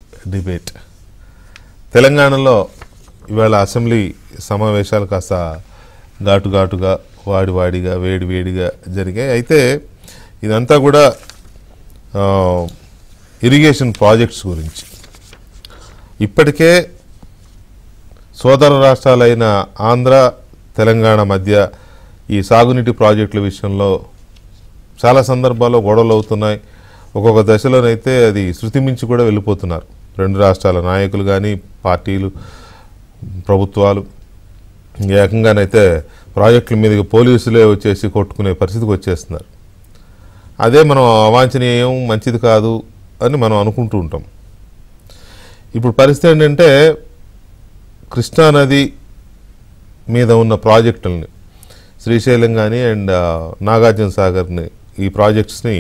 Debate తెలంగాణలో ఇవాళ assembly సమావేశాలు కాస్త ఘాటు ఘాటుగా వాడి వాడిగా వేడి వేడిగా జరిగాయి అయితే ఇదంతా కూడా ఆ, ఇరిగేషన్ ప్రాజెక్ట్స్ గురించి ఇప్పటికే సోదర రాష్ట్రాలైన ఆంధ్ర తెలంగాణ మధ్య ఈ సాగునీటి ప్రాజెక్టుల విషయంలో చాలా సందర్భాల్లో గొడవలు అవుతున్నాయి ఒక్కొక్క దశలోనైతే అది శృతి మించి కూడా వెళ్ళిపోతున్నారు రెండు రాష్ట్రాల నాయకులు కానీ పార్టీలు ప్రభుత్వాలు ఏకంగానైతే ప్రాజెక్టుల మీదకి పోలీసులే వచ్చేసి కొట్టుకునే పరిస్థితికి వచ్చేస్తున్నారు అదే మనం అవాంఛనీయం మంచిది కాదు అని మనం అనుకుంటూ ఉంటాం ఇప్పుడు పరిస్థితి ఏంటంటే కృష్ణా నది మీద ఉన్న ప్రాజెక్టులని శ్రీశైలం కానీ అండ్ నాగార్జున సాగర్ని ఈ ప్రాజెక్ట్స్ని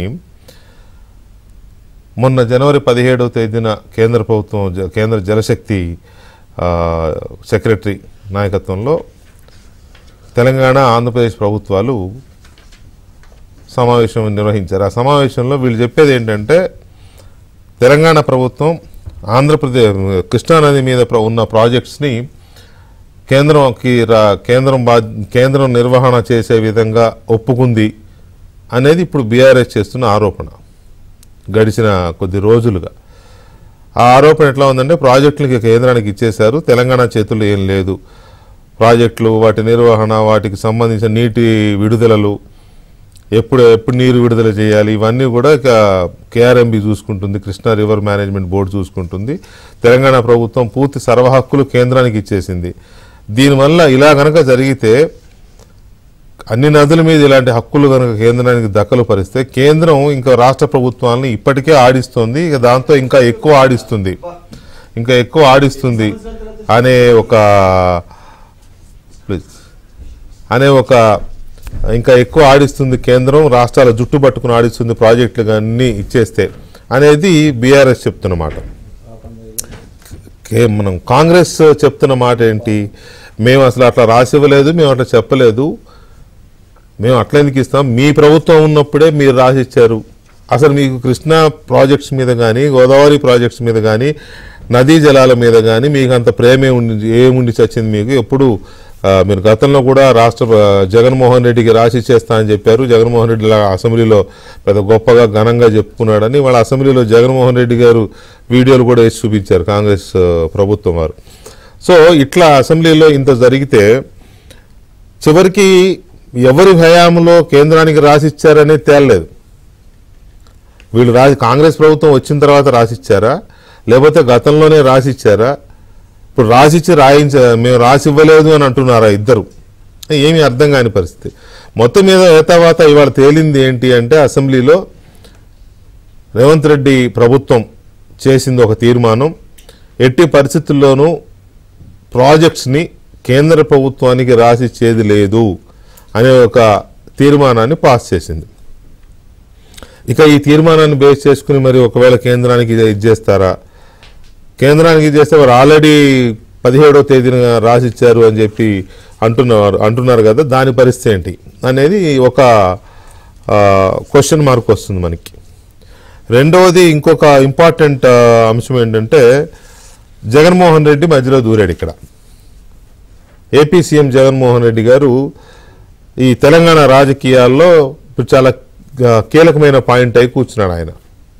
మొన్న జనవరి పదిహేడవ తేదీన కేంద్ర ప్రభుత్వం జ- కేంద్ర జలశక్తి ఆ, సెక్రటరీ నాయకత్వంలో తెలంగాణ ఆంధ్రప్రదేశ్ ప్రభుత్వాలు సమావేశం నిర్వహించారు ఆ సమావేశంలో వీళ్ళు చెప్పేది ఏంటంటే తెలంగాణ ప్రభుత్వం ఆంధ్రప్రదేశ్ కృష్ణానది మీద ప్ర- ఉన్న ప్రాజెక్ట్స్ని కేంద్రంకి రా కేంద్రం బా కేంద్రం నిర్వహణ చేసే విధంగా ఒప్పుకుంది అనేది ఇప్పుడు బీఆర్ఎస్ చేస్తున్న ఆరోపణ గడిచిన కొద్ది రోజులుగా ఆ ఆరోపణ ఎట్లా ఉందంటే ప్రాజెక్టులకి కేంద్రానికి ఇచ్చేశారు తెలంగాణ చేతుల్లో ఏం లేదు ప్రాజెక్టులు వాటి నిర్వహణ వాటికి సంబంధించిన నీటి విడుదలలు ఎప్పుడు ఎప్పుడు నీరు విడుదల చేయాలి ఇవన్నీ కూడా ఇక కేఆర్ఎంబి చూసుకుంటుంది కృష్ణా రివర్ మేనేజ్మెంట్ బోర్డు చూసుకుంటుంది తెలంగాణ ప్రభుత్వం పూర్తి సర్వ హక్కులు కేంద్రానికి ఇచ్చేసింది దీనివల్ల ఇలా గనక జరిగితే అన్ని నదుల మీద ఇలాంటి హక్కులు కనుక కేంద్రానికి దక్కలు పరిస్తే కేంద్రం ఇంకా రాష్ట్ర ప్రభుత్వాలను ఇప్పటికే ఆడిస్తుంది ఇక దాంతో ఇంకా ఎక్కువ ఆడిస్తుంది ఇంకా ఎక్కువ ఆడిస్తుంది అనే ఒక ప్లీజ్ అనే ఒక ఇంకా ఎక్కువ ఆడిస్తుంది కేంద్రం రాష్ట్రాల జుట్టు పట్టుకుని ఆడిస్తుంది ప్రాజెక్టులు అన్నీ ఇచ్చేస్తే అనేది బీఆర్ఎస్ చెప్తున్నమాట కే- మనం కాంగ్రెస్ చెప్తున్న మాట ఏంటి మేము అసలు అట్లా రాసివ్వలేదు మేము అట్లా చెప్పలేదు మేము అట్లా ఎందుకు ఇస్తాం మీ ప్రభుత్వం ఉన్నప్పుడే మీరు రాసిచ్చారు అసలు మీకు కృష్ణా ప్రాజెక్ట్స్ మీద కానీ గోదావరి ప్రాజెక్ట్స్ మీద కానీ నదీ జలాల మీద కానీ మీకు అంత ప్రేమే ఉండి ఏముండి చచ్చింది మీకు ఎప్పుడు ఆ, మీరు గతంలో కూడా రాష్ట్ర ఆ, జగన్మోహన్ రెడ్డికి రాసి చేస్తా అని చెప్పారు జగన్మోహన్ రెడ్డి ఇలా అసెంబ్లీలో పెద్ద గొప్పగా ఘనంగా చెప్పుకున్నాడని వాళ్ళ అసెంబ్లీలో జగన్మోహన్ రెడ్డి గారు వీడియోలు కూడా వేసి చూపించారు కాంగ్రెస్ ఆ, ప్రభుత్వం వారు సో ఇట్లా అసెంబ్లీలో ఇంత జరిగితే చివరికి ఎవరి హయాంలో కేంద్రానికి రాసిచ్చారనేది తేలలేదు వీళ్ళు రాసి కాంగ్రెస్ ప్రభుత్వం వచ్చిన తర్వాత రాసిచ్చారా లేకపోతే గతంలోనే రాసిచ్చారా ఇప్పుడు రాసిచ్చి రాయించ మేము రాసి ఇవ్వలేదు అని అంటున్నారా ఇద్దరు ఏమీ అర్థం కాని పరిస్థితి మొత్తం మీద ఏతావాత ఇవాళ తేలింది ఏంటి అంటే అసెంబ్లీలో రేవంత్ రెడ్డి ప్రభుత్వం చేసింది ఒక తీర్మానం ఎట్టి పరిస్థితుల్లోనూ ప్రాజెక్ట్స్ని కేంద్ర ప్రభుత్వానికి రాసిచ్చేది లేదు అనే ఒక తీర్మానాన్ని పాస్ చేసింది ఇక ఈ తీర్మానాన్ని బేస్ చేసుకుని మరి ఒకవేళ కేంద్రానికి ఇది ఇచ్చేస్తారా కేంద్రానికి ఇచ్చేస్తే వారు ఆల్రెడీ పదిహేడవ తేదీన రాసిచ్చారు అని చెప్పి అంటున్నారు అంటున్నారు కదా దాని పరిస్థితి ఏంటి అనేది ఒక క్వశ్చన్ మార్క్ వస్తుంది మనకి రెండవది ఇంకొక ఇంపార్టెంట్ అంశం ఏంటంటే జగన్మోహన్ రెడ్డి మధ్యలో దూరాడు ఇక్కడ ఏపీ సీఎం జగన్మోహన్ రెడ్డి గారు ఈ తెలంగాణ రాజకీయాల్లో ఇప్పుడు చాలా ఆ, కీలకమైన పాయింట్ అయి కూర్చున్నాడు ఆయన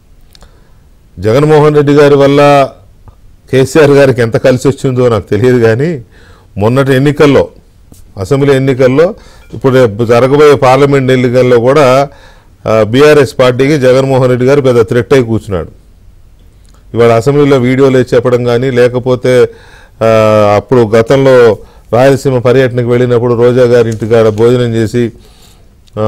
జగన్మోహన్ రెడ్డి గారి వల్ల కేసీఆర్ గారికి ఎంత కలిసి వచ్చిందో నాకు తెలియదు కానీ మొన్నటి ఎన్నికల్లో అసెంబ్లీ ఎన్నికల్లో ఇప్పుడు రేపు జరగబోయే పార్లమెంట్ ఎన్నికల్లో కూడా బీఆర్ఎస్ పార్టీకి జగన్మోహన్ రెడ్డి గారు పెద్ద థ్రెట్ అయి కూర్చున్నాడు ఇవాళ అసెంబ్లీలో వీడియోలు వేసి చెప్పడం కానీ లేకపోతే ఆ, అప్పుడు గతంలో రాయలసీమ పర్యటనకు వెళ్ళినప్పుడు రోజా గారి ఇంటికాడ భోజనం చేసి ఆ,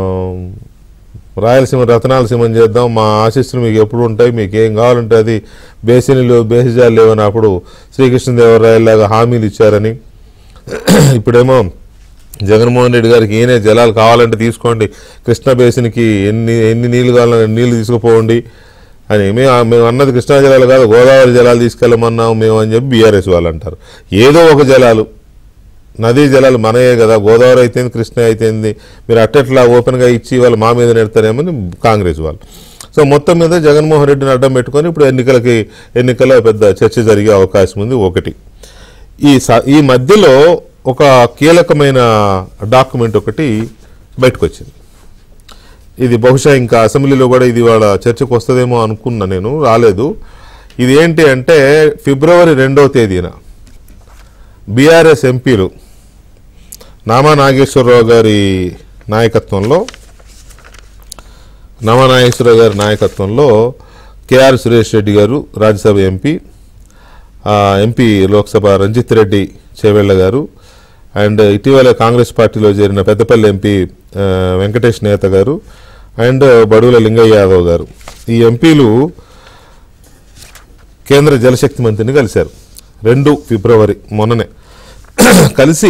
రాయలసీమ రతనాలసీమ చేద్దాం మా ఆశీస్సులు మీకు ఎప్పుడు ఉంటాయి మీకు ఏం కావాలంటే అది బేసిన్లు బేసిజాలు లేవని అప్పుడు శ్రీకృష్ణదేవరాయలాగా హామీలు ఇచ్చారని ఇప్పుడేమో జగన్మోహన్ రెడ్డి గారికి ఈయనే జలాలు కావాలంటే తీసుకోండి కృష్ణా బేసిన్కి ఎన్ని ఎన్ని నీళ్లు కావాలంటే నీళ్లు తీసుకుపోండి అని మేము మేము అన్నది కృష్ణా జలాలు కాదు గోదావరి జలాలు తీసుకెళ్ళమన్నాం మేము అని చెప్పి బీఆర్ఎస్ వాళ్ళు అంటారు ఏదో ఒక జలాలు నదీ జలాలు మనయే కదా గోదావరి అయితేంది కృష్ణ అయితేంది మీరు అట్టట్లా ఓపెన్గా ఇచ్చి వాళ్ళు మా మీద నెడతారేమని కాంగ్రెస్ వాళ్ళు సో మొత్తం మీద జగన్మోహన్ రెడ్డిని అడ్డం పెట్టుకొని ఇప్పుడు ఎన్నికలకి ఎన్నికల పెద్ద చర్చ జరిగే అవకాశం ఉంది ఒకటి ఈ స- ఈ మధ్యలో ఒక కీలకమైన డాక్యుమెంట్ ఒకటి బయటకు వచ్చింది ఇది బహుశా ఇంకా అసెంబ్లీలో కూడా ఇది వాళ్ళ చర్చకు వస్తుందేమో అనుకున్నా నేను రాలేదు ఇది ఏంటి అంటే ఫిబ్రవరి రెండవ తేదీన బీఆర్ఎస్ ఎంపీలు నామా నాగేశ్వరరావు గారి నాయకత్వంలో నామా నాగేశ్వరరావు గారి నాయకత్వంలో కేఆర్ సురేష్ రెడ్డి గారు రాజ్యసభ ఎంపీ ఆ, ఎంపీ లోక్సభ రంజిత్ రెడ్డి చేవెళ్ళ గారు అండ్ ఇటీవల కాంగ్రెస్ పార్టీలో చేరిన పెద్దపల్లి ఎంపీ ఆ, వెంకటేష్ నేత గారు అండ్ బడుగుల లింగయ్య యాదవ్ గారు ఈ ఎంపీలు కేంద్ర జలశక్తి మంత్రిని కలిశారు రెండు ఫిబ్రవరి మొన్ననే కలిసి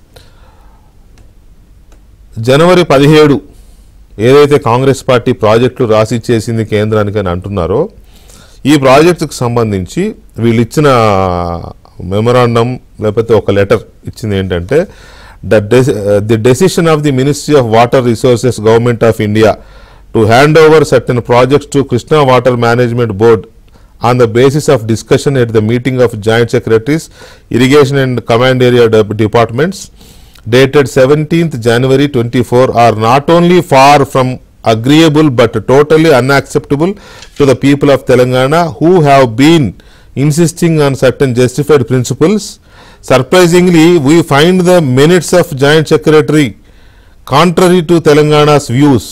జనవరి పదిహేడు ఏదైతే కాంగ్రెస్ పార్టీ ప్రాజెక్టులు రాసి చేసింది కేంద్రానికి అని అంటున్నారో ఈ ప్రాజెక్టుకు సంబంధించి వీళ్ళు ఇచ్చిన మెమరాండం లేకపోతే ఒక లెటర్ ఇచ్చింది ఏంటంటే the the decision of the ministry of water resources government of India to hand over certain projects to Krishna water management board on the basis of discussion at the meeting of joint secretaries irrigation and command area de- departments dated 17th january 24 are not only far from agreeable but totally unacceptable to the people of telangana who have been insisting on certain justified principles surprisingly we find the minutes of joint secretary contrary to telangana's views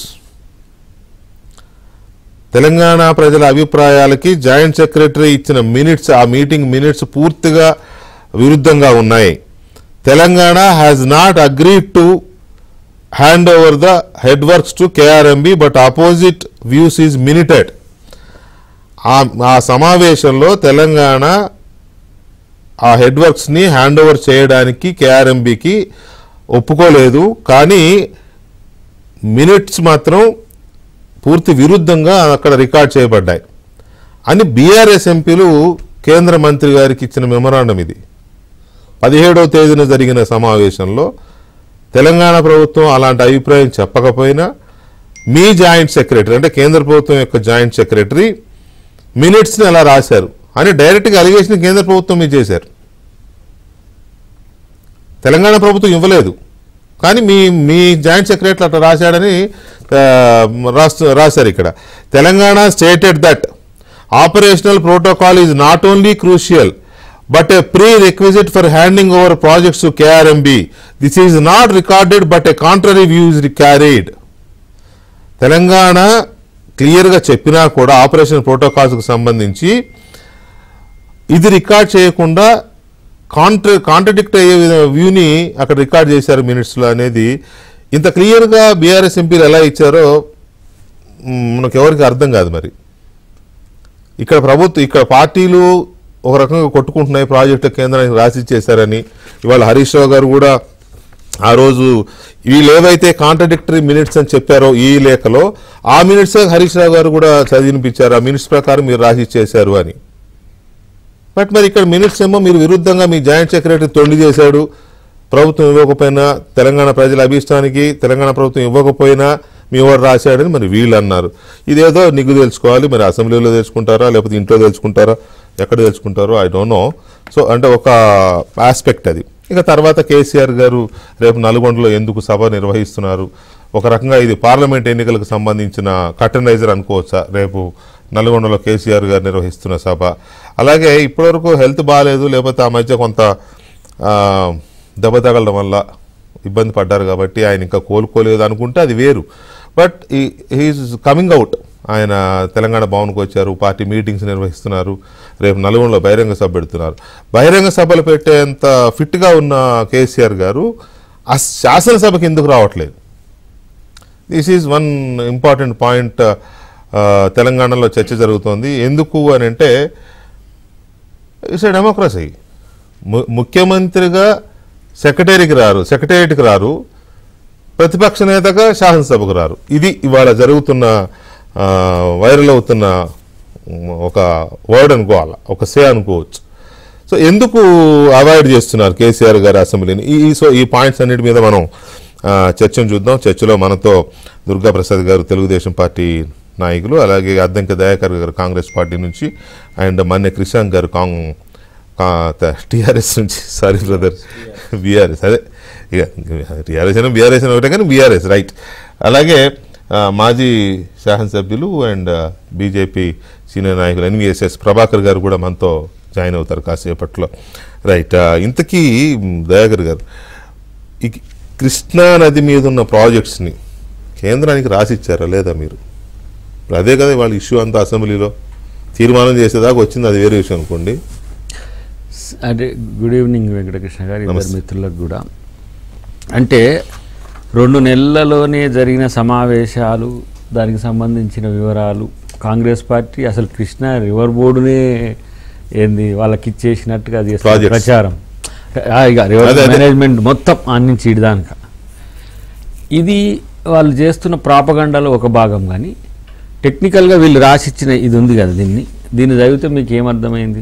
Telangana ప్రజల అభిప్రాయాలకి joint secretary ఇచ్చిన minutes ఆ meeting minutes పూర్తిగా విరుద్ధంగా ఉన్నాయి Telangana has not agreed to hand over the head works to KRMB but opposite views is minuted ఆ ఆ సమావేశంలో తెలంగాణ ఆ హెడ్ వర్క్స్ని హ్యాండ్ ఓవర్ చేయడానికి కేఆర్ఎంబికి ఒప్పుకోలేదు కానీ మినిట్స్ మాత్రం పూర్తి విరుద్ధంగా అక్కడ రికార్డ్ చేయబడ్డాయి అని బీఆర్ఎస్ ఎంపీలు కేంద్ర మంత్రి గారికి ఇచ్చిన మెమరాండం ఇది పదిహేడవ తేదీన జరిగిన సమావేశంలో తెలంగాణ ప్రభుత్వం అలాంటి అభిప్రాయం చెప్పకపోయినా మీ జాయింట్ సెక్రటరీ అంటే కేంద్ర ప్రభుత్వం యొక్క జాయింట్ సెక్రటరీ మినిట్స్ని అలా రాశారు అని డైరెక్ట్గా అలిగేషన్ కేంద్ర ప్రభుత్వం మీద చేశారు తెలంగాణ ప్రభుత్వం ఇవ్వలేదు కానీ మీ మీ జాయింట్ సెక్రటరీ అట్లా రాశాడని ఆ, రాస్తు రాశారు ఇక్కడ Telangana stated that operational protocol is not only crucial but a prerequisite for handing over projects to KRMB this is not recorded but a contrary views carried Telangana క్లియర్గా చెప్పినా కూడా ఆపరేషన్ ప్రోటోకాల్స్కి సంబంధించి ఇది రికార్డ్ చేయకుండా కాంట్ర కాంట్రడిక్ట్ అయ్యే విధ- వ్యూని అక్కడ రికార్డ్ చేశారు మినిట్స్లో అనేది ఇంత క్లియర్గా బీఆర్ఎస్ ఎంపీలు ఎలా ఇచ్చారో మ్, మనకు ఎవరికి అర్థం కాదు మరి ఇక్కడ ప్రభుత్వం ఇక్కడ పార్టీలు ఒక రకంగా కొట్టుకుంటున్నాయి ప్రాజెక్టు కేంద్రానికి రాసి ఇచ్చేశారని ఇవాళ హరీష్ రావు గారు కూడా ఆ రోజు వీళ్ళు ఏవైతే కాంట్రడిక్టరీ మినిట్స్ అని చెప్పారో ఈ లేఖలో ఆ మినిట్స్ హరీష్ రావు గారు కూడా చదివినిపించారు ఆ మినిట్స్ ప్రకారం మీరు రాసి ఇచ్చేశారు అని బట్ మరి ఇక్కడ మినిట్స్ ఏమో మీరు విరుద్ధంగా మీ జాయింట్ సెక్రటరీ తొండి చేశాడు ప్రభుత్వం ఇవ్వకపోయినా తెలంగాణ ప్రజల అభిష్టానికి తెలంగాణ ప్రభుత్వం ఇవ్వకపోయినా మీ వాడు రాశాడని మరి వీళ్ళు అన్నారు ఇదేదో నిగ్గు తెలుసుకోవాలి మరి అసెంబ్లీలో తెలుసుకుంటారా లేకపోతే ఇంట్లో తెలుసుకుంటారా ఎక్కడ తెలుసుకుంటారో ఐ డోంట్ నో సో అంటే ఒక ఆస్పెక్ట్ అది ఇక తర్వాత కేసీఆర్ గారు రేపు నల్గొండలో ఎందుకు సభ నిర్వహిస్తున్నారు ఒక రకంగా ఇది పార్లమెంట్ ఎన్నికలకు సంబంధించిన కటనైజర్ అనుకోవచ్చా రేపు నల్గొండలో కేసీఆర్ గారు నిర్వహిస్తున్న సభ అలాగే ఇప్పటివరకు హెల్త్ బాగాలేదు లేకపోతే ఆ మధ్య కొంత ఆ, దెబ్బ తగలడం వల్ల ఇబ్బంది పడ్డారు కాబట్టి ఆయన ఇంకా కోలుకోలేదు అనుకుంటే అది వేరు బట్ హీఈస్ కమింగ్ అవుట్ ఆయన తెలంగాణ భవన్కి వచ్చారు పార్టీ మీటింగ్స్ నిర్వహిస్తున్నారు రేపు నల్గొండలో బహిరంగ సభ పెడుతున్నారు బహిరంగ సభలు పెట్టేంత ఫిట్గా ఉన్న కేసీఆర్ గారు ఆ శాసనసభకి ఎందుకు రావట్లేదు this is one important point తెలంగాణలో చర్చ జరుగుతోంది ఎందుకు అని అంటే ఇట్స్ ఏ డెమోక్రసీ ము- ముఖ్యమంత్రిగా సెక్రటరీకి రారు సెక్రటేరియట్కి రారు ప్రతిపక్ష నేతగా శాసనసభకు రారు ఇది ఇవాళ జరుగుతున్న ఆ, వైరల్ అవుతున్న ఉమ్, ఒక వర్డ్ అనుకోవాలి ఒక సే అనుకోవచ్చు సో ఎందుకు అవాయిడ్ చేస్తున్నారు కేసీఆర్ గారి అసెంబ్లీని ఈ ఈ- సో ఈ పాయింట్స్ అన్నిటి మీద మనం ఆ, చర్చను చూద్దాం చర్చలో మనతో దుర్గా ప్రసాద్ గారు తెలుగుదేశం పార్టీ నాయకులు అలాగే అద్దంకి దయాకర్ గారు కాంగ్రెస్ పార్టీ నుంచి అండ్ మన్య క్రిషాంక్ గారు కాంగ్ టీఆర్ఎస్ నుంచి సారీ బ్రదర్ బీఆర్ఎస్ అదే ఇక టీఆర్ఎస్ అయినా బీఆర్ఎస్ అయినా ఒకటే కానీ బీఆర్ఎస్ రైట్ అలాగే ఆ, మాజీ శాసనసభ్యులు అండ్ బీజేపీ సీనియర్ నాయకులు ఎన్విఎస్ఎస్ ప్రభాకర్ గారు కూడా మనతో జాయిన్ అవుతారు కాసేపట్లో రైట్ ఆ, ఇంతకీ మ్, దయాకర్ గారు ఈ కృష్ణా నది మీద ఉన్న ప్రాజెక్ట్స్ని కేంద్రానికి రాసిచ్చారా లేదా మీరు ఇప్పుడు అదే కదా వాళ్ళ ఇష్యూ అంతా అసెంబ్లీలో తీర్మానం చేసేదాకా వచ్చింది అది వేరే విషయం అనుకోండి అంటే గుడ్ ఈవినింగ్ వెంకటకృష్ణ గారు ఇద్దరు నమస్తే. మిత్రులకు కూడా అంటే రెండు నెలలలోనే జరిగిన సమావేశాలు దానికి సంబంధించిన వివరాలు కాంగ్రెస్ పార్టీ అసలు కృష్ణా రివర్ బోర్డునే ఏంది వాళ్ళకి ఇచ్చేసినట్టుగా అది చేస్తున్న Projects. ప్రచారం ఆ, ఇక రివర్ అదే, అదే. మేనేజ్మెంట్ మొత్తం అన్నించి ఇడిదానిక ఇది వాళ్ళు చేస్తున్న ప్రాపగండాలో ఒక భాగం కానీ టెక్నికల్గా వీళ్ళు రాసిచ్చిన ఇది ఉంది కదా దీన్ని దీన్ని చదివితే మీకు ఏమర్థమైంది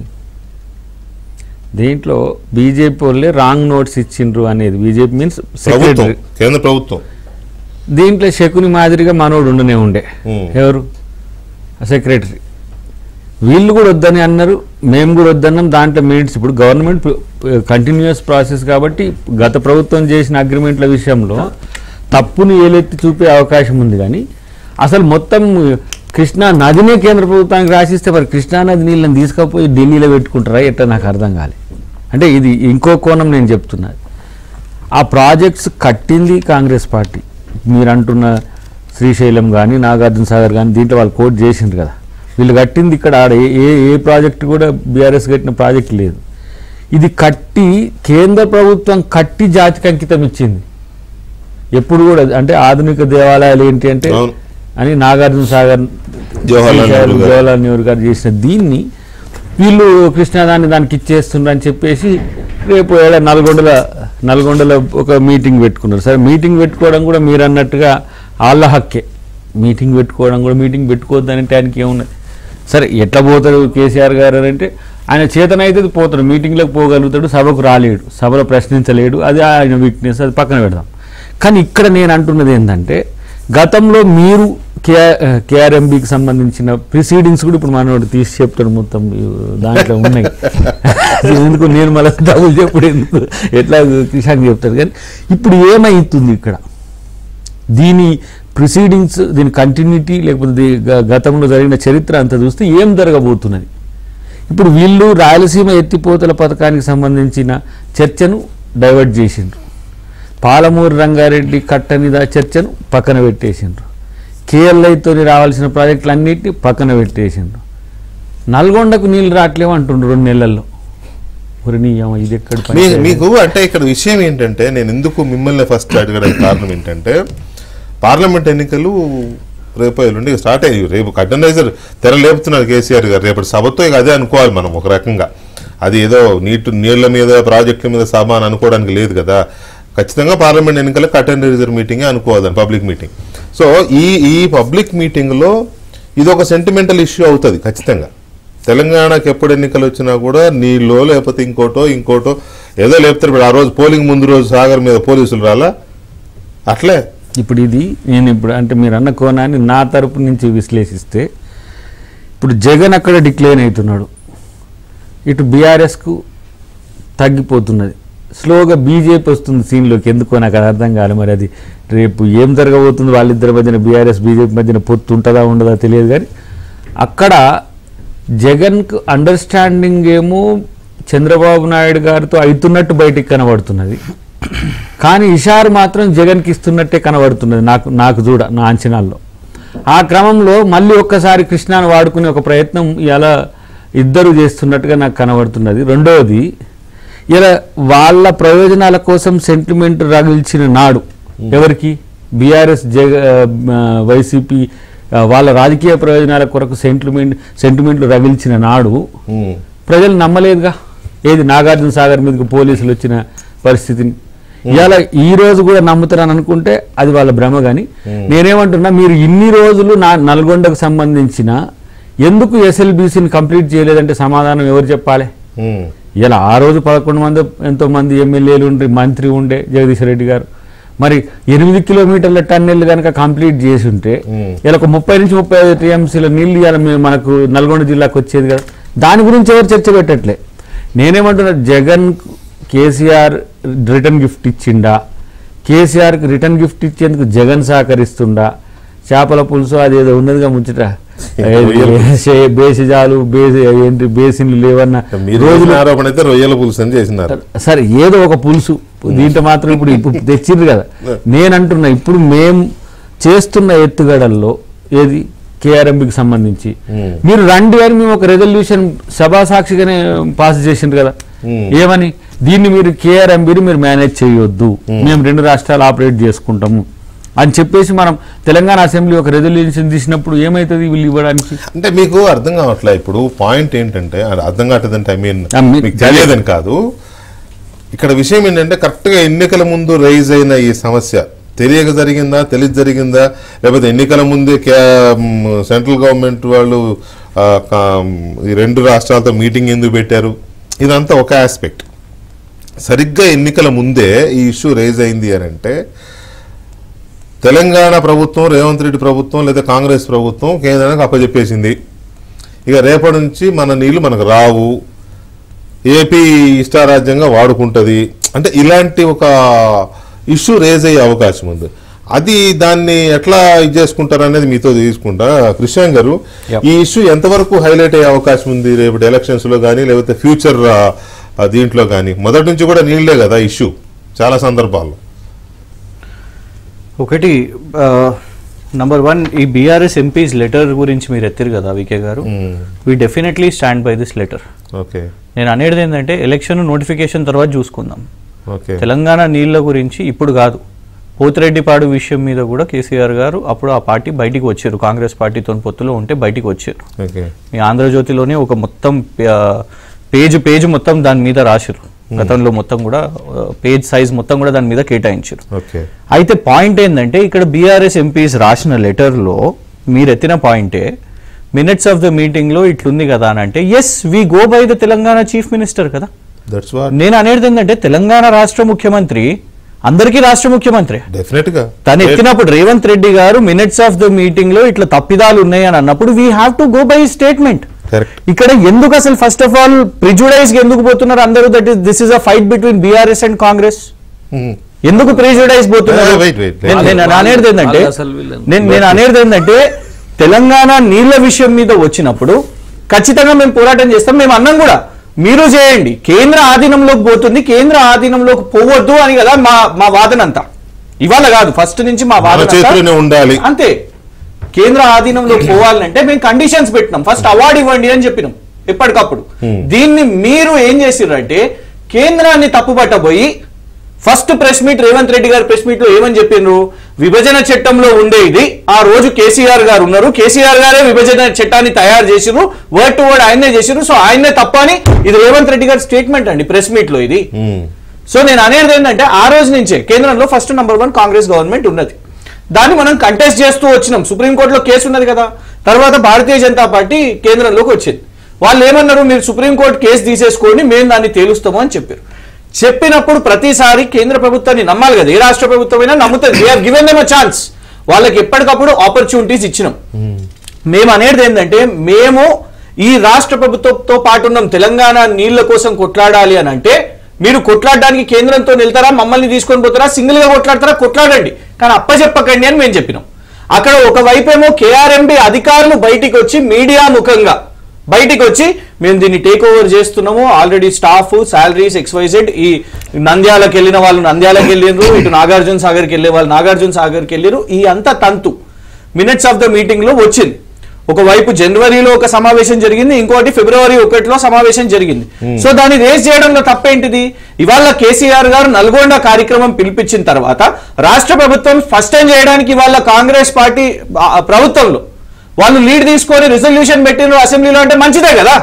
దీంట్లో బీజేపీ వాళ్ళే రాంగ్ నోట్స్ ఇచ్చిండ్రు అనేది బీజేపీ మీన్స్ ప్రభుత్వం సెక్రటరీ కేంద్ర ప్రభుత్వం దీంట్లో శకుని మాదిరిగా మనోడు ఉండనే ఉండే Hmm. ఎవరు సెక్రటరీ వీళ్ళు కూడా వద్దని అన్నారు మేము కూడా వద్దన్నాం దాంట్లో మినిట్స్ ఇప్పుడు గవర్నమెంట్ కంటిన్యూస్ ప్రాసెస్ కాబట్టి గత ప్రభుత్వం చేసిన అగ్రిమెంట్ల విషయంలో తప్పుని ఏలెత్తి చూపే అవకాశం ఉంది కానీ అసలు మొత్తం కృష్ణా నదినే కేంద్ర ప్రభుత్వానికి రాసిస్తే మరి కృష్ణా నది నీళ్ళని తీసుకపోయి ఢిల్లీలో పెట్టుకుంటారా ఎట్లా నాకు అర్థం కాలే అంటే ఇది ఇంకో కోణం నేను చెప్తున్నది ఆ ప్రాజెక్ట్స్ కట్టింది కాంగ్రెస్ పార్టీ మీరు అంటున్న శ్రీశైలం కానీ నాగార్జున సాగర్ కానీ దీంట్లో వాళ్ళు కోట్ చేసిండ్రు కదా వీళ్ళు కట్టింది ఇక్కడ ఆడ ఏ- ఏ ఏ ప్రాజెక్ట్ కూడా బీఆర్ఎస్ కట్టిన ప్రాజెక్ట్ లేదు ఇది కట్టి కేంద్ర ప్రభుత్వం కట్టి జాతికి అంకితం ఇచ్చింది ఎప్పుడు కూడా అంటే ఆధునిక దేవాలయాలు ఏంటి అంటే అవును. అని నాగార్జున సాగర్ జవహర్లాల్ నెహ్రూ గారు. జవహర్లాల్ నెహ్రూ గారు చేసిన దీన్ని వీళ్ళు కృష్ణాదాన్ని దానికి ఇచ్చేస్తుండ్రు అని చెప్పేసి రేపు ఏడ నల్గొండల నల్గొండలో ఒక మీటింగ్ పెట్టుకున్నారు సరే మీటింగ్ పెట్టుకోవడం కూడా మీరు అన్నట్టుగా వాళ్ళ హక్కే మీటింగ్ పెట్టుకోవడం కూడా మీటింగ్ పెట్టుకోవద్దని ఆయనకి ఏమున్నది సరే ఎట్లా పోతాడు కేసీఆర్ గారు అని అంటే ఆయన చేతనైతే పోతాడు మీటింగ్లోకి పోగలుగుతాడు సభకు రాలేడు సభలో ప్రశ్నించలేడు అది ఆయన వీక్నెస్ అది పక్కన పెడదాం కానీ ఇక్కడ నేను అంటున్నది ఏంటంటే గతంలో మీరు కే కేఆర్ఎంబికి సంబంధించిన ప్రొసీడింగ్స్ కూడా ఇప్పుడు మనోడు తీసి చెప్తాడు మొత్తం ఈ దాంట్లో ఉన్నాయి ఎందుకు నేను మళ్ళీ డబ్బులు చెప్పుడు ఎందుకు ఎట్లా కిషాన్ చెప్తాడు కానీ ఇప్పుడు ఏమైతుంది ఇక్కడ దీని ప్రొసీడింగ్స్ దీని కంటిన్యూటీ లేకపోతే దీ- గ- గతంలో జరిగిన చరిత్ర అంతా చూస్తే ఏం జరగబోతున్నది ఇప్పుడు వీళ్ళు రాయలసీమ ఎత్తిపోతల పథకానికి సంబంధించిన చర్చను డైవర్ట్ చేసిండ్రు పాలమూరు రంగారెడ్డి కట్టనిదా చర్చను పక్కన పెట్టేసిండ్రు కేఎల్ఐతో రావాల్సిన ప్రాజెక్టులన్నింటినీ పక్కన పెట్టేసిండ్రు నల్గొండకు నీళ్ళు రావట్లేవు అంటుండ్రు రెండు నెలల్లో ఒరి నీ అమ్మ, ఇది ఎక్కడ పని మీ- చేయలేదు. మీకు అంటే ఇక్కడ విషయం ఏంటంటే నేను ఎందుకు మిమ్మల్ని ఫస్ట్ అడగడానికి కారణం ఏంటంటే పార్లమెంట్ ఎన్నికలు రేపు ఎల్లుండి స్టార్ట్ అయ్యి రేపు కటనైజర్ తెర లేపుతున్నారు కేసీఆర్ గారు రేపటి సభతో ఇక అదే అనుకోవాలి మనం ఒక రకంగా అది ఏదో నీటి నీళ్ల మీద ప్రాజెక్టుల మీద సభ అని అనుకోవడానికి లేదు కదా ఖచ్చితంగా పార్లమెంట్ ఎన్నికల కటనైజర్ మీటింగే అనుకోవాలి పబ్లిక్ మీటింగ్ సో ఈ ఈ పబ్లిక్ మీటింగ్లో ఇది ఒక సెంటిమెంటల్ ఇష్యూ అవుతుంది ఖచ్చితంగా తెలంగాణకి ఎప్పుడు ఎన్నికలు వచ్చినా కూడా నీళ్ళో లేకపోతే ఇంకోటో ఇంకోటో ఏదో లేపుతారు ఇప్పుడు ఆ రోజు పోలింగ్ ముందు రోజు సాగర్ మీద పోలీసులు రాలా అట్లే ఇప్పుడు ఇది నేను ఇప్పుడు అంటే మీరు అన్న కోణాన్ని నా తరపు నుంచి విశ్లేషిస్తే ఇప్పుడు జగన్ అక్కడ డిక్లైన్ అవుతున్నాడు ఇటు బీఆర్ఎస్కు తగ్గిపోతున్నది స్లోగా బీజేపీ వస్తుంది సీన్లోకి ఎందుకో నాకు అది అర్థం కాదు మరి అది రేపు ఏం జరగబోతుంది వాళ్ళిద్దరి మధ్యన బీఆర్ఎస్ బీజేపీ మధ్యన పొత్తు ఉంటుందా ఉండదా తెలియదు కానీ అక్కడ జగన్కు అండర్స్టాండింగ్ ఏమో చంద్రబాబు నాయుడు గారితో అవుతున్నట్టు బయటికి కనబడుతున్నది కానీ ఇషారు మాత్రం జగన్కి ఇస్తున్నట్టే కనబడుతున్నది నాకు నాకు చూడ నా అంచనాల్లో ఆ క్రమంలో మళ్ళీ ఒక్కసారి కృష్ణాను వాడుకునే ఒక ప్రయత్నం ఇలా ఇద్దరు చేస్తున్నట్టుగా నాకు కనబడుతున్నది రెండవది ఇలా వాళ్ళ ప్రయోజనాల కోసం సెంటిమెంట్ రగిల్చిన నాడు ఎవరికి బీఆర్ఎస్ జగ ఆ, వైసీపీ ఆ, వాళ్ళ రాజకీయ ప్రయోజనాల కొరకు సెంటిమెంట్ సెంటిమెంట్లు రగిల్చిన నాడు ఉమ్. ప్రజలు నమ్మలేదుగా ఏది నాగార్జున సాగర్ మీదకి పోలీసులు వచ్చిన పరిస్థితిని ఇవాళ ఈ రోజు కూడా నమ్ముతారని అనుకుంటే అది వాళ్ళ భ్రమ కానీ నేనేమంటున్నా మీరు ఇన్ని రోజులు నా నల్గొండకు సంబంధించిన ఎందుకు ఎస్ఎల్బీసీని కంప్లీట్ చేయలేదంటే సమాధానం ఎవరు చెప్పాలి ఉమ్. ఇలా ఆ రోజు పదకొండు మంది ఎంతో మంది ఎమ్మెల్యేలు ఉండే మంత్రి ఉండే జగదీష్ రెడ్డి గారు మరి ఎనిమిది కిలోమీటర్ల టన్నెల్ కనుక కంప్లీట్ చేసి ఉంటే ఇలా ఒక ముప్పై నుంచి ముప్పై ఐదు టీఎంసీల నీళ్లు ఇవాళ మేము మనకు నల్గొండ జిల్లాకు వచ్చేది కదా దాని గురించి ఎవరు చర్చ పెట్టట్లే నేనేమంటున్నా జగన్ కేసీఆర్ రిటర్న్ గిఫ్ట్ ఇచ్చిండా కేసీఆర్కి రిటర్న్ గిఫ్ట్ ఇచ్చేందుకు జగన్ సహకరిస్తుండా చేపల పులుసు అదేదో ఉన్నదిగా ముచ్చట ఏ- బేసిజాలు బేసి ఏంటి బేసిన్లు లేవన్న మీరు రోజులు చేసిన ఆరోపణ అయితే రొయ్యల పులుసు అని చేసినారు సరే ఏదో ఒక పులుసు దీంట్లో మాత్రం ఇప్పుడు ఇప్పుడు తెచ్చింది కదా నేనంటున్నా ఇప్పుడు మేం చేస్తున్న ఎత్తుగడల్లో ఏది కేఆర్ఎంబికి సంబంధించి Hmm. మీరు రండి అని మేము ఒక రెజల్యూషన్ సభా సాక్షిగానే పాస్ చేసిండ్రు కదా Hmm. ఏమని దీన్ని మీరు కేఆర్ఎంబిని మీరు మేనేజ్ చేయొద్దు మేము రెండు రాష్ట్రాలు ఆపరేట్ చేసుకుంటాము అని చెప్పేసి మనం తెలంగాణ అసెంబ్లీ ఒక రెజల్యూషన్ తీసినప్పుడు ఏమవుతుంది వీళ్ళు ఇవ్వడానికి అంటే మీకు అర్థం కావట్లే ఇప్పుడు పాయింట్ ఏంటంటే అది అర్థం కావట్లేదంటే ఐ మీన్ ఆ, మీ- మీకు తెలియదని కాదు ఇక్కడ విషయం ఏంటంటే కరెక్ట్గా ఎన్నికల ముందు రైజ్ అయిన ఈ సమస్య తెలియక జరిగిందా తెలిసి జరిగిందా లేకపోతే ఎన్నికల ముందే కే- మ్, సెంట్రల్ గవర్నమెంట్ వాళ్ళు ఆ, కా- ఈ రెండు రాష్ట్రాలతో మీటింగ్ ఎందుకు పెట్టారు ఇదంతా ఒక ఆస్పెక్ట్ సరిగ్గా ఎన్నికల ముందే ఈ ఇష్యూ రైజ్ అయింది అని అంటే తెలంగాణ ప్రభుత్వం రేవంత్ రెడ్డి ప్రభుత్వం లేదా కాంగ్రెస్ ప్రభుత్వం కేంద్రానికి అప్పచెప్పేసింది ఇక రేపటి నుంచి మన నీళ్లు మనకు రావు ఏపీ ఇష్టారాజ్యంగా వాడుకుంటుంది అంటే ఇలాంటి ఒక ఇష్యూ రేజ్ అయ్యే అవకాశం ఉంది అది దాన్ని ఎట్లా ఇది చేసుకుంటారు అనేది మీతో తీసుకుంటా కృష్ణ గారు Yep. ఈ ఇష్యూ ఎంతవరకు హైలైట్ అయ్యే అవకాశం ఉంది రేపటి ఎలక్షన్స్ లో కానీ లేకపోతే ఫ్యూచర్ దీంట్లో కానీ మొదటి నుంచి కూడా నీళ్లే కదా ఇష్యూ చాలా సందర్భాల్లో ఒకటి నంబర్ వన్ ఈ బీఆర్ఎస్ ఎంపీస్ లెటర్ గురించి మీరు ఎత్తారు కదా VK garu we definitely stand by this letter okay నేను అనేది ఏంటంటే ఎలక్షన్ నోటిఫికేషన్ తర్వాత చూసుకుందాం ఓకే తెలంగాణ నీళ్ళ గురించి ఇప్పుడు కాదు పోతిరెడ్డిపాడు విషయం మీద కూడా కేసీఆర్ గారు అప్పుడు ఆ పార్టీ బయటికి వచ్చారు కాంగ్రెస్ పార్టీతో పొత్తులో ఉంటే బయటికి వచ్చారు ఓకే మీ ఆంధ్రజ్యోతిలోనే ఒక మొత్తం ఆ, పేజ్ పేజ్ మొత్తం దాని మీద రాశారు గతంలో మొత్తం కూడా ఆ, పేజ్ సైజ్ మొత్తం కూడా దాని మీద కేటాయించారు ఓకే అయితే పాయింట్ ఏంటంటే ఇక్కడ బీఆర్ఎస్ ఎంపీస్ రాసిన లెటర్లో మీరు ఎత్తిన పాయింటే మినిట్స్ ఆఫ్ ద మీటింగ్లో ఇట్లుంది కదా అని అంటే yes we go by the Telangana chief minister కదా దట్స్ వాట్ నేను అనేది ఏంటంటే తెలంగాణ రాష్ట్ర ముఖ్యమంత్రి అందరికీ రాష్ట్ర ముఖ్యమంత్రి డెఫినెట్ గా తను ఎత్తినప్పుడు రేవంత్ రెడ్డి గారు మినిట్స్ ఆఫ్ ద మీటింగ్ లో ఇట్లా తప్పిదాలు ఉన్నాయి అని అన్నప్పుడు we have to go by statement correct ఇక్కడ ఎందుకు అసలు ఫస్ట్ ఆఫ్ ఆల్ ప్రిజుడైజ్ ఎందుకు పోతున్నారు అందరూ that is this is a fight between BRS and Congress ఎందుకు ప్రిజుడైజ్ పోతున్నారు Eh, wait, wait, wait. నేను- నేను అనేది ఏంటంటే వాళ్ళు అసలు వీళ్ళని- నేను నేను అనేది ఏంటంటే తెలంగాణ నీళ్ల విషయం మీద వచ్చినప్పుడు ఖచ్చితంగా మేము పోరాటం చేస్తాం మేము అన్నం కూడా మీరు చేయండి కేంద్ర ఆధీనంలోకి పోతుంది కేంద్ర ఆధీనంలోకి పోవద్దు అని కదా మా మా వాదన అంతా ఇవాళ కాదు ఫస్ట్ నుంచి మా మన వాదన అంతా- చేతిలోనే ఉండాలి అంతే కేంద్ర ఆధీనంలో పోవాలంటే మేము కండిషన్స్ పెట్టినాం ఫస్ట్ అవార్డు ఇవ్వండి అని చెప్పినాం ఎప్పటికప్పుడు దీన్ని మీరు ఏం చేసిర్రంటే కేంద్రాన్ని తప్పుపట్టబోయి first press meet Revanth Reddy గారి ప్రెస్ మీట్ లో ఏమని చెప్పిండ్రు విభజన చట్టంలో ఉండే ఇది ఆ రోజు కేసీఆర్ గారు ఉన్నారు కేసీఆర్ గారే విభజన చట్టాన్ని తయారు చేసిరు వర్డ్ టు వర్డ్ ఆయనే చేసిరు సో ఆయనే తప్ప అని ఇది రేవంత్ రెడ్డి గారి స్టేట్మెంట్ అండి ప్రెస్ మీట్ లో ఇది మ్మ్. సో నేను అనేది ఏంటంటే ఆ రోజు నుంచే కేంద్రంలో first number one Congress government ఉన్నది దాన్ని మనం కంటెస్ట్ చేస్తూ వచ్చినాం సుప్రీంకోర్టులో కేసు ఉన్నది కదా తర్వాత భారతీయ జనతా పార్టీ కేంద్రంలోకి వచ్చింది వాళ్ళు ఏమన్నారు మీరు సుప్రీంకోర్టు కేసు తీసేసుకోండి మేము దాన్ని తేలుస్తాము అని చెప్పారు చెప్పినప్పుడు ప్రతిసారి కేంద్ర ప్రభుత్వాన్ని నమ్మాలి కదా ఏ రాష్ట్ర ప్రభుత్వమైనా నమ్ముతుంది దే గివెన్ దెమ్ ఛాన్స్ వాళ్ళకి ఎప్పటికప్పుడు ఆపర్చునిటీస్ ఇచ్చినాం మేము అనేది ఏంటంటే మేము ఈ రాష్ట్ర ప్రభుత్వంతో పాటు ఉన్నాం తెలంగాణ నీళ్ల కోసం కొట్లాడాలి అని అంటే మీరు కొట్లాడడానికి కేంద్రంతో వెళ్తారా మమ్మల్ని తీసుకొని పోతారా సింగిల్ గా కొట్లాడతారా కొట్లాడండి కానీ అప్పచెప్పకండి అని మేము చెప్పినాం అక్కడ ఒకవైపేమో కేఆర్ఎంబి అధికారులు బయటికి వచ్చి మీడియా ముఖంగా బయటికి వచ్చి మేము దీన్ని టేక్ ఓవర్ చేస్తున్నాము ఆల్రెడీ స్టాఫ్ శాలరీస్ ఎక్స్వైజెడ్ ఈ నంద్యాలకు వెళ్ళిన వాళ్ళు నంద్యాలకు వెళ్ళిండ్రు ఇటు నాగార్జున సాగర్కి వెళ్ళే వాళ్ళు నాగార్జున సాగర్కి వెళ్ళిరు ఈ అంతా తంతు మినిట్స్ ఆఫ్ ద మీటింగ్ లో వచ్చింది ఒకవైపు జనవరిలో ఒక సమావేశం జరిగింది ఇంకోటి ఫిబ్రవరి ఒకటిలో సమావేశం జరిగింది సో దాన్ని రేస్ చేయడంలో తప్పేంటిది ఇవాళ కేసీఆర్ గారు నల్గొండ కార్యక్రమం పిలిపించిన తర్వాత రాష్ట్ర ప్రభుత్వం ఫస్ట్ టైం చేయడానికి ఇవాళ కాంగ్రెస్ పార్టీ ఆ, ప్రభుత్వంలో వాళ్ళు లీడ్ తీసుకొని రిజల్యూషన్ పెట్టిన అసెంబ్లీలో అంటే మంచిదే కదా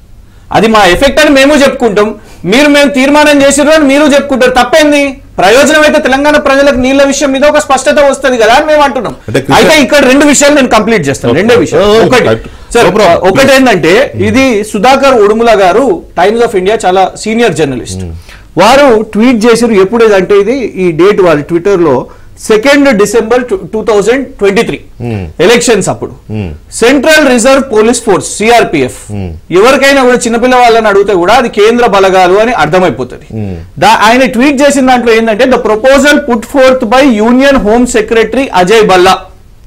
అది మా ఎఫెక్ట్ అని మేము చెప్పుకుంటాం మీరు మేము తీర్మానం చేసిర్రు అని మీరు చెప్పుకుంటారు తప్పేంది ప్రయోజనం అయితే తెలంగాణ ప్రజలకు నీళ్ల విషయం మీద ఒక స్పష్టత వస్తుంది కదా అని మేము అంటున్నాం అంటే కృష్ణ- అయితే ఇక్కడ రెండు విషయాలు నేను కంప్లీట్ చేస్తాను రెండే విషయాలు Oh, ఒకటి right. Sir No problem. ఒకటి ఏంటంటే ఇది Sudhakar Udumula garu Times of India చాలా సీనియర్ జర్నలిస్ట్ వారు ట్వీట్ చేసారు ఎప్పుడు ఇది అంటే ఇది ఈ డేట్ వారి ట్విట్టర్ లో second December two thousand twenty three elections అప్పుడు central reserve police force CRPF ఎవరికైనా కూడా చిన్నపిల్ల వాళ్ళని అడిగితే కూడా అది కేంద్ర బలగాలు అని అర్థమైపోతుంది దా- ఆయన ట్వీట్ చేసిన దాంట్లో ఏంటంటే the proposal put forth by union home secretary Ajay Bhalla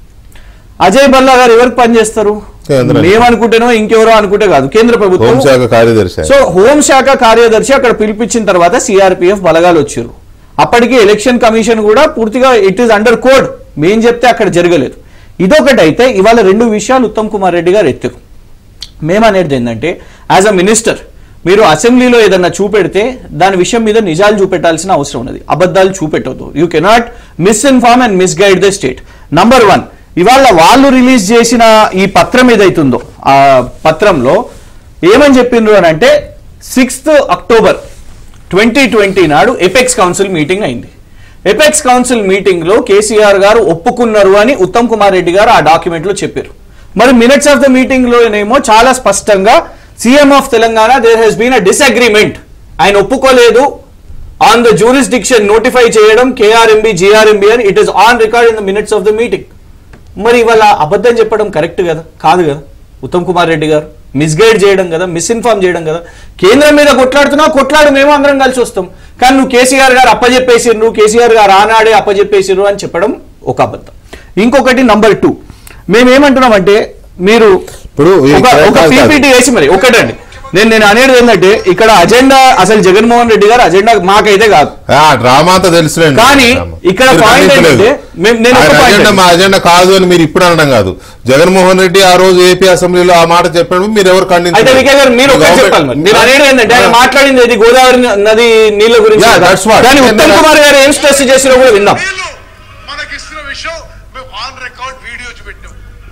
Ajay Bhalla garu ఎవరికి పనిచేస్తారు కేంద్ర- మేమనుకుంటేనో ఇంకెవరో అనుకుంటే కాదు కేంద్ర ప్రభుత్వం హోంశాఖ కార్యదర్శి సో హోంశాఖ కార్యదర్శి అక్కడ పిలిపించిన తర్వాత సిఆర్పిఎఫ్ బలగాలు వచ్చారు అప్పటికి ఎలక్షన్ కమిషన్ కూడా పూర్తిగా ఇట్ ఈస్ అండర్ కోడ్ మేం చెప్తే అక్కడ జరగలేదు ఇదొకటి అయితే ఇవాళ రెండు విషయాలు ఉత్తమ్ కుమార్ రెడ్డి గారు ఎత్తారు మేమనేది ఏంటంటే యాజ్ అ మినిస్టర్ మీరు అసెంబ్లీలో ఏదన్నా చూపెడితే దాని విషయం మీద నిజాలు చూపెట్టాల్సిన అవసరం ఉన్నది అబద్ధాలు చూపెట్టవద్దు you cannot misinform and misguide the state number one ఇవాళ వాళ్ళు రిలీజ్ చేసిన ఈ పత్రం ఏదైతుందో ఆ పత్రంలో ఏమని చెప్పిండ్రు అని అంటే సిక్స్త్ అక్టోబర్ ట్వంటీ ట్వంటీ నాడు ఎపెక్స్ కౌన్సిల్ మీటింగ్ అయింది ఎపెక్స్ కౌన్సిల్ మీటింగ్ లో కేసీఆర్ గారు ఒప్పుకున్నారు అని ఉత్తమ్ కుమార్ రెడ్డి గారు ఆ డాక్యుమెంట్ లో చెప్పారు మరి మినిట్స్ ఆఫ్ ద మీటింగ్ లోనేమో చాలా స్పష్టంగా CM of Telangana there has been a disagreement ఆయన ఒప్పుకోలేదు ఆన్ ద జూరిస్డిక్షన్ నోటిఫై చేయడం కేఆర్ఎంబి జిఆర్ఎంబి అని it is on record in the minutes of the meeting మరి ఇవాళ అబద్ధం చెప్పడం కరెక్ట్ కదా కాదు కదా ఉత్తమ్ కుమార్ రెడ్డి గారు మిస్గైడ్ చేయడం కదా మిస్ఇన్ఫార్మ్ చేయడం కదా కేంద్రం మీద కొట్లాడుతున్నావు కొట్లాడు మేము అందరం కలిసి వస్తాం కానీ నువ్వు కేసీఆర్ గారు అప్పజెప్పేసిర్రు కేసీఆర్ గారు ఆనాడే అప్పజెప్పేసిర్రు అని చెప్పడం ఒక అబద్ధం ఇంకొకటి నంబర్ టూ మేమేమంటున్నామంటే మీరు ఇప్పుడు ఈ ఒక- ఒక కాదు, కాదు. పీపీటీ వేసి మరి ఒకటండి నేను నేను అనేది ఏంటంటే ఇక్కడ అజెండా అసలు జగన్మోహన్ రెడ్డి గారు అజెండా మాకైతే కాదు ఆ డ్రామా అంతా తెలుసులేండి కానీ ఇక్కడ మీరు point ఖండించలేదు. ఏంటంటే, మేము- నేను ఒక ఆయన point అజెండా అండి. మా అజెండా కాదు అని మీరు ఇప్పుడు అనడం కాదు జగన్మోహన్ రెడ్డి ఆ రోజు ఏపీ అసెంబ్లీలో ఆ మాట చెప్పాడు మీరు ఎవరు అయితే వికే గారు మీరు ఒకటి గవర్నమెంట్- చెప్పాలి మరి. మీరు అనేది ఏంటంటే ఆయన మాట్లాడింది ఇది గోదావరి నది నీళ్ళ గురించి Yeah, కదా. that's what. కానీ ఉత్తమ్ కుమార్ గారు ఏం స్ట్రెస్ చేసినా కూడా విన్నాం వీళ్ళు మనకిస్తున్న విషయం మేము ఆన్ రికార్డ్ వీడియో చూపెట్టాం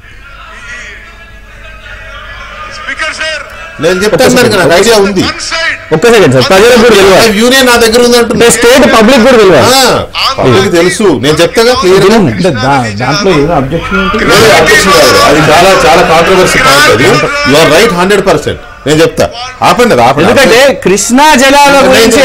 స్పీకర్ సార్ నేను చెప్తాను నాకు ఐడియా ఉంది వన్ సైడ్ ఒక్క సెకండ్ సార్ ప్రజలకు కూడా తెలియాలి యూనియన్ నా దగ్గర ఉంది అంటున్నా. స్టేట్ పబ్లిక్ కూడా తెలియాలి ఆ, పబ్లిక్ తెలుసు నేను చెప్తాగా క్లియర్ అంటే దా- దాంట్లో ఏదో అబ్జెక్షన్ ఏంటి అది చాలా చాలా కాంట్రవర్సీ పాయింట్ అది you are right hundred percent నేను చెప్తా ఆపండి అది ఆపండి ఎందుకంటే కృష్ణా జలాల గురించి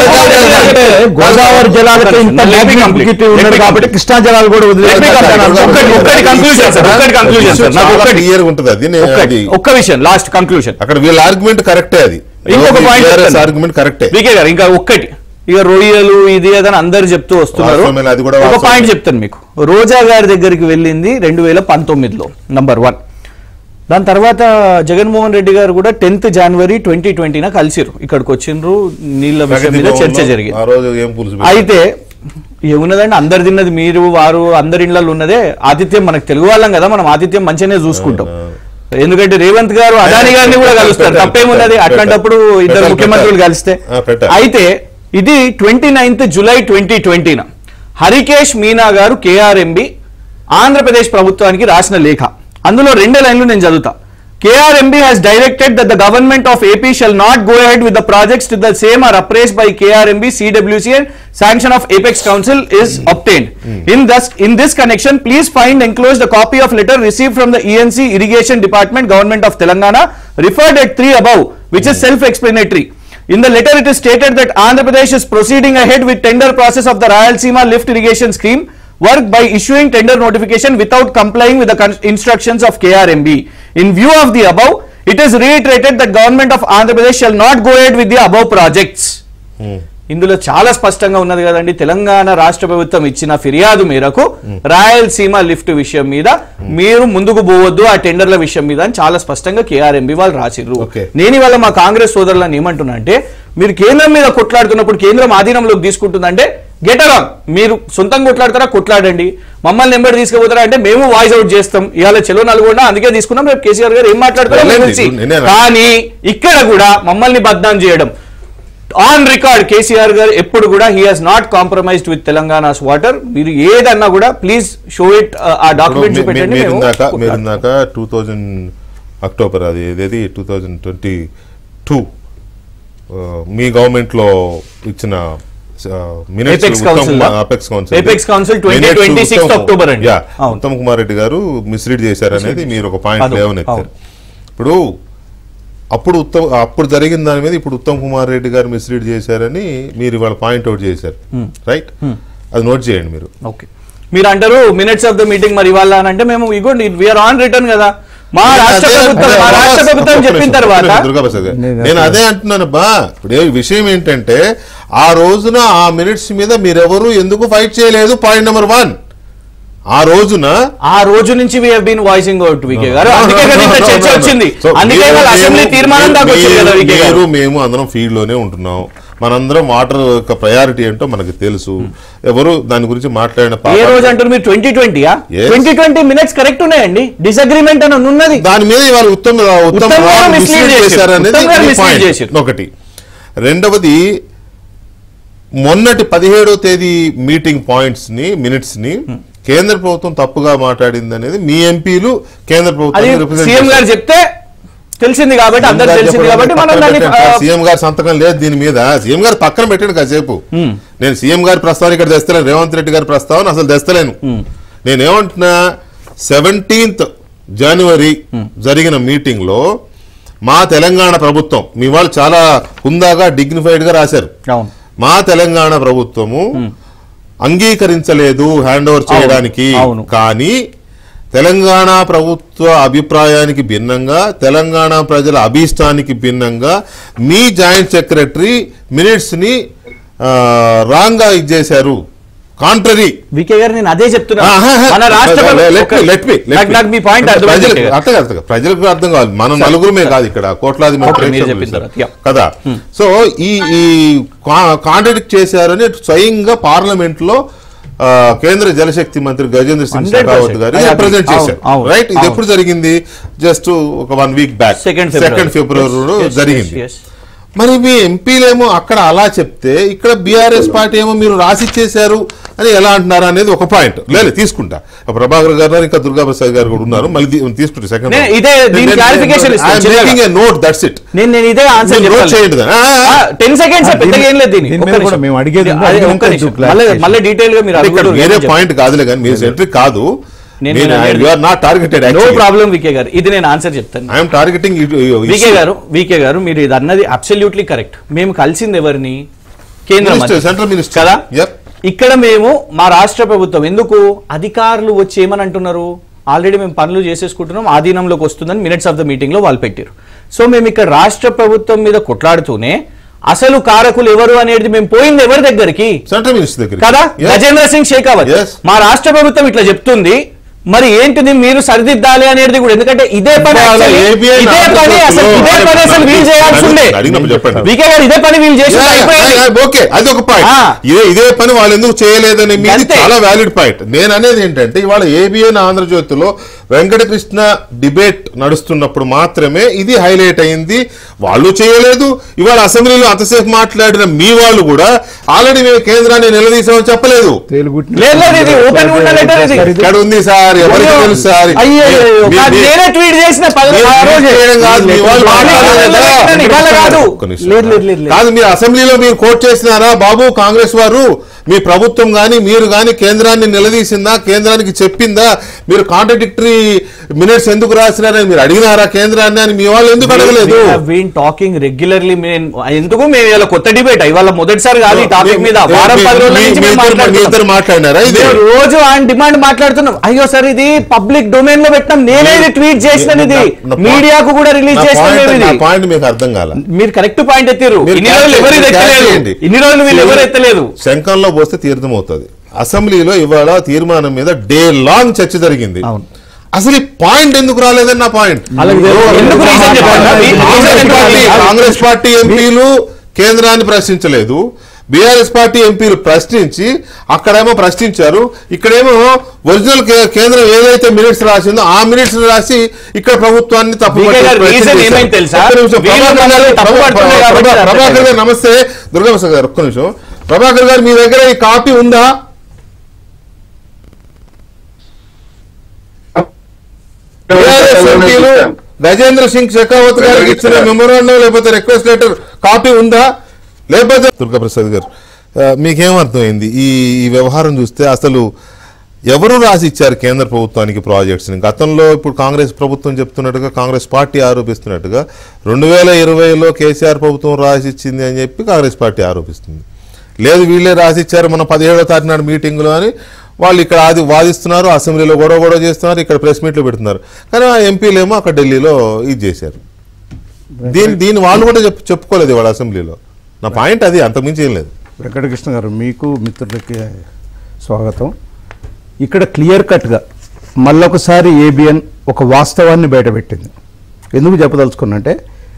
అంటే గోదావరి జలాలతో ఇంత Let me complete. మ్యాగ్నిఫికేటివ్ Let ఉన్నది me కాబట్టి complete. కృష్ణా జలాలు కూడా Let me complete. ఒక్కటి- ఒక్కటి conclusion, sir. ఒక్కటి conclusion, sir. నాకు ఒక్కటి- క్లియర్ ఉంటుంది అది నేను ఒక్క- అది ఒక్క విషయం లాస్ట్ కంక్లూషన్ అక్కడ వీళ్ళ ఆర్గ్యుమెంట్ కరెక్టే అది ఇంకొక point చెప్తాను. ఆర్గ్యుమెంట్ కరెక్టే వికే గారు ఇంకా ఒక్కటి ఇక రొయ్యలు ఇది అదని అందరు చెప్తూ వస్తున్నారు వాస్తవమే, అది కూడా ఒక వాస్తవమే. పాయింట్ చెప్తాను మీకు రోజా గారి దగ్గరికి వెళ్ళింది రెండు వేల పంతొమ్మిదిలో నంబర్ వన్ దాని తర్వాత జగన్మోహన్ రెడ్డి గారు కూడా టెన్త్ జనవరి ట్వంటీ ట్వంటీన కలిసిరు ఇక్కడికి వచ్చిండ్రు నీళ్ళ విషయం మీద చర్చ జరిగింది ఆ రోజు ఏం పులుసు పెట్టారు? అయితే ఏమున్నదండి అందరు తిన్నది మీరు వారు అందరి ఇళ్లలో ఉన్నదే ఆతిథ్యం మనకు తెలుగు వాళ్ళం కదా మనం ఆతిథ్యం మంచిగానే చూసుకుంటాం ఎందుకంటే రేవంత్ గారు అదాని గారిని కూడా కలుస్తారు పెట్టారు, తప్పేమున్నది పెట్టారు, అట్లాంటప్పుడు ఇద్దరు పెట్టారు, ముఖ్యమంత్రులు పెట్టారు. కలిస్తే ఆ, పెట్టారు. అయితే ఇది ట్వంటీ నైన్త్ జూలై ట్వంటీ ట్వంటీన హరికేష్ మీనా గారు కేఆర్ఎంబి ఆంధ్రప్రదేశ్ ప్రభుత్వానికి రాసిన లేఖ అందులో రెండే లైన్లు నేను చదువుతా KRMB has directed that the government of AP shall not go ahead with the projects till the same are appraised by KRMB, CWC and sanction of Apex Council is obtained. In thus, in this connection, please find enclosed a copy of letter received from the ENC Irrigation Department, Government of Telangana, referred at 3 above, which is self-explanatory. In the letter, it is stated that Andhra Pradesh is proceeding ahead with tender process of the Rayalaseema lift irrigation scheme work by issuing tender notification without complying with the con- instructions of KRMB. In view of the above, it is reiterated that government of Andhra Pradesh shall not go ahead with the above projects. ఇందులో చాలా స్పష్టంగా ఉన్నది కదండి తెలంగాణ రాష్ట్ర ప్రభుత్వం ఇచ్చిన ఫిర్యాదు మేరకు రాయలసీమ లిఫ్ట్ విషయం మీద మీరు ముందుకు పోవద్దు ఆ టెండర్ల విషయం మీద అని చాలా స్పష్టంగా కేఆర్ఎంబి వాళ్ళు రాసిర్రు Okay. నేను ఇవాళ మా కాంగ్రెస్ సోదరులను ఏమంటున్నా అంటే మీరు కేంద్రం మీద కొట్లాడుతున్నప్పుడు కేంద్రం ఆధీనంలోకి తీసుకుంటుందంటే గెట్ అలాంగ్ మీరు సొంతంగా కొట్లాడతారా కొట్లాడండి మమ్మల్ని ఎంబడి తీసుకుపోతారా అంటే మేము వాయిస్ అవుట్ చేస్తాం ఇవాళ చెలో నల్గొండ అందుకే తీసుకున్నాం రేపు కేసీఆర్ గారు ఏం మాట్లాడతారో లేదు, మేము తెలిసి. నేనే రా- కానీ ఇక్కడ కూడా మమ్మల్ని బద్నాం చేయడం ఆన్ రికార్డ్ కేసీఆర్ గారు ఎప్పుడు కూడా he has not compromised with Telangana's water మీరు ఏదన్నా కూడా ప్లీజ్ షో ఇట్ ఆ డాక్యుమెంట్ ఇప్పుడు మీ- మీ- చూపెట్టండి మీరు మేము ఇందాక మీరు కొట్లాడతాం. ఇందాక టూ థౌజండ్ అక్టోబర్ అది ఏదేది టూ థౌజండ్ ట్వంటీ టూ మీ గవర్నమెంట్ లో ఇచ్చిన Apex Council లా? Apex council Apex Council 2026 October అండి. యా అవును. ఉత్తమ్ కుమార్ రెడ్డి గారు మిస్లీడ్ చేశారనేది మీరు ఒక పాయింట్ అవును, లేవనెత్తారు అవును. ఇప్పుడు అప్పుడు ఉత్తమ్ అప్పుడు జరిగిన దాని మీద ఇప్పుడు ఉత్తమ్ కుమార్ రెడ్డి గారు మిస్లీడ్ చేశారని మీరు ఇవాళ పాయింట్ అవుట్ చేశారు రైట్ అది నోట్ చేయండి మీరు ఓకే మీరు అంటారు మినిట్స్ ఆఫ్ ద మీటింగ్ మరి ఇవాళ అని అంటే మేము ఇగో వీఆర్ ఆన్ రిటర్న్ కదా మా రాష్ట్ర అదే ప్రభుత్వం మా అంటున్నా. రాష్ట్ర ప్రభుత్వం ఒక్క చెప్పిన నిమిషం, తర్వాత ఒక్క నిమిషం, దుర్గాప్రసాద్ గారు. నేను అదే అంటున్నాను బా ఇప్పుడు ఏ విషయం ఏంటంటే ఆ రోజున ఆ మినిట్స్ మీద మీరెవరు ఎందుకు ఫైట్ చేయలేదు పాయింట్ నెంబర్ వన్ ఆ రోజున ఆ రోజు నుంచి we been voicing out VK garu అందుకే కదా ఇంత చర్చ వచ్చింది So, అందుకే మీరు- వాళ్ళ అసెంబ్లీ మేము- తీర్మానం దాకా వచ్చింది కదా మీరు- వికే గారు మీరు మేము అందరం ఫీల్డ్ లోనే ఉంటున్నాం మనందరం వాటర్ యొక్క ప్రయారిటీ ఏంటో మనకు తెలుసు ఎవరు దాని గురించి మాట్లాడిన ఏ పాప- రోజు అంటారు మీరు ట్వంటీ ట్వంటీయా Yes. Twenty twenty minutes correct ఉన్నాయండి డిసగ్రిమెంట్ అని ఉన్నది దాని మీద ఇవాళ ఉత్తమ్ ఉత్తమ్ ఉత్తమ్ గారు రావు mislead mislead చేశారు. చేశారనేది ఉత్తమ్ గారు మీ mislead point. చేశారు. ఒకటి రెండవది మొన్నటి పదిహేడో తేదీ మీటింగ్ పాయింట్స్ ని మినిట్స్ ని కేంద్ర ప్రభుత్వం తప్పుగా మాట్లాడింది అనేది మీ ఎంపీలు కేంద్ర అది ప్రభుత్వం సీఎం గారు చెప్తే తెలిసింది కాబట్టి అందరు తెలిసింది కాబట్టి మనం దాన్ని ఆ, సీఎం గారి సంతకం లేదు దీని మీద సీఎం గారు పక్కన పెట్టండి కాసేపు నేను సీఎం గారి ప్రస్తావన ఇక్కడ తెస్తలేను రేవంత్ రెడ్డి గారి ప్రస్తావన అసలు తెస్తలేను నేనేమంటున్నా సెవెంటీన్త్ జనవరి జరిగిన మీటింగ్ లో మా తెలంగాణ ప్రభుత్వం మీ వాళ్ళు చాలా హుందాగా డిగ్నిఫైడ్ గా రాశారు అవును మా తెలంగాణ ప్రభుత్వము అంగీకరించలేదు హ్యాండ్ ఓవర్ చేయడానికి అవును. కానీ తెలంగాణ ప్రభుత్వ అభిప్రాయానికి భిన్నంగా తెలంగాణ ప్రజల అభీష్టానికి భిన్నంగా మీ జాయింట్ సెక్రటరీ మినిట్స్ ని రాంగ్ గా ఇచ్చేశారు కాంట్రరీ వికే గారు నేను అదే చెప్తున్నా ఆహా, మన రాష్ట్ర let me, let me, let నాకు- me. నాకు మీ పాయింట్ అంటే అర్థం ప్రజలకు అర్థం కాదు, అర్థం కాదు. ప్రజలకు అర్థం కాదు మనం నలుగురమే కాదు ఇక్కడ కోట్లాది మంది Okay, మీరు ప్రేక్షకులు చెప్పిన చూశారు. తర్వాత, yeah. కదా సో ఈ ఈ కాంట్రడిక్ట్ చేశారని స్వయంగా పార్లమెంట్ లో ఆ, కేంద్ర జలశక్తి మంత్రి గజేంద్ర సింగ్ 100% షెకావత్ గారు I agree. రిప్రజెంట్ చేశారు అవును, అవును, రైట్ ఇది అవును. ఎప్పుడు జరిగింది జస్ట్ ఒక one week back Second February. Second ఫిబ్రవరిలో Yes, yes, జరిగింది yes, yes. మరి మీ ఎంపీలేమో అక్కడ అలా చెప్తే ఇక్కడ బీఆర్ఎస్ పార్టీ ఏమో మీరు రాసిచ్చేశారు అని ఎలా అంటున్నారు అనేది ఒక పాయింట్ లేదు తీసుకుంటా ప్రభాకర్ గారు ఇంకా దుర్గా ప్రసాద్ గారు కూడా ఉన్నారు మళ్ళీ తీ- తీసుకుంటా సెకండ్ నేను ఇదే దీని clarification ఇస్తాను చిన్నగా. నోట్ దట్స్ ఇట్ నేను నేను ఇదే ఆన్సర్ నోట్ చేయండి దాన్ని. ఆ, ఆ, ఆ. టెన్ సెకండ్స్ ఆ, పెద్దగా దీని- ఏం లేదు దీని దీని ఒక్క మీద నిమిషం. కూడా మేము అడిగేది ఉంది. అదే, అది ఒక్క ఇంకా నిమిషం. clarification. మళ్ళీ మళ్ళీ డీటెయిల్ గా మీరు అంటే ఇక్కడ అడుగుతారు, వేరే నేను చెప్తాను. పాయింట్ కాదులే కానీ మీరు సెంట్రిక్ కాదు నేను- నేను నేను- you are not targeted no actually problem VK garu ఇది నేను ఆన్సర్ చెప్తాను I'm targeting VK garu VK garu మీరు ఇది అన్నది అబ్సల్యూట్లీ కరెక్ట్ మేము కలిసింది ఎవరిని కేంద్ర మినిస్టర్ మంత్రి. సెంట్రల్ మినిస్టర్ కదా Yep. ఇక్కడ మేము మా రాష్ట్ర ప్రభుత్వం ఎందుకు అధికారులు వచ్చి ఏమని అంటున్నారు ఆల్రెడీ మేము పనులు చేసేసుకుంటున్నాం ఆధీనంలోకి వస్తుందని మినిట్స్ ఆఫ్ ద మీటింగ్ లో వాళ్ళు పెట్టారు సో మేము ఇక్కడ రాష్ట్ర ప్రభుత్వం మీద కొట్లాడుతూనే అసలు కారకులు ఎవరు అనేది మేము పోయింది ఎవరి దగ్గరికి సెంట్రల్ మినిస్టర్ దగ్గర కదా గజేంద్ర సింగ్ షేకావత్ Yes. మా రాష్ట్ర ప్రభుత్వం ఇట్లా చెప్తుంది మరి ఏంటిది మీరు సరిదిద్దాలి అనేది కూడా ఎందుకంటే ఇదే పని ఇవాళ actually- ABI ఇదే పని అసలు ఇదే పని అసలు వీళ్ళు చేయాల్సి ఉండే అడిగినప్పుడు చెప్పండి వికే గారు ఇదే పని వీళ్ళు చేసి అయిపోయింది ఓకే అది ఒక పాయింట్ ఆ. ఇదే ఇదే పని వాళ్ళు ఎందుకు చేయలేదని మీది అంతే. చాలా వ్యాలిడ్ పాయింట్ నేను అనేది ఏంటంటే ఇవాళ ఏబిఎన్ ఆంధ్రజ్యోతిలో వెంకటకృష్ణ డిబేట్ నడుస్తున్నప్పుడు మాత్రమే ఇది హైలైట్ అయింది వాళ్ళు చేయలేదు ఇవాళ అసెంబ్లీలో అంతసేపు మాట్లాడిన మీ వాళ్ళు కూడా ఆల్రెడీ మేము కేంద్రాన్ని నిలదీసామని చెప్పలేదు తేలుగుట్టిన- లేదు, లేదు, ఇది open ఉన్న letter ఇది. సార్, ఇది- ఇక్కడ ఉంది సార్ ఎవరికి తెలుసు సార్ అయ్యో మీ- మీ- నేనే ట్వీట్ చేసిన పది మీరు ఆ రోజే. చేయడం కాదు, మీ వాళ్ళు మాట్లాడలేదు కదా. ఇవాళ కాదు ఒక్క నిమిషం. లేదు లేదు లేదు లేదు. కాదు మీరు అసెంబ్లీలో మీరు కోట్ చేసినారా బాబు కాంగ్రెస్ వారు మీ ప్రభుత్వం గాని మీరు గాని కేంద్రాన్ని నిలదీసిందా కేంద్రానికి చెప్పిందా మీరు కాంట్రడిక్టరీ మినిట్స్ ఎందుకు రాసినారని మీరు అడిగినారా కేంద్రాన్ని అని మీ వాళ్ళు ఎందుకు అడగలేదు బీన్ టాకింగ్ రెగ్యులర్లీ ఎందుకు మేము ఇవాళ కొత్త డిబేట్ ఇవాళ మొదటిసారి కాదు ఈ టాపిక్ మీద వారం పది రోజుల నుంచి మేము మీ ఇద్దరు మాట్లాడుతున్నాం. మాట్లాడినారా ఇది మేము రోజు ఆయన డిమాండ్ మాట్లాడుతున్నాం అయ్యో సార్ ఇది పబ్లిక్ డొమైన్ లో పెట్టినాం నేనే ఇది ట్వీట్ చేసినది ఇది నా- నా మీడియాకు కూడా రిలీజ్ నా చేసినాం point- మేము నా ఇది పాయింట్ మీకు అర్థం కాల మీరు కరెక్ట్ పాయింట్ ఎత్తారు మీరు ఇన్ని catch రోజులు ఎవరు చేయండి, ఇది catch ఎత్తలేదు చేయండి. ఇన్ని రోజులు వీళ్ళు ఎవరు ఎత్తలేదు శంఖంలో పోస్తే తీర్థం అవుతుంది అసెంబ్లీలో ఇవాళ తీర్మానం మీద డే లాంగ్ చర్చ జరిగింది అవును. అసలు ఈ పాయింట్ ఎందుకు రాలేదని నా పాయింట్ అలాగే ఎందుకు reason చెప్పండి? మీ- కాంగ్రెస్ reason పార్టీ చెప్పండి. కాంగ్రెస్ పార్టీ ఎంపీలు కేంద్రాన్ని ప్రశ్నించలేదు బీఆర్ఎస్ పార్టీ ఎంపీలు ప్రశ్నించి అక్కడేమో ప్రశ్నించారు ఇక్కడేమో ఒరిజినల్ కే- కేంద్రం ఏదైతే మినిట్స్ రాసిందో ఆ మినిట్స్ రాసి ఇక్కడ ప్రభుత్వాన్ని తప్పు వీకే గారు reason ఏమైంది తెలుసా? వీళ్ళు మమ్మల్ని తప్పు పడుతున్నారు కాబట్టి ప్రభాకర్ గారు నమస్తే దుర్గాప్రసాద్ గారు ఒక్క నిమిషం ప్రభాకర్ గారు మీ దగ్గర ఈ కాపీ ఉందా TRS ఎంపీలు గజేంద్ర సింగ్ షెకావత్ గారికి ఇచ్చిన మెమోరాండం లేకపోతే రిక్వెస్ట్ లెటర్ కాపీ ఉందా లేకపోతే దుర్గాప్రసాద్ గారు ఆ, మీకేం అర్థమైంది ఈ ఈ వ్యవహారం చూస్తే అసలు ఎవరు రాసి ఇచ్చారు కేంద్ర ప్రభుత్వానికి ప్రాజెక్ట్స్ని గతంలో ఇప్పుడు కాంగ్రెస్ ప్రభుత్వం చెప్తున్నట్టుగా కాంగ్రెస్ పార్టీ ఆరోపిస్తున్నట్టుగా రెండు వేల ఇరవైలో కేసీఆర్ ప్రభుత్వం రాసి ఇచ్చింది అని చెప్పి కాంగ్రెస్ పార్టీ ఆరోపిస్తుంది లేదు వీళ్ళే రాసి ఇచ్చారు మన పదిహేడో తారీఖు నాడు మీటింగ్లో అని వాళ్ళు ఇక్కడ ఆది వాదిస్తున్నారు అసెంబ్లీలో గొడవ గొడవ చేస్తున్నారు ఇక్కడ ప్రెస్ మీట్లు పెడుతున్నారు కానీ ఆ ఎంపీలు ఏమో అక్కడ ఢిల్లీలో ఇది చేశారు దీని దీని వాళ్ళు కూడా చెప్పు చెప్పుకోలేదు వాళ్ళ అసెంబ్లీలో నా పాయింట్ అది అంతకుమించి ఏం లేదు వెంకటకృష్ణ గారు మీకు మిత్రులకి స్వాగతం ఇక్కడ క్లియర్ కట్గా మళ్ళొకసారి ఏబిఎన్ ఒక వాస్తవాన్ని బయటపెట్టింది ఎందుకు చెప్పదలుచుకున్నంటే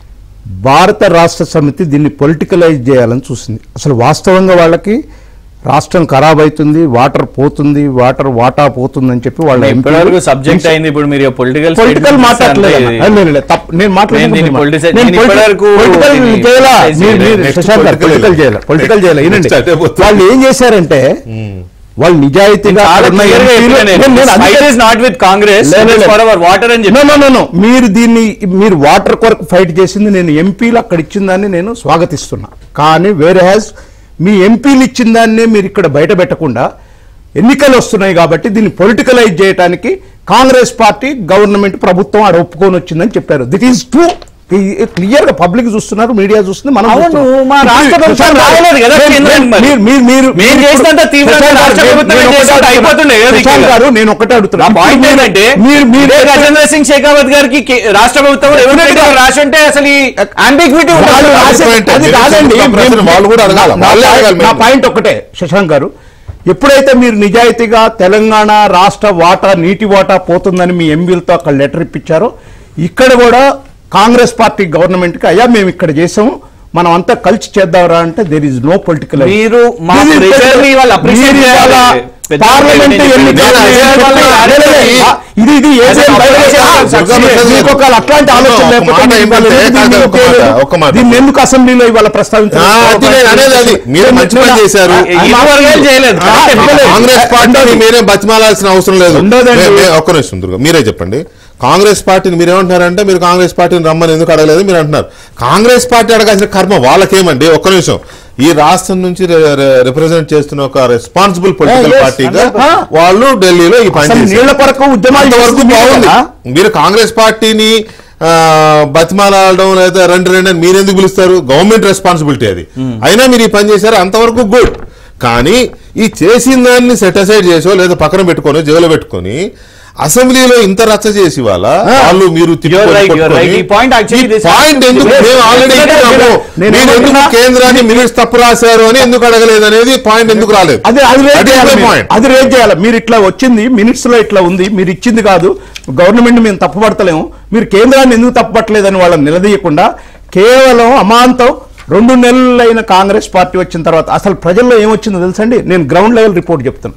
భారత రాష్ట్ర సమితి దీన్ని పొలిటికలైజ్ చేయాలని చూసింది అసలు వాస్తవంగా వాళ్ళకి రాష్ట్రం ఖరాబ్ అవుతుంది వాటర్ పోతుంది వాటర్ వాటా పోతుంది అని చెప్పి వాళ్ళ ఇప్పటివరకు సబ్జెక్ట్ అయింది ఇప్పుడు మీరు పొలిటికల్ పొలిటికల్ మాట్లాడలేదు నేను నేను దీన్ని politicize- నేను ఇప్పటివరకు పొలిటికల్ దీన్ని చేయాలా politicize మీరు- మీరు Next శశాంక్ గారు political పొలిటికల్ చేయాలి పొలిటికల్ చేయాలి వినండి Next అదే పోతుంది. వాళ్ళు ఏం చేశారంటే వాళ్ళు నిజాయితీగా అక్కడ ఉన్న ఎంపీలు- నేను- నేను అందుకే- నాట్ విత్ కాంగ్రెస్ లే, లే, లే. ఫర్ అవర్ వాటర్ అని No, no, no, no. మీరు దీన్ని మీరు వాటర్ కొరకు ఫైట్ చేసింది నేను ఎంపీలు అక్కడ ఇచ్చిన దాన్ని నేను స్వాగతిస్తున్నా కానీ వేరే హ్యాస్ మీ ఎంపీలు ఇచ్చిన దాన్నే మీరు ఇక్కడ బయట పెట్టకుండా ఎన్నికలు వస్తున్నాయి కాబట్టి దీన్ని పొలిటికలైజ్ చేయడానికి కాంగ్రెస్ పార్టీ గవర్నమెంట్ ప్రభుత్వం ఆడ ఒప్పుకొని వచ్చిందని చెప్పారు దిట్ ఈస్ ట్రూ క్లియర్ గా పబ్లిక్ చూస్తున్నారు మీడియా చూస్తుంది మనం అవును, చూస్తున్నాం. మా రాష్ట్ర ఇప్పుడు ప్రభుత్వం శశాంక్ గారు, రాయలేదు కదా మీరు- కేంద్రానికి మరి. మీరు- మీరు- మీరు- మేము చేసినంత తీవ్రంగా శశాంక్ గారు, రాష్ట్ర నేను- ప్రభుత్వం నేను ఒకటే చేసినంత అడుగుతున్నా. అయిపోతుండే కదా శశాంక్ ఇక్కడ. గారు నేను ఒకటే అడుగుతున్నా నా పాయింట్ ఇప్పుడు ఏంటంటే మీరు మీరు ఇదే గజేంద్ర సింగ్ షేకావత్ గారికి కే- రాష్ట్ర ప్రభుత్వం ఎవరైతే రాసి ఉంటే అసలు ఈ అంబిగ్విటీ వాళ్ళు రాసే- point. అది మీరు కాదండి చెప్పిన ప్రశ్న మేము- వాళ్ళు కూడా అడగాలి. నా- వాళ్ళే నా- అడగాలి నా మేము. పాయింట్ ఒకటే శశాంక్ గారు ఎప్పుడైతే మీరు నిజాయితీగా తెలంగాణ రాష్ట్ర వాటా నీటి వాటా పోతుందని మీ ఎంపీలతో అక్కడ లెటర్ ఇప్పించారో ఇక్కడ కూడా కాంగ్రెస్ పార్టీ గవర్నమెంట్ కి అయ్యా మేము ఇక్కడ చేసాము మనం అంతా కలిసి చేద్దాంరా అంటే దేర్ ఇస్ నో పొలిటికల్ మీరు మా pressure ని వాళ్ళు appreciate చేయాలి. పెద్ద పార్లమెంట్ నేను ఎన్నికలు నేను అదే చెప్పి- వాళ్ళ లే, లే, లే. ఇది ఇది ఏ అదే బయట ఒక చేయాలి. మాట మీకు- మీకు ఒక అట్లాంటి ఆలోచన ఒక లేకపోతే మాట మీరు ఏమంటే, ఇవాళ ఎందుకు కాదు, దీన్ని ఒక మాట, చేయలేదు? ఒక మాట. దీన్ని ఎందుకు అసెంబ్లీలో ఇవాళ ప్రస్తావించారు ఆ, అది నేను అనేది అది. మీరు మంచి పని చేశారు. ఈ వర్గాలు చేయలేదు. ఆ, ఇవ్వలేదు. కాంగ్రెస్ పార్టీని మీరేం బతిమాలాల్సిన అవసరం లేదు ఉండదండి. మే- మే- ఒక్క నిమిషం దుర్గా మీరే చెప్పండి కాంగ్రెస్ పార్టీని మీరు ఏమంటున్నారంటే మీరు కాంగ్రెస్ పార్టీని రమ్మని ఎందుకు అడగలేదు మీరు అంటున్నారు కాంగ్రెస్ పార్టీ అడగాల్సిన కర్మ వాళ్ళకేమండి ఒక్క నిమిషం ఈ రాష్ట్రం నుంచి రిప్రజెంట్ చేస్తున్న ఒక రెస్పాన్సిబుల్ పొలిటికల్ yes, పార్టీగా ఆ. వాళ్ళు ఢిల్లీలో ఈ పని అసలు చేశారు. నీళ్ల కొరకు ఉద్యమాలు అంతవరకు చేస్తుంది బాగుంది కదా? మీరు కాంగ్రెస్ పార్టీని ఆ, బతిమాలాడడం లేదా రెండు రెండు అని మీరు ఎందుకు పిలుస్తారు గవర్నమెంట్ రెస్పాన్సిబిలిటీ అది అయినా మీరు ఈ పని చేశారు అంతవరకు గుడ్ కానీ ఈ చేసిన దాన్ని సెట్ అసైడ్ చేసో లేదా పక్కన పెట్టుకొని జైలు పెట్టుకొని అసెంబ్లీలో ఇంత రచ్చ చేసి వాళ్ళ వాళ్ళు మీరు You're right, you're right. ఈ point actually this- పాయింట్ ఎందుకు Yes, మేము ఆల్రెడీ yes, ఇచ్చినాము నేను మీరు ఎందుకు ఏమంటున్నా? కేంద్రాన్ని మినిట్స్ తప్పు రాశారు అని ఎందుకు అడగలేదు అనేది పాయింట్ ఎందుకు రాలేదు అది అది రేట్ That is చేయాలి my మీరు. point. అది రేట్ చేయాలి మీరు ఇట్లా వచ్చింది మినిట్స్ లో ఇట్లా ఉంది మీరు ఇచ్చింది కాదు గవర్నమెంట్ మేము తప్పుపడతలేము మీరు కేంద్రాన్ని ఎందుకు తప్పుపట్టలేదని వాళ్ళని నిలదీయకుండా కేవలం అమాంతం రెండు నెలలైన కాంగ్రెస్ పార్టీ వచ్చిన తర్వాత అసలు ప్రజల్లో ఏమొచ్చిందో తెలుసండి నేను గ్రౌండ్ లెవెల్ రిపోర్ట్ చెప్తాను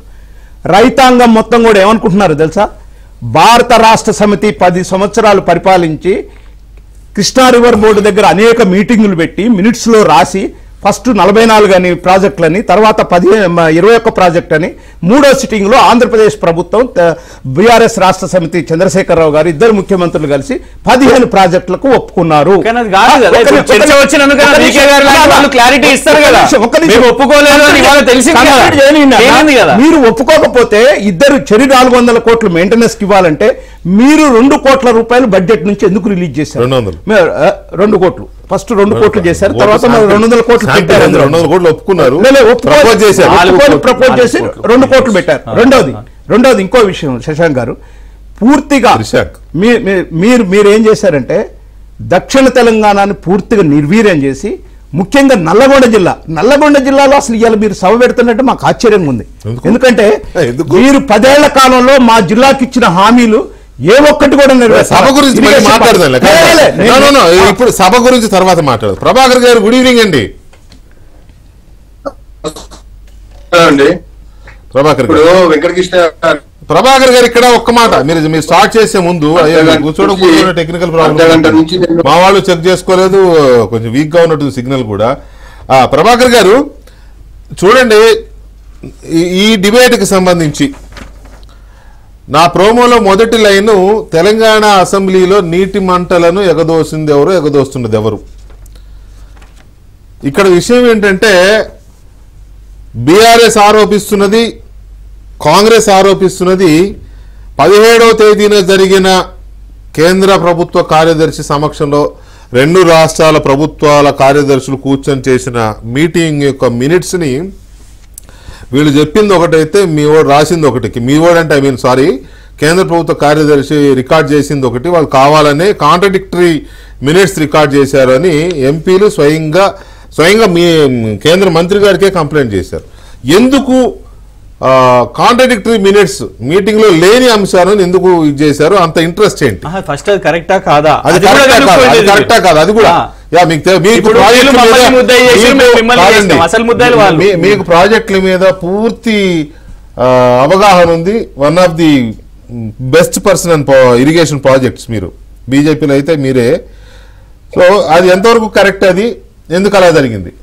రైతాంగం మొత్తం కూడా ఏమనుకుంటున్నారు తెలుసా భారత రాష్ట్ర సమితి పది సంవత్సరాలు పరిపాలించి కృష్ణా రివర్ బోర్డు దగ్గర అనేక మీటింగులు పెట్టి మినిట్స్ లో రాసి ఫస్ట్ నలభై నాలుగు అని ప్రాజెక్టులని తర్వాత పది ఇరవై ఒక్క ప్రాజెక్ట్ అని మూడో సిట్టింగ్ లో ఆంధ్రప్రదేశ్ ప్రభుత్వం బీఆర్ఎస్ రాష్ట్ర సమితి చంద్రశేఖరరావు గారు ఇద్దరు ముఖ్యమంత్రులు కలిసి పదిహేను ప్రాజెక్టులకు ఒప్పుకున్నారు కానీ అది కాదు కదా. ఒక్క ఇప్పుడు నిమిషం, చర్చ ఒక్క వచ్చినందుకు నిమిషం, వీకే గారు లాంటి ఒక్క వాళ్ళు clarity నిమిషం, ఇస్తారు కదా. ఒక్క నిమిషం. మేము ఒప్పుకోలేదు అని ఇవాళ తెలిసింది కదా. కంప్లీట్ చేయనియండి అన్న. తేలింది కదా. మీరు ఒప్పుకోకపోతే ఇద్దరు చెరి నాలుగు వందల కోట్లు మెయింటెనెన్స్ కి ఇవ్వాలంటే మీరు రెండు కోట్ల రూపాయలు బడ్జెట్ నుంచి ఎందుకు రిలీజ్ చేశారు రెండు వందలు. మీరు, ఆ, రెండు కోట్లు ఫస్ట్ రెండు కోట్లు చేశారు తర్వాత మరి రెండు వందల కోట్లు శాంపిల్ పెట్టారు అందులో. రెండు వందల కోట్లు ఒప్పుకున్నారు లే, లే, ఒప్పుకో- ప్రపోజ్ చేశారు నాలుగు ఒప్పుకొని కోట్లు, ప్రపోజ్ నాలుగు చేసి కోట్లు. రెండు కోట్లు పెట్టారు రెండోది రెండోది ఇంకో విషయం శశాంక్ గారు పూర్తిగా త్రిశాంక్. మీ- మీ- మీరు మీరు ఏం చేశారంటే దక్షిణ తెలంగాణని పూర్తిగా నిర్వీర్యం చేసి ముఖ్యంగా నల్లగొండ జిల్లా నల్లగొండ జిల్లాలో అసలు ఇవాళ మీరు సభ పెడుతున్నట్టు మాకు ఆశ్చర్యంగా ఉంది ఎందుకు? ఎందుకంటే ఎందుకు? మీరు పదేళ్ల కాలంలో మా జిల్లాకి ఇచ్చిన హామీలు ఏ ఒక్కటి కూడా నెరవేర్చలేదు. సభ గురించి మళ్ళీ ఇరిగేషన్ మాట్లాడదాం లే, లే, లే, No, no, no. నేను- ఇప్పుడు సభ గురించి తర్వాత మాట్లాడదు ప్రభాకర్ గారు గుడ్ ఈవినింగ్ అండి అండి ప్రభాకర్ ఇప్పుడు గారు వెంకటకృష్ణ గారు ప్రభాకర్ గారు ఇక్కడ ఒక్క మాట మీరు మీరు స్టార్ట్ చేసే ముందు అయ్యో అర్ధగంట కూర్చోడం నుంచి- కూర్చోడం టెక్నికల్ అర్ధగంట ప్రాబ్లం నుంచి నేను- మా వాళ్ళు చెక్ చేసుకోలేదు కొంచెం వీక్ గా ఉన్నట్టు సిగ్నల్ కూడా ఆ, ప్రభాకర్ గారు చూడండి ఈ- ఈ డిబేట్ కి సంబంధించి నా ప్రోమోలో మొదటి లైను తెలంగాణ అసెంబ్లీలో నీటి మంటలను ఎగదోసింది ఎవరు ఎగదోస్తున్నది ఎవరు ఇక్కడ విషయం ఏంటంటే బీఆర్ఎస్ ఆరోపిస్తున్నది కాంగ్రెస్ ఆరోపిస్తున్నది పదిహేడవ తేదీన జరిగిన కేంద్ర ప్రభుత్వ కార్యదర్శి సమక్షంలో రెండు రాష్ట్రాల ప్రభుత్వాల కార్యదర్శులు కూర్చొని చేసిన మీటింగ్ యొక్క మినిట్స్ని వీళ్ళు చెప్పింది ఒకటైతే మీ వాడు రాసింది ఒకటి మీ వాడు అంటే ఐ మీన్ సారీ కేంద్ర ప్రభుత్వ కార్యదర్శి రికార్డ్ చేసింది ఒకటి వాళ్ళు కావాలనే కాంట్రడిక్టరీ మినిట్స్ రికార్డ్ చేశారు అని ఎంపీలు స్వయంగా స్వయంగా మీ కేంద్ర మంత్రి గారికే కంప్లైంట్ చేశారు ఎందుకు కాంట్రడిక్టరీ మినిట్స్ మీటింగ్ లో లేని అంశాలను ఎందుకు ఇది చేశారు అంత ఇంట్రెస్ట్ ఏంటి ఫస్ట్ అది కరెక్టా కాదా అది కూడా కరెక్టా కాదా? అది కనుక్కోలేదు కరెక్టా కాదు అది కూడా ఆ. యా మీకు తె- మీకు ఇప్పుడు ప్రాజెక్టుల వీళ్ళు మమ్మల్ని మీద- ముద్దాయి చేసి మీకు- మేము మిమ్మల్ని కాదండి. చేస్తాం. అసలు ముద్దాయిలు వాళ్ళు. మీ- మీకు ప్రాజెక్టుల మీద పూర్తి ఆ, అవగాహన ఉంది one of the best person and irrigation projects మీరు బీజేపీలో అయితే మీరే సో అది ఎంతవరకు కరెక్ట్ అది ఎందుకు అలా జరిగింది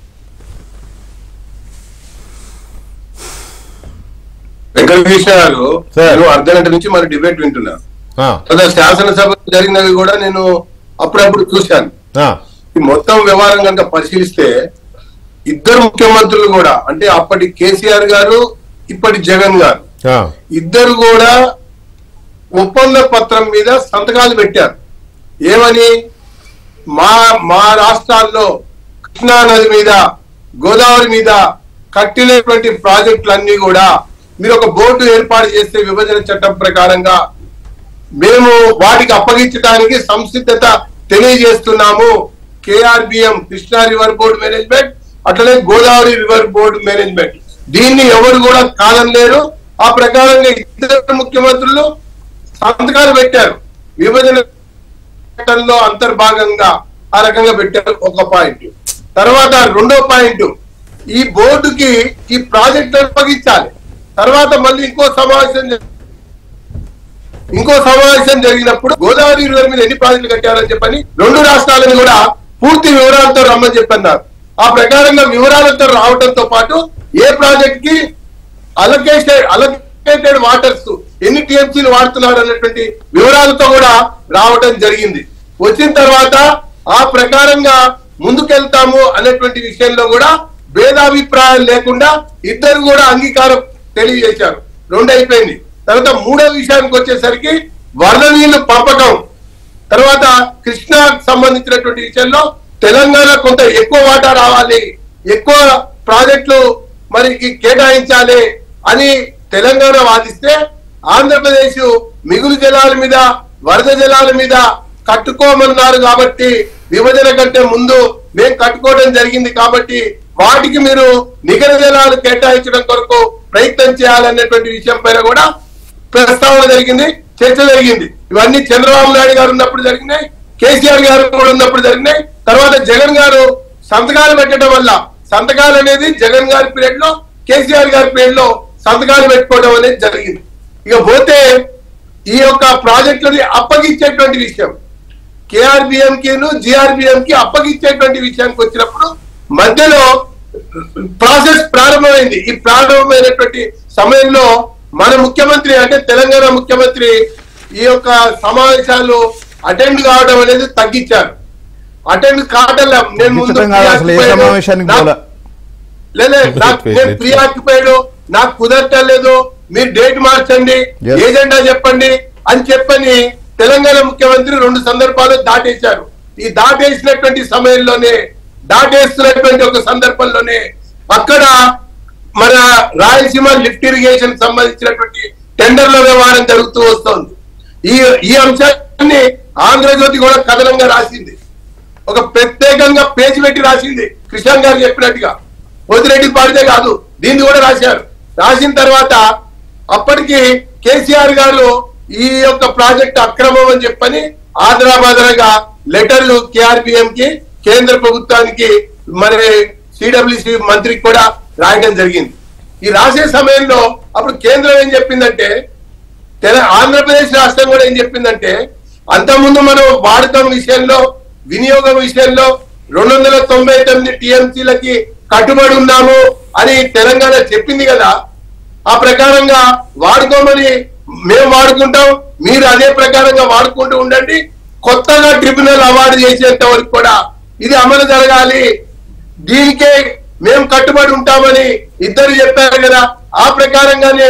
వెంకటకృష్ణ గారు సార్. నేను అర్ధ గంట నుంచి మరి డిబేట్ వింటున్నా ఆ, కదా శాసనసభ జరిగినవి కూడా నేను అప్పుడప్పుడు చూశాను ఆ, ఈ మొత్తం వ్యవహారం కనుక పరిశీలిస్తే ఇద్దరు ముఖ్యమంత్రులు కూడా అంటే అప్పటి కేసీఆర్ గారు ఇప్పటి జగన్ గారు ఆ, ఇద్దరు కూడా ఒప్పంద పత్రం మీద సంతకాలు పెట్టారు ఏమని మా మా రాష్ట్రాల్లో కృష్ణా నది మీద గోదావరి మీద కట్టినటువంటి ప్రాజెక్టులన్నీ కూడా మీరు ఒక బోర్డు ఏర్పాటు చేస్తే విభజన చట్టం ప్రకారంగా మేము వాటికి అప్పగించడానికి సంసిద్ధత తెలియజేస్తున్నాము KRBM Krishna river board management అట్లనే గోదావరి రివర్ బోర్డు మేనేజ్మెంట్ దీన్ని ఎవరు కూడా కాదనలేరు ఆ ప్రకారంగా ఇద్దరు ముఖ్యమంత్రులు సంతకాలు పెట్టారు విభజన చట్టంలో అంతర్భాగంగా ఆ రకంగా పెట్టారు ఒక పాయింట్ తర్వాత రెండో పాయింట్ ఈ బోర్డుకి ఈ ప్రాజెక్ట్ అప్పగించాలి తర్వాత మళ్ళీ ఇంకో సమావేశం జ- ఇంకో సమావేశం జరిగినప్పుడు గోదావరి రివర్ మీద ఎన్ని ప్రాజెక్టులు కట్టారని చెప్పని రెండు రాష్ట్రాలను కూడా పూర్తి వివరాలతో రమ్మని చెప్పన్నారు ఆ ప్రకారంగా వివరాలతో రావడంతో పాటు ఏ ప్రాజెక్ట్ కి అలొకేటెడ్ అలొకేటెడ్ వాటర్స్ ఎన్ని టీఎంసీలు వాడుతున్నారు అన్నటువంటి వివరాలతో కూడా రావడం జరిగింది వచ్చిన తర్వాత ఆ ప్రకారంగా ముందుకెళ్తాము అనేటువంటి విషయంలో కూడా భేదాభిప్రాయం లేకుండా ఇద్దరు కూడా అంగీకారం తెలియజేశారు రెండు అయిపోయింది తర్వాత మూడో విషయానికి వచ్చేసరికి వరద నీళ్లు పంపకం తర్వాత కృష్ణాకు సంబంధించినటువంటి విషయంలో తెలంగాణ కొంత ఎక్కువ వాటా రావాలి ఎక్కువ ప్రాజెక్టులు మరి కేటాయించాలి అని తెలంగాణ వాదిస్తే ఆంధ్రప్రదేశ్ మిగులు జలాల మీద వరద జలాల మీద కట్టుకోమన్నారు కాబట్టి విభజన కంటే ముందు మేము కట్టుకోవడం జరిగింది కాబట్టి వాటికి మీరు నిగర జలాలు కేటాయించడం కొరకు ప్రయత్నం చేయాలనేటువంటి విషయం పైన కూడా ప్రస్తావన జరిగింది చర్చ జరిగింది ఇవన్నీ చంద్రబాబు నాయుడు గారు ఉన్నప్పుడు జరిగినాయి కేసీఆర్ గారు కూడా ఉన్నప్పుడు జరిగినాయి తర్వాత జగన్ గారు సంతకాలు పెట్టడం వల్ల సంతకాలు అనేది జగన్ గారి పీరియడ్ లో కేసీఆర్ గారి పీరియడ్ లో సంతకాలు పెట్టుకోవడం అనేది జరిగింది ఇక పోతే ఈ యొక్క ప్రాజెక్టులని అప్పగించేటువంటి విషయం కేఆర్బిఎం కిను జిఆర్బిఎం కి అప్పగించేటువంటి విషయానికి వచ్చినప్పుడు మధ్యలో ప్రాసెస్ ప్రారంభమైంది ఈ ప్రారంభమైనటువంటి సమయంలో మన ముఖ్యమంత్రి అంటే తెలంగాణ ముఖ్యమంత్రి ఈ యొక్క సమావేశాలు అటెండ్ కావడం అనేది తగ్గించారు అటెండ్ కావడం నేను ముందు తగ్గించడం కాదు అసలు ఏ preoccupied. సమావేశానికి నా- పోలా లేలే నాకు నేను ప్రీ ఆక్యుపైడ్ నాకు కుదరటలేదు మీరు డేట్ మార్చండి Yes. ఏజెండా చెప్పండి అని చెప్పని తెలంగాణ ముఖ్యమంత్రి రెండు సందర్భాలు దాటేశారు ఈ దాటేసినటువంటి సమయంలోనే దాటేస్తున్నటువంటి ఒక సందర్భంలోనే అక్కడ మన రాయలసీమ లిఫ్ట్ ఇరిగేషన్ సంబంధించినటువంటి టెండర్ల వ్యవహారం జరుగుతూ వస్తోంది ఈ ఈ అంశాన్ని ఆంధ్రజ్యోతి కూడా కథనంగా రాసింది ఒక ప్రత్యేకంగా పేజీ పెట్టి రాసింది కృష్ణన్ గారు చెప్పినట్టుగా పోతిరెడ్డి పాడితే కాదు దీన్ని కూడా రాశారు రాసిన తర్వాత అప్పటికి కేసీఆర్ గారు ఈ యొక్క ప్రాజెక్ట్ అక్రమం అని చెప్పని ఆదరాబాదరగా లెటర్లు కేఆర్బిఎం కి కేంద్ర ప్రభుత్వానికి మరి సిడబ్ల్యూసి మంత్రికి కూడా రాయడం జరిగింది ఈ రాసే సమయంలో అప్పుడు కేంద్రం ఏం చెప్పిందంటే తెల ఆంధ్రప్రదేశ్ రాష్ట్రం కూడా ఏం చెప్పిందంటే అంతకుముందు మనం వాడకం విషయంలో వినియోగం విషయంలో రెండు వందల తొంభై తొమ్మిది టీఎంసీలకి కట్టుబడి ఉన్నాము అని తెలంగాణ చెప్పింది కదా ఆ ప్రకారంగా వాడుకోమని మేము వాడుకుంటాం మీరు అదే ప్రకారంగా వాడుకుంటూ ఉండండి కొత్తగా ట్రిబ్యునల్ అవార్డు చేసేంత వరకు కూడా ఇది అమలు జరగాలి దీనికే మేము కట్టుబడి ఉంటామని ఇద్దరు చెప్పారు కదా ఆ ప్రకారంగానే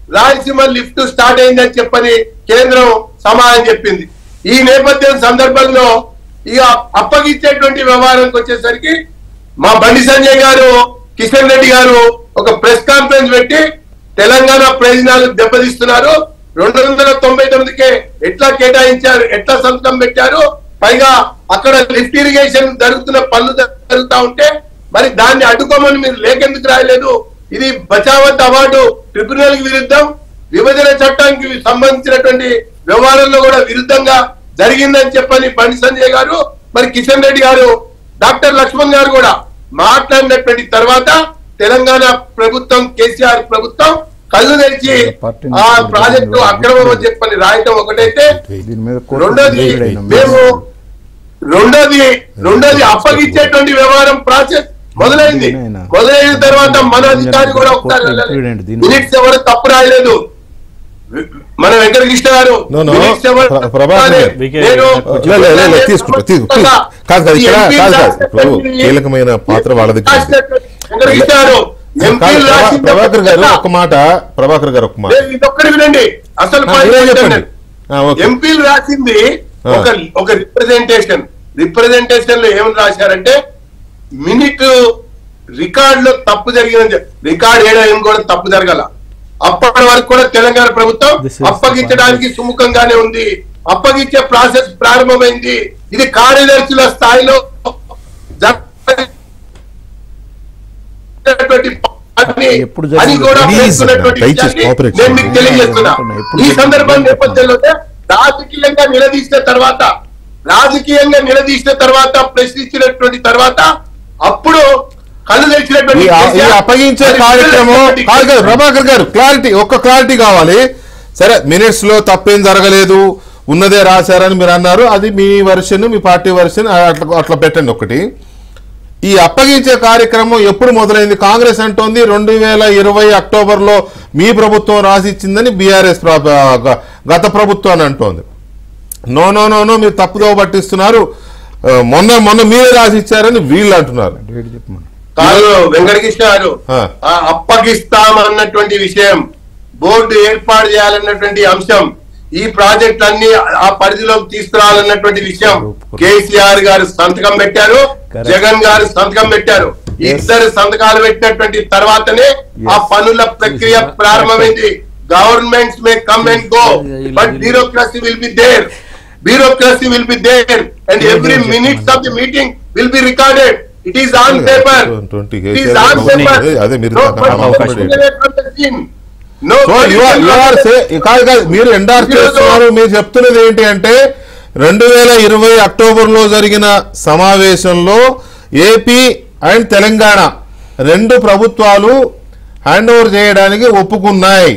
రాయలసీమ లిఫ్ట్ స్టార్ట్ అయిందని చెప్పని కేంద్రం సమాధానం చెప్పింది ఈ నేపథ్యం సందర్భంలో ఇక అప్పగించేటువంటి వ్యవహారానికి వచ్చేసరికి మా బండి సంజయ్ గారు కిషన్ రెడ్డి గారు ఒక ప్రెస్ కాన్ఫరెన్స్ పెట్టి తెలంగాణ ప్రయోజనాలు దెబ్బతీస్తున్నారు రెండు వందల తొంభై తొమ్మిదికే ఎట్లా కేటాయించారు ఎట్లా సంతకం పెట్టారు పైగా అక్కడ లిఫ్ట్ ఇరిగేషన్ జరుగుతున్న పనులు జరుగుతా ఉంటే మరి దాన్ని అడ్డుకోమని మీరు లేకెందుకు రాయలేదు ఇది బచావత్ అవార్డు ట్రిబ్యునల్ కి విరుద్ధం విభజన చట్టానికి సంబంధించినటువంటి వ్యవహారంలో కూడా విరుద్ధంగా జరిగిందని చెప్పని బండి సంజయ్ గారు మరి కిషన్ రెడ్డి గారు డాక్టర్ లక్ష్మణ్ గారు కూడా మాట్లాడినటువంటి తర్వాత తెలంగాణ ప్రభుత్వం కేసీఆర్ ప్రభుత్వం కళ్ళు తెరిచి ఆ ప్రాజెక్టు అక్రమం అని చెప్పని రాయటం ఒకటైతే దీని మీద రెండోది కోర్టు మేము రెండోది రెండోది అప్పగించేటువంటి వ్యవహారం ప్రాసెస్ మొదలైంది మొదలైన తర్వాత మన అధికారి కూడా ఒకసారి వెళ్ళాలి. మినిట్స్ ఎవరు తప్పు రాయలేదు మన వెంకటకృష్ణ గారు No, no. మినిట్స్ ఎవరు ప్ర- తప్పు ప్రభాకర్ రాయలేదు. గారు. నేను లే, లే, లే, లే, తీసుకుంటా తీసుకు తీసుకు. కాదు కాదు ఇక్కడ కాదు కాదు ఇప్పుడు కీలకమైన పాత్ర వాళ్ళది కాదు. వెంకటకృష్ణ గారు కాదు, ఎంపీలు ప్రభా- రాసింది ప్రభాకర్ గారు ఒక్క ఒక మాట ప్రభాకర్ గారు ఒక మాట లేదు, ఇదొక్కటి వినండి అసలు ఆ, point మీరే చెప్పండి ఏంటంటే, ఆ, ఓకే. ఎంపీలు రాసింది ఆ. ఒక ఒక రిప్రజెంటేషన్ రిప్రజెంటేషన్ లో ఏం రాశారంటే మినిట్ రికార్డ్ లో తప్పు జరిగిందని చెప్పి రికార్డ్ ఏం కూడా తప్పు జరగల అప్పటి వరకు కూడా తెలంగాణ ప్రభుత్వం This is the అప్పగించడానికి సుముఖంగానే ఉంది అప్పగించే ప్రాసెస్ ప్రారంభమైంది ఇది కార్యదర్శుల స్థాయిలో జరిగినటువంటి పని ఎప్పుడు అని జరిగింది? కూడా Please, పేర్కొన్నటువంటి దయచేసి విషయాన్ని cooperate నేను మీకు చేయండి. తెలియజేస్తున్నా ఎప్పుడు ఈ జరిగింది? సందర్భం నేపథ్యంలో రాజకీయంగా నిలదీసిన తర్వాత రాజకీయంగా నిలదీసిన తర్వాత ప్రశ్నించినటువంటి తర్వాత అప్పుడు కళ్ళు తెరిచినటువంటి ఈ ఆ- ఈ కేసీఆర్ అప్పగించే మరి కార్యక్రమం పిల్లలకి కాదు కాదు ప్రభాకర్ గారు క్లారిటీ ఒక్క క్లారిటీ కావాలి సరే మినిట్స్ లో తప్పేం జరగలేదు ఉన్నదే రాశారని మీరు అన్నారు అది మీ వర్షన్ మీ పార్టీ వర్షన్ అట్లా అట్లా పెట్టండి ఒకటి ఈ అప్పగించే కార్యక్రమం ఎప్పుడు మొదలైంది కాంగ్రెస్ అంటోంది రెండు వేల ఇరవై అక్టోబర్లో మీ ప్రభుత్వం రాసిచ్చిందని బీఆర్ఎస్ గత ప్రభుత్వం అని అంటోంది నో నో నో నో మీరు తప్పుదోవ పట్టిస్తున్నారు ఆ, మొన్న మొన్న మీరే రాసిచ్చారని వీళ్ళు అంటున్నారు డేట్ చెప్పమను కాదు వెంకటకృష్ణ గారు ఆ. ఆ అప్పగిస్తామన్నటువంటి విషయం బోర్డు ఏర్పాటు చేయాలన్నటువంటి అంశం ఈ ప్రాజెక్ట్ అన్ని ఆ పరిధిలోకి తీసుకురావాలన్నటువంటి విషయం కేసీఆర్ గారు సంతకం పెట్టారు Correct. జగన్ గారు సంతకం పెట్టారు ఇద్దరు సంతకాలు పెట్టినటువంటి తర్వాతనే ఆ పనుల ప్రక్రియ ప్రారంభమైంది governments may come and go but bureaucracy will be there bureaucracy will be there and every minutes of the meeting will be recorded it is on Yeah, paper 20 it is KCR on అవన్నీ paper అదే- అదే మీరు no నాకు person అవకాశం can ఇవ్వండి. get from the scene. no so person you are can you are get- say కాదు కాదు మీరు ఎండార్స్ చేస్తున్నారు మీరు చెప్తున్నది ఏంటి అంటే రెండు వేల ఇరవై అక్టోబర్ లో జరిగిన సమావేశంలో ఏపీ అండ్ తెలంగాణ రెండు ప్రభుత్వాలు హ్యాండ్ ఓవర్ చేయడానికి ఒప్పుకున్నాయి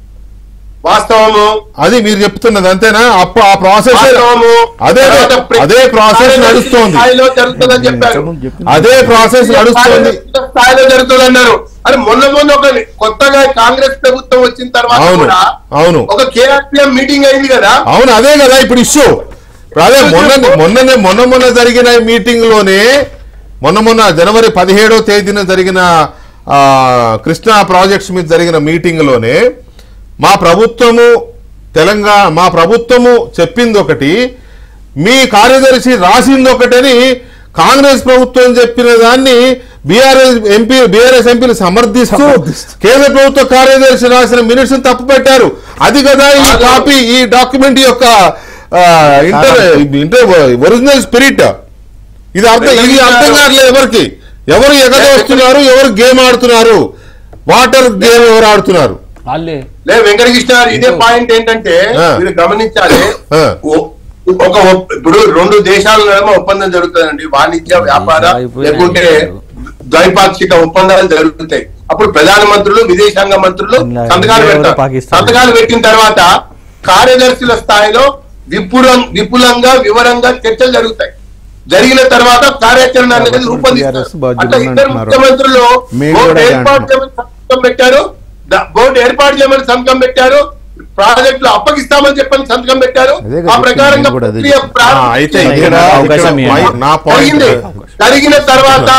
వాస్తవము అది మీరు చెప్తున్నది అంతేనా అప్పుడు ఆ ప్రాసెస్ వాస్తవము అదే తర్వాత ప్ర- అదే ప్రాసెస్ కార్యదర్శి నడుస్తోంది స్థాయిలో జరుగుతుందని చెప్పారు అదే ప్రాసెస్ నడుస్తోంది కార్యదర్శి స్థాయిలో జరుగుతుంది అన్నారు అని మొన్న మొన్న ఒక కొత్తగా కాంగ్రెస్ ప్రభుత్వం వచ్చిన తర్వాత అవును, కూడా అవును. ఒక కేఆర్పిఎం మీటింగ్ అయింది కదా అవును అదే కదా ఇప్పుడు ఇష్యూ అదే మొన్న మొన్ననే మొన్న మొన్న జరిగిన మీటింగ్ లోనే మొన్న మొన్న జనవరి పదిహేడో తేదీన జరిగిన ఆ, కృష్ణా ప్రాజెక్ట్స్ మీద జరిగిన మీటింగ్ లోనే మా ప్రభుత్వము తెలంగాణ మా ప్రభుత్వము చెప్పింది ఒకటి మీ కార్యదర్శి రాసింది ఒకటని కాంగ్రెస్ ప్రభుత్వం చెప్పిన దాన్ని బీఆర్ఎస్ ఎంపీ బీఆర్ఎస్ ఎంపీలు సమర్థిస్తూ కేంద్ర ప్రభుత్వ కార్యదర్శి రాసిన మినిట్స్ తప్పు పెట్టారు అది కదా ఈ కాపీ ఈ డాక్యుమెంట్ యొక్క ఆ, ఇంటర్ ఇంటర్ ఒరిజినల్ స్పిరిట్ ఇది అర్థం ఇది అర్థం కావట్లేదు ఎవరికి ఎవరు ఎగదోస్తున్నారు ఎవరు గేమ్ ఆడుతున్నారు వాటర్ గేమ్ ఎవరు ఆడుతున్నారు వాళ్ళే లే వెంకటకృష్ణ గారు ఇదే పాయింట్ ఏంటంటే ఆ. మీరు గమనించాలి ఆ. ఓ- ఒక ఒప్- ఇప్పుడు రెండు దేశాల నడుమ ఒప్పందం జరుగుతుందండి వాణిజ్య వ్యాపార అయిపోయాయి. లేకుంటే ద్వైపాక్షిక ఒప్పందాలు జరుగుతాయి అప్పుడు ప్రధానమంత్రులు విదేశాంగ మంత్రులు ఇలా సంతకాలు ఇండియా పెడతారు పాకిస్తాన్. సంతకాలు పెట్టిన తర్వాత కార్యదర్శుల స్థాయిలో విపులం విపులంగా వివరంగా చర్చలు జరుగుతాయి జరిగిన తర్వాత కార్యాచరణ అనేది కాబట్టి రూపొందిస్తారు TRS బాధ్యులు అట్లా ఇద్దరు అంటున్నారు. ముఖ్యమంత్రులు మేము బోర్డు కూడా అదే ఏర్పాటు అంటున్నాం. చేయమని సంతకం పెట్టారు ద- బోర్డు ఏర్పాటు చేయమని సంతకం పెట్టారు ప్రాజెక్టులు అప్పగిస్తామని చెప్పని సంతకం పెట్టారు అదే కదా ఆ ప్రకారంగా నేను కూడా అదే ప్రక్రియ చెప్తున్నా. ఆ, ప్రారంభించారు. అయితే ఇక్కడ అవకాశం ఇక్కడ ఇవ్వండి. మై- నా పాయింట్ జరిగింది జరిగిన తర్వాత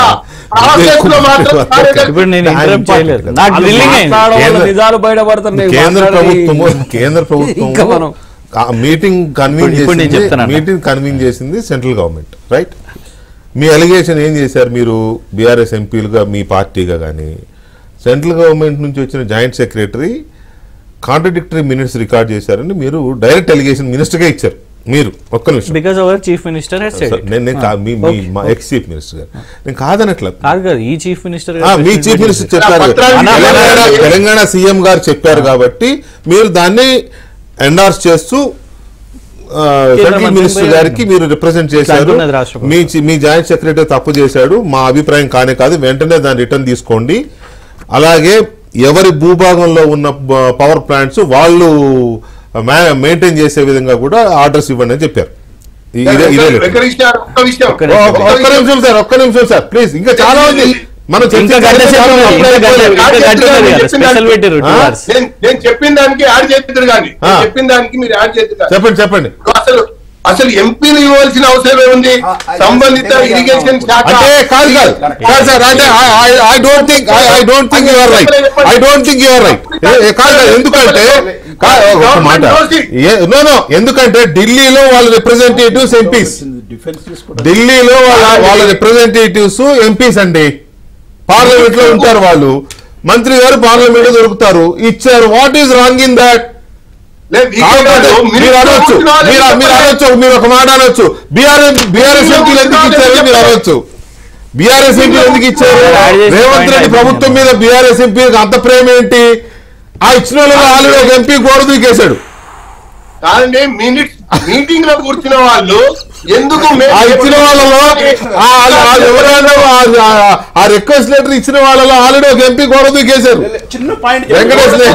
ప్రాసెస్ లో మాత్రం కార్యదర్శి ఇప్పుడు నేను ఆయన interrupt చేయలేదు. ఇంపార్టెంట్ నాకు కదా. drilling అయింది. మాట్లాడడం వల్ల కేంద్ర- నిజాలు బయటపడుతున్నాయి కేంద్ర మాట్లాడి- ప్రభుత్వము కేంద్ర ఇంకా మనం ప్రభుత్వం మీటింగ్ కన్వీన్ ఇప్పుడు- ఇప్పుడు నేను చేసింది చెప్తాను. మీటింగ్ కన్వీన్ చేసింది సెంట్రల్ గవర్నమెంట్ రైట్ మీ అలిగేషన్ ఏం చేశారు మీరు బీఆర్ఎస్ ఎంపీలుగా మీ పార్టీగా కానీ సెంట్రల్ గవర్నమెంట్ నుంచి వచ్చిన joint secretary contradictory minutes record చేశారని మీరు డైరెక్ట్ అలిగేషన్ మినిస్టర్గా ఇచ్చారు మీరు ఒక్క నిమిషం because our chief minister had sir, నేను నేను కా- మీ మీ మా ఎక్స్ చీఫ్ మినిస్టర్ గారు నేను కాదనట్లా కాదు కాదు ఈ చీఫ్ మినిస్టర్ ఆ, మీ చీఫ్ మినిస్టర్ చెప్పారు పత్రాలు తెలంగాణ ఇచ్చారు. తెలంగాణ సీఎం గారు చెప్పారు కాబట్టి మీరు దాన్ని ఎండార్స్ చేస్తూ ఆ, సెంట్రల్ మంత్రి మినిస్టర్ పోయారు. గారికి మీరు రిప్రజెంట్ చేశారు అంటున్నది రాష్ట్రపతి. మీ చి- మీ జాయింట్ సెక్రటరీ తప్పు చేశాడు మా అభిప్రాయం కానే కాదు వెంటనే దాన్ని రిటర్న్ తీసుకోండి అలాగే ఎవరి భూభాగంలో ఉన్న బ- పవర్ ప్లాంట్స్ వాళ్ళు మెయింటైన్ చేసే విధంగా కూడా ఆర్డర్స్ ఇవ్వండి అని చెప్పారు ఇ- ఇదే ఇదే లెటర్. వెంకటేశ్వర ఒక్క విషయం ఒక్క నిమిషం. ఒక్క ఒక్క నిమిషం సార్ ఒక్క నిమిషం సార్ ప్లీజ్ ఇంకా చాలా ఉంది మనం ఇంకా చర్చించాలి. గంట సేపు ఉంది, ఇంకా గంట- ఇంకా గంట ఉన్నది కదా, స్పెషల్ పెట్టారు టూ ఆ? అవర్స్ నేను నేను చెప్పిన దానికి యాడ్ చేద్దరు కానీ ఆ. చెప్పిన దానికి మీరు యాడ్ చేద్దరు కానీ చెప్పండి చెప్పండి అసలు అసలు ఎంపీలు ఇవ్వాల్సిన అవసరం ఏముంది సంబంధిత ఇరిగేషన్ శాఖ అంటే కాదు కాదు కాదు సార్ అంటే I don't think I don't think your right I don't think your right కాదు కాదు ఎందుకంటే కాదు, ఒక మాట నో నో ఎందుకంటే ఢిల్లీలో వాళ్ళ రిప్రజెంటేటివ్స్ ఎంపీస్ ఢిల్లీలో వాళ్ళ వాళ్ళ రిప్రజెంటేటివ్స్ ఎంపీస్ అండి పార్లమెంట్ లో ఉంటారు వాళ్ళు మంత్రి గారు పార్లమెంట్ లో దొరుకుతారు ఇచ్చారు what is wrong in that లేదు, ఈ కాకపోతే కేంద్రంలో మీరు మినిస్టర్ అనొచ్చు కూర్చున్న వాళ్ళు మీరు మీరు చెప్పండి. అనొచ్చు మీరు ఒక మాట అనొచ్చు బీఆర్ఎస్ బీఆర్ఎస్ ఎంపీలు ఎందుకు ఇచ్చారు మీరు అనొచ్చు బీఆర్ఎస్ ఎంపీలు ఎందుకు ఇచ్చారు యాడ్ చేసిన రేవంత్ పాయింట్ రెడ్డి అయిపోయింది. ప్రభుత్వం మీద బీఆర్ఎస్ ఎంపీలకు అంత ప్రేమ ఏంటి ఆ ఇచ్చిన వాళ్ళు ఆల్రెడీ ఒక ఎంపీ గోడ దూకేశాడు కాదండి మినిట్స్ మీటింగ్ లో కూర్చున్న వాళ్ళు ఎందుకు మే- ఆ ఇచ్చిన వాళ్ళలో ఆ- ఆ- ఆ ఎవరైనా ఆ- ఆ- ఆ రిక్వెస్ట్ లెటర్ ఇచ్చిన వాళ్ళలో ఆల్రెడీ ఒక ఎంపీ గోడ దూకేశారు చిన్న పాయింట్ వెంకటేష్ లే-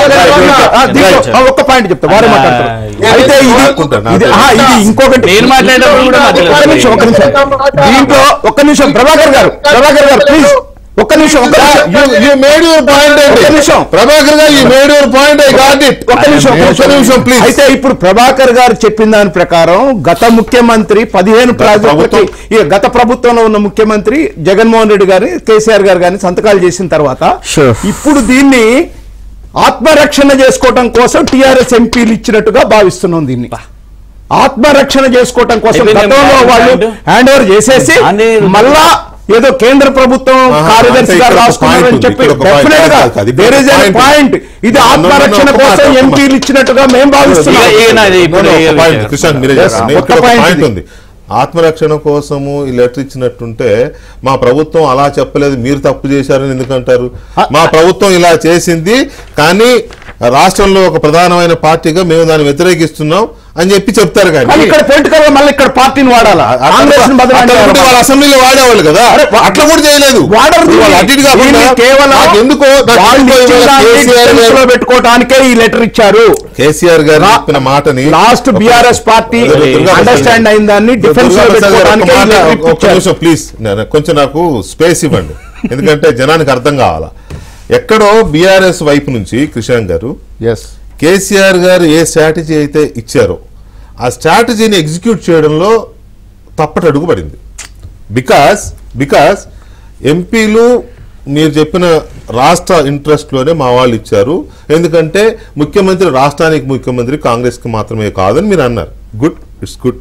ఆ, దీంట్లో, ఆ, ఒక్క పాయింట్ చెప్తా వారే మాట్లాడతారు ఆ, అయితే ఇది అనుకుంటా, ఇది ఆ, ఇది ఇంకొకటి నేను మాట్లాడేటప్పుడు కూడా ఒక్క నిమిషం ఒక్క నిమిషం దీంట్లో ఒక్క నిమిషం ప్రభాకర్ గారు ప్రభాకర్ గారు ప్లీజ్ ఒక్క నిమిషం ఒక్క నిమిషం You- you made your point ఒక్క అండి నిమిషం. Prabhakar garu you made your point I got it ఒక్క నిమిషం ఒక్క నిమిషం ప్లీజ్ అయితే ఇప్పుడు ప్రభాకర్ గారు చెప్పిన దాని ప్రకారం గత ముఖ్యమంత్రి పదిహేను ప్రాజెక్టులకి ఈ గత ప్రభుత్వంలో ఉన్న ముఖ్యమంత్రి జగన్మోహన్ రెడ్డి గారి కేసీఆర్ గారు గారిని సంతకాలు చేసిన తర్వాత Sure. ఇప్పుడు దీన్ని ఆత్మరక్షణ చేసుకోవటం కోసం టిఆర్ఎస్ ఎంపీలు ఇచ్చినట్టుగా భావిస్తున్నాం దీన్ని ఆత్మరక్షణ చేసుకోవటం కోసం అయిపోయింది, గతంలో హ్యాండ్ వాళ్ళు హ్యాండ్. హ్యాండ్ ఓవర్ చేసేసి అదే. మళ్ళా ఏదో కేంద్ర ప్రభుత్వం ఆహా, కార్యదర్శిగా అంటే ఇక్కడ ఒక రాసుకున్నారని point ఉంది, చెప్పి ఇక్కడ ఒక point డెఫినెట్ గా కాదు, కాదు, ఇక్కడ దేర్ ఒక ఇస్ point ఉంది. పాయింట్ ఇది No, no, no, no, ఆత్మరక్షణ ఒక మాట, కోసం ఒక మాట. ఎంపీలు ఇచ్చినట్టుగా మేము భావిస్తున్నాం ఇక- ఇక నాది ఇప్పుడు ఏ విషయం? కృష్ణ మీరే Yes, చెప్పండి. ఒక్క ఇక్కడ ఒక point పాయింట్ ఇది. ఉంది ఆత్మరక్షణ కోసము ఈ లెటర్ ఇచ్చినట్టుంటే మా ప్రభుత్వం అలా చెప్పలేదు మీరు తప్పు చేశారని ఎందుకంటారు మా ప్రభుత్వం ఇలా చేసింది కానీ రాష్ట్రంలో ఒక ప్రధానమైన పార్టీగా మేము దాన్ని వ్యతిరేకిస్తున్నాం అని చెప్పి చెప్తారు కానీ కానీ ఇక్కడ పొలిటికల్ గా మళ్ళీ ఇక్కడ పార్టీని వాడాలా కాంగ్రెస్ ని బదనాం అట్లా చేయాలా? ఉంటే వాళ్ళ అసెంబ్లీలో వాడేవాళ్ళు కదా అట్లా కూడా చేయలేదు వాడరు దీన్ని. వాళ్ళు అటు ఇటు కాకుండా దీన్ని కేవలం నాకు ఎందుకో నాకు వాళ్ళు ఎందుకో ఇచ్చిన ఇవాళ దాన్ని కేసీఆర్ defense లో గారు- పెట్టుకోవటానికే ఈ లెటర్ ఇచ్చారు కేసీఆర్ గారు లా- చెప్పిన మాటని లాస్ట్ ఒక- BRS party Durga Prasad understand garu. అయిన దాన్ని డిఫెన్స్ లో దుర్గా ప్రసాద్ గారు పెట్టుకోవడానికే ఒక ఈ మాట, letter ఒక- ఒక ఇచ్చారు. నిమిషం ప్లీజ్ నేను- కొంచెం నాకు స్పేస్ ఇవ్వండి ఎందుకంటే జనానికి అర్థం కావాలా ఎక్కడో బీఆర్ఎస్ వైపు నుంచి కృష్ణాంగ్ గారు కేసీఆర్ గారు ఏ స్ట్రాటజీ అయితే ఇచ్చారో ఆ స్ట్రాటజీని ఎగ్జిక్యూట్ చేయడంలో తప్పటడుగు పడింది బికాస్ బికాస్ ఎంపీలు మీరు చెప్పిన రాష్ట్ర ఇంట్రెస్ట్లోనే మా వాళ్ళు ఇచ్చారు ఎందుకంటే ముఖ్యమంత్రి రాష్ట్రానికి ముఖ్యమంత్రి కాంగ్రెస్కి మాత్రమే కాదని మీరు అన్నారు గుడ్ ఇట్స్ గుడ్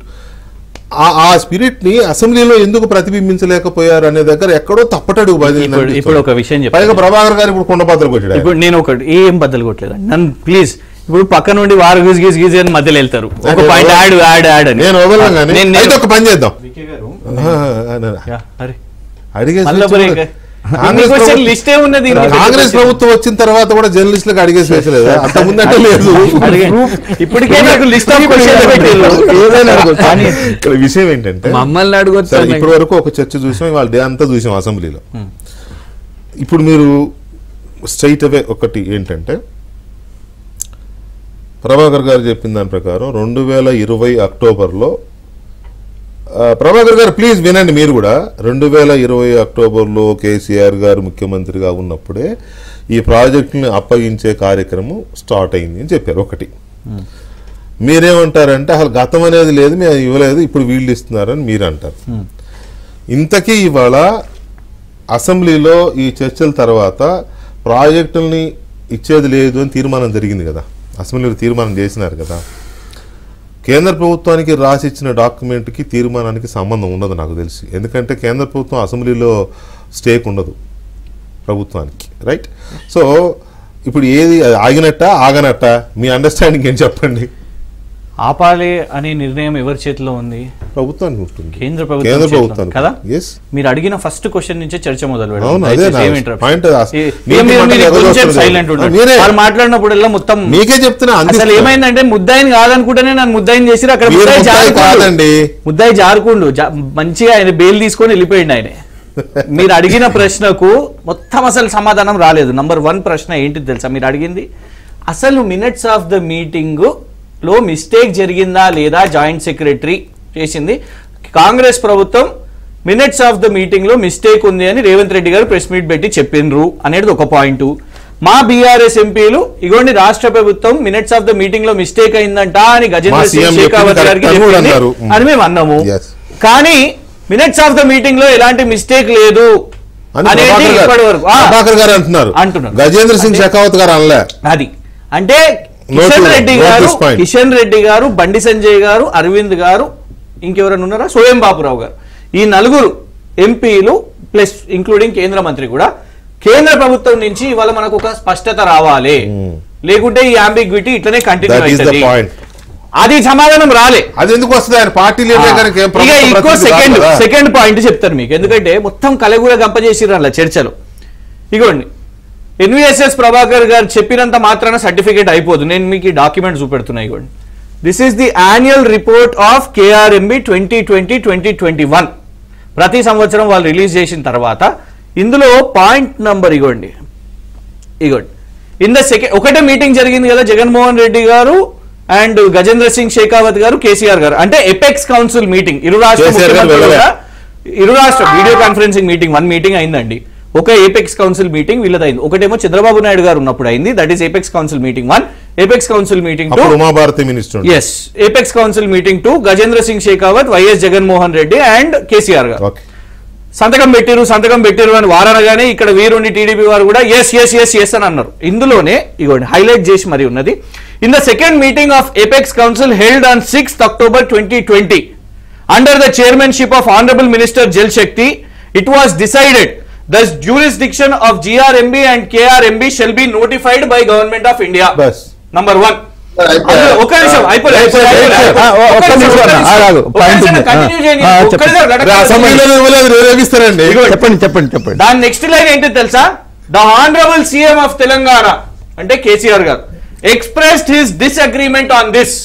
ఆ ఆ స్పిరిట్ ని అసెంబ్లీలో ఎందుకు ప్రతిబింబించలేకపోయారు అనే దగ్గర ఎక్కడో తప్పటడుగు పడింది ఇప్పుడు- అనిపిస్తుంది. ఇప్పుడు ఒక విషయం చెప్తాను. పైగా ప్రభాకర్ గారు ఇప్పుడు కుండపాత్రలు కొట్టాడు ఆయన. ఇప్పుడు నేను ఒకటి ఏం బద్దలు కొట్టలేదు నన్ను ప్లీజ్ ఇప్పుడు పక్క నుండి వారు గీజ్ గీజ్ గీజ్ అని మధ్యలో వెళ్తారు ఒక నేను పాయింట్ వదలను. యాడ్ యాడ్ యాడ్ అని నేను వదలను కానీ నేను- నేను- అయితే ఒక పని చేద్దాం ఆ, యా, అరే అడిగే మళ్ళా స్వేచ్ఛ బ్రేక్. కూడా- కాంగ్రెస్ క్వశ్చన్ ప్రభుత్వం- లిస్టే ఉన్నది కాంగ్రెస్ ప్రభుత్వం వచ్చిన తర్వాత కూడా జర్నలిస్టులకు అడిగే స్వేచ్ఛ లేదు అంత ముందంటే లేదు అడిగే- ఇప్పటికే నాకు లిస్ట్ ఆఫ్ క్వశ్చన్ పెట్టారు ఏదైనా అడగొచ్చు. కానీ ఇక్కడ విషయం ఏంటంటే మమ్మల్ని అడగొచ్చు సరే ఇప్పటి వరకు ఒక చర్చ చూసాం వాళ్ళ డే అంతా చూసాం అసెంబ్లీలో ఇప్పుడు మీరు స్ట్రైట్ అవే ఒకటి ఏంటంటే ప్రభాకర్ గారు చెప్పిన దాని ప్రకారం రెండు వేల ఇరవై అక్టోబర్లో ఆ, ప్రభాకర్ గారు ప్లీజ్ వినండి మీరు కూడా రెండు వేల ఇరవై అక్టోబర్లో కేసీఆర్ గారు ముఖ్యమంత్రిగా ఉన్నప్పుడే ఈ ప్రాజెక్టుని అప్పగించే కార్యక్రమం స్టార్ట్ అయింది అని చెప్పారు ఒకటి మీరేమంటారంటే అసలు గతం అనేది లేదు మేము ఇవ్వలేదు ఇప్పుడు వీళ్ళు ఇస్తున్నారని మీరు అంటారు ఇంతకీ ఇవాళ అసెంబ్లీలో ఈ చర్చల తర్వాత ప్రాజెక్టుల్ని ఇచ్చేది లేదు అని తీర్మానం జరిగింది కదా అసెంబ్లీలో తీర్మానం చేసినారు కదా కేంద్ర ప్రభుత్వానికి రాసిచ్చిన డాక్యుమెంట్కి తీర్మానానికి సంబంధం ఉండదు నాకు తెలిసి ఎందుకంటే కేంద్ర ప్రభుత్వం అసెంబ్లీలో స్టేక్ ఉండదు ప్రభుత్వానికి రైట్ సో ఇప్పుడు ఏది ఆగినట్ట ఆగనట్ట మీ అండర్స్టాండింగ్ ఏం చెప్పండి ఆపాలి అనే నిర్ణయం ఎవరి చేతిలో ఉంది ప్రభుత్వానికి ఉంటుంది కేంద్ర ప్రభుత్వం కేంద్ర చేతిలో ఉంది ప్రభుత్వానికి కదా ఎస్ మీరు అడిగిన ఫస్ట్ క్వశ్చన్ నుంచే చర్చ మొదలు పెడదాం. అవును, అదే దయచేసి నా ఏమి interrupt point అసలు ఏ- నీతి ఏ మీరు- మంటలు మీరు కొంచెం ఎగదోస్తున్నారు. silent ఉండండి. మీరే- వాళ్ళు మాట్లాడినప్పుడల్లా మొత్తం మీకే చెప్తున్నా అసలు అందిస్తున్నా. ఏమైందంటే ముద్దాయిని కాదనుకుంటేనే నన్ను ముద్దాయిని చేసి అక్కడ మీరు ముద్దాయి ముద్దాయి జారుకుండు. కాదండి. ముద్దాయి జారుకుండు జా- మంచిగా ఆయన బెయిల్ తీసుకొని వెళ్ళిపోయింది ఆయన మీరు అడిగిన ప్రశ్నకు మొత్తం అసలు సమాధానం రాలేదు నంబర్ వన్ ప్రశ్న ఏంటి తెలుసా మీరు అడిగింది అసలు మినిట్స్ ఆఫ్ ద మీటింగ్ లో మిస్టేక్ జరిగిందా లేదా జాయింట్ సెక్రటరీ చేసింది కాంగ్రెస్ ప్రభుత్వం మినిట్స్ ఆఫ్ ద మీటింగ్ లో మిస్టేక్ ఉంది అని రేవంత్ రెడ్డి గారు ప్రెస్ మీట్ పెట్టి చెప్పిండ్రు అనేది ఒక పాయింట్ మా బీఆర్ఎస్ ఎంపీలు ఇగోండి రాష్ట్ర ప్రభుత్వం మినిట్స్ ఆఫ్ ద మీటింగ్ లో మిస్టేక్ అయిందంట అని గజేంద్ర మా సింగ్ సీఎం షేకావత్ చెప్పింది గారికి correct అని కూడా చెప్పింది అన్నారు. అని మేము అన్నాము Yes. కానీ మినిట్స్ ఆఫ్ ద మీటింగ్ లో ఎలాంటి మిస్టేక్ లేదు అని అనేది ప్రభాకర్ గారు- ఇప్పటి వరకు ఆ, ప్రభాకర్ గారు అంటున్నారు అంటున్నారు. గజేంద్ర సింగ్ అంటే- షెకావత్ గారు అనలే అది అంటే Note Kishan to- Reddy note గారు this point. కిషన్ రెడ్డి గారు బండి సంజయ్ గారు అరవింద్ గారు ఇంకెవరైనా ఉన్నారా సోయం బాపురావు గారు ఈ నలుగురు ఎంపీలు ప్లస్ ఇంక్లూడింగ్ కేంద్ర మంత్రి కూడా కేంద్ర ప్రభుత్వం నుంచి ఇవాళ మనకు ఒక స్పష్టత రావాలి లేకుంటే ఈ అంబిగ్విటీ ఇట్లనే కంటిన్యూ దట్ ఈస్ ద అవుతుంది పాయింట్ అది సమాధానం రాలే అది ఎందుకు వస్తుంది ఆయన పార్టీ లీడర్ కనుక ఏం ఇక ప్రభుత్వ ఇంకో ప్రతినిధి కాదు సెకండ్ కదా. సెకండ్ పాయింట్ చెప్తాను మీకు ఎందుకంటే మొత్తం కలగూర గంపజేసిర్రు అలా చర్చలో ఇగోండి ఎన్విఎస్ఎస్ ప్రభాకర్ గారు చెప్పినంత మాత్రాన సర్టిఫికేట్ అయిపోదు నేను మీకు ఈ డాక్యుమెంట్ చూపెడుతున్నా ఇగోండి this is the annual report of KRMB twenty twenty twenty twenty one ప్రతి సంవత్సరం వాళ్ళు రిలీజ్ చేసిన తర్వాత ఇందులో పాయింట్ నంబర్ ఇగోండి ఇగోండి ఇన్ ద సెకండ్ ఒకటే మీటింగ్ జరిగింది కదా జగన్మోహన్ రెడ్డి గారు అండ్ గజేంద్ర సింగ్ షేకావత్ గారు కేసీఆర్ గారు అంటే ఎపెక్స్ కౌన్సిల్ మీటింగ్ ఇరు రాష్ట్ర కేసీఆర్ గారు ముఖ్యమంత్రులు వెళ్ళలే. కూడా ఇరు రాష్ట్ర video conferencing meeting one meeting అయిందండి ఒక ఏపెక్స్ కౌన్సిల్ మీటింగ్ వీళ్ళదైంది ఒకటేమో చంద్రబాబు నాయుడు గారు ఉన్నప్పుడు అయింది that is apex council meeting one apex council meeting two అప్పుడు ఉమాభారతి మినిస్టర్ ఉండే. Yes apex council meeting two Gajendra Singh Shekhawat YS Jaganmohan Reddy and KCR garu okay సంతకం పెట్టిరు సంతకం పెట్టిరు అని వారనగానే ఇక్కడ వీరుండి టీడీపీ వారు కూడా ఎస్ ఎస్ ఎస్ ఎస్ అని అన్నారు ఇందులోనే ఇగోండి హైలైట్ చేసి మరి ఉన్నది in the second meeting of apex council held on sixth October twenty twenty under the chairmanship of honourable minister Jal Shakti it was decided the jurisdiction of GRMB and KRMB shall be notified by government of India బస్. Number one అయిపోయింది. ఒక్క నిమిషం అయిపోలేదు అయిపోయింది, అయిపోయింది. ఆ, ఒక్క ఒక్క నిమిషం, నిమిషం ఒక్క అన్న, నిమిషం. ఆగాగు. ఒక్క పాయింట్ నిమిషం ఉంది. కంటిన్యూ చేయండి ఆ, ఒక్క చెప్పండి. నిమిషం, రే, అసెంబ్లీలో ఇవ్వలేదు రేరేపిస్తారండి చెప్పండి చెప్పండి చెప్పండి దాని నెక్స్ట్ లైన్ ఏంటి తెలుసా the honourable CM of Telangana అంటే KCR garu expressed his disagreement on this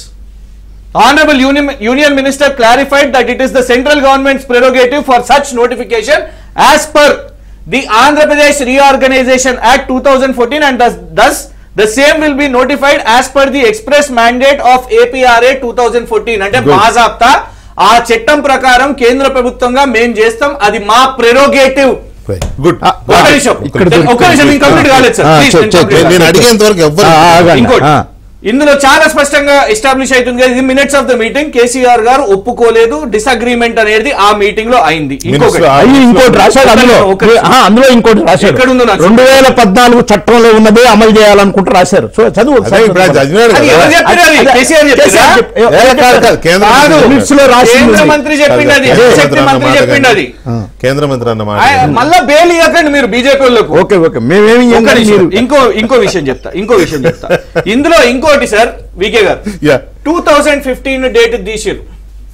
honourable union minister clarified that it is the central government's prerogative for such notification as per the Andhra Pradesh reorganisation act two thousand fourteen and thus the same will be notified as per the express mandate of APRA two thousand fourteen అంటే Good. బాజాప్తా ఆ చట్టం ప్రకారం కేంద్ర ప్రభుత్వంగా మేం చేస్తాం అది మా ప్రెరోగేటివ్ గుడ్ ఒక్క నిమిషం ఇక్కడ ఒక్క నిమిషం ఇంకంప్లీట్ కాలేదు సార్ ఆ, Please, చెప్- నేను చెప్- complete నేను కాలేదు. అడిగేంత వరకు ఎవ్వరు ఆ, ఆగండి. ఇంకోటి ఆ. ఇందులో చాలా స్పష్టంగా ఎస్టాబ్లిష్ అవుతుంది కదా ఇది minutes of the meeting KCR garu ఒప్పుకోలేదు డిసగ్రీమెంట్ అనేది ఆ మీటింగ్ లో అయింది ఇంకొకటి Minister- అయ్యి ఇంకోటి రాశాడు అందులో ఒక్క నిమిషం. ఆ, అందులో ఇంకోటి రాశాడు ఎక్కడుందో నాకు రెండు వేల పద్నాలుగు చట్టంలో ఉన్నదే అమలు చేయాలనుకుంటూ రాశారు సో చదువు అదే ఇప్పుడు ఆయన చదివినాడు అది కదా. ఎవరు చెప్పారు అది? అదే- కేసీఆర్ చెప్పారా? కేసీఆర్ చెప్ప- ఏ, కాదు, కాదు, కేంద్ర కాదు. మంత్రి Minutes లో రాసింది కేంద్ర ఉంది. మంత్రి చెప్పింది అది కేంద్ర శక్తి మంత్రి అన్న మంత్రి మాట చెప్పింది అది కానీ. కేంద్ర మంత్రి అన్న మాట ఆయన కానీ. మళ్ళా బెయిల్ ఇవ్వకండి మీరు బీజేపీ వాళ్ళకు ఓకే ఓకే మేమేమి ఒక్క ఇయ్యం నిమిషం. మీరు ఇంకో ఇంకో విషయం చెప్తా ఇంకో విషయం చెప్తా ఇందులో ఇంకోటి sir VK garu Yeah. Two thousand fifteen date తీసిరు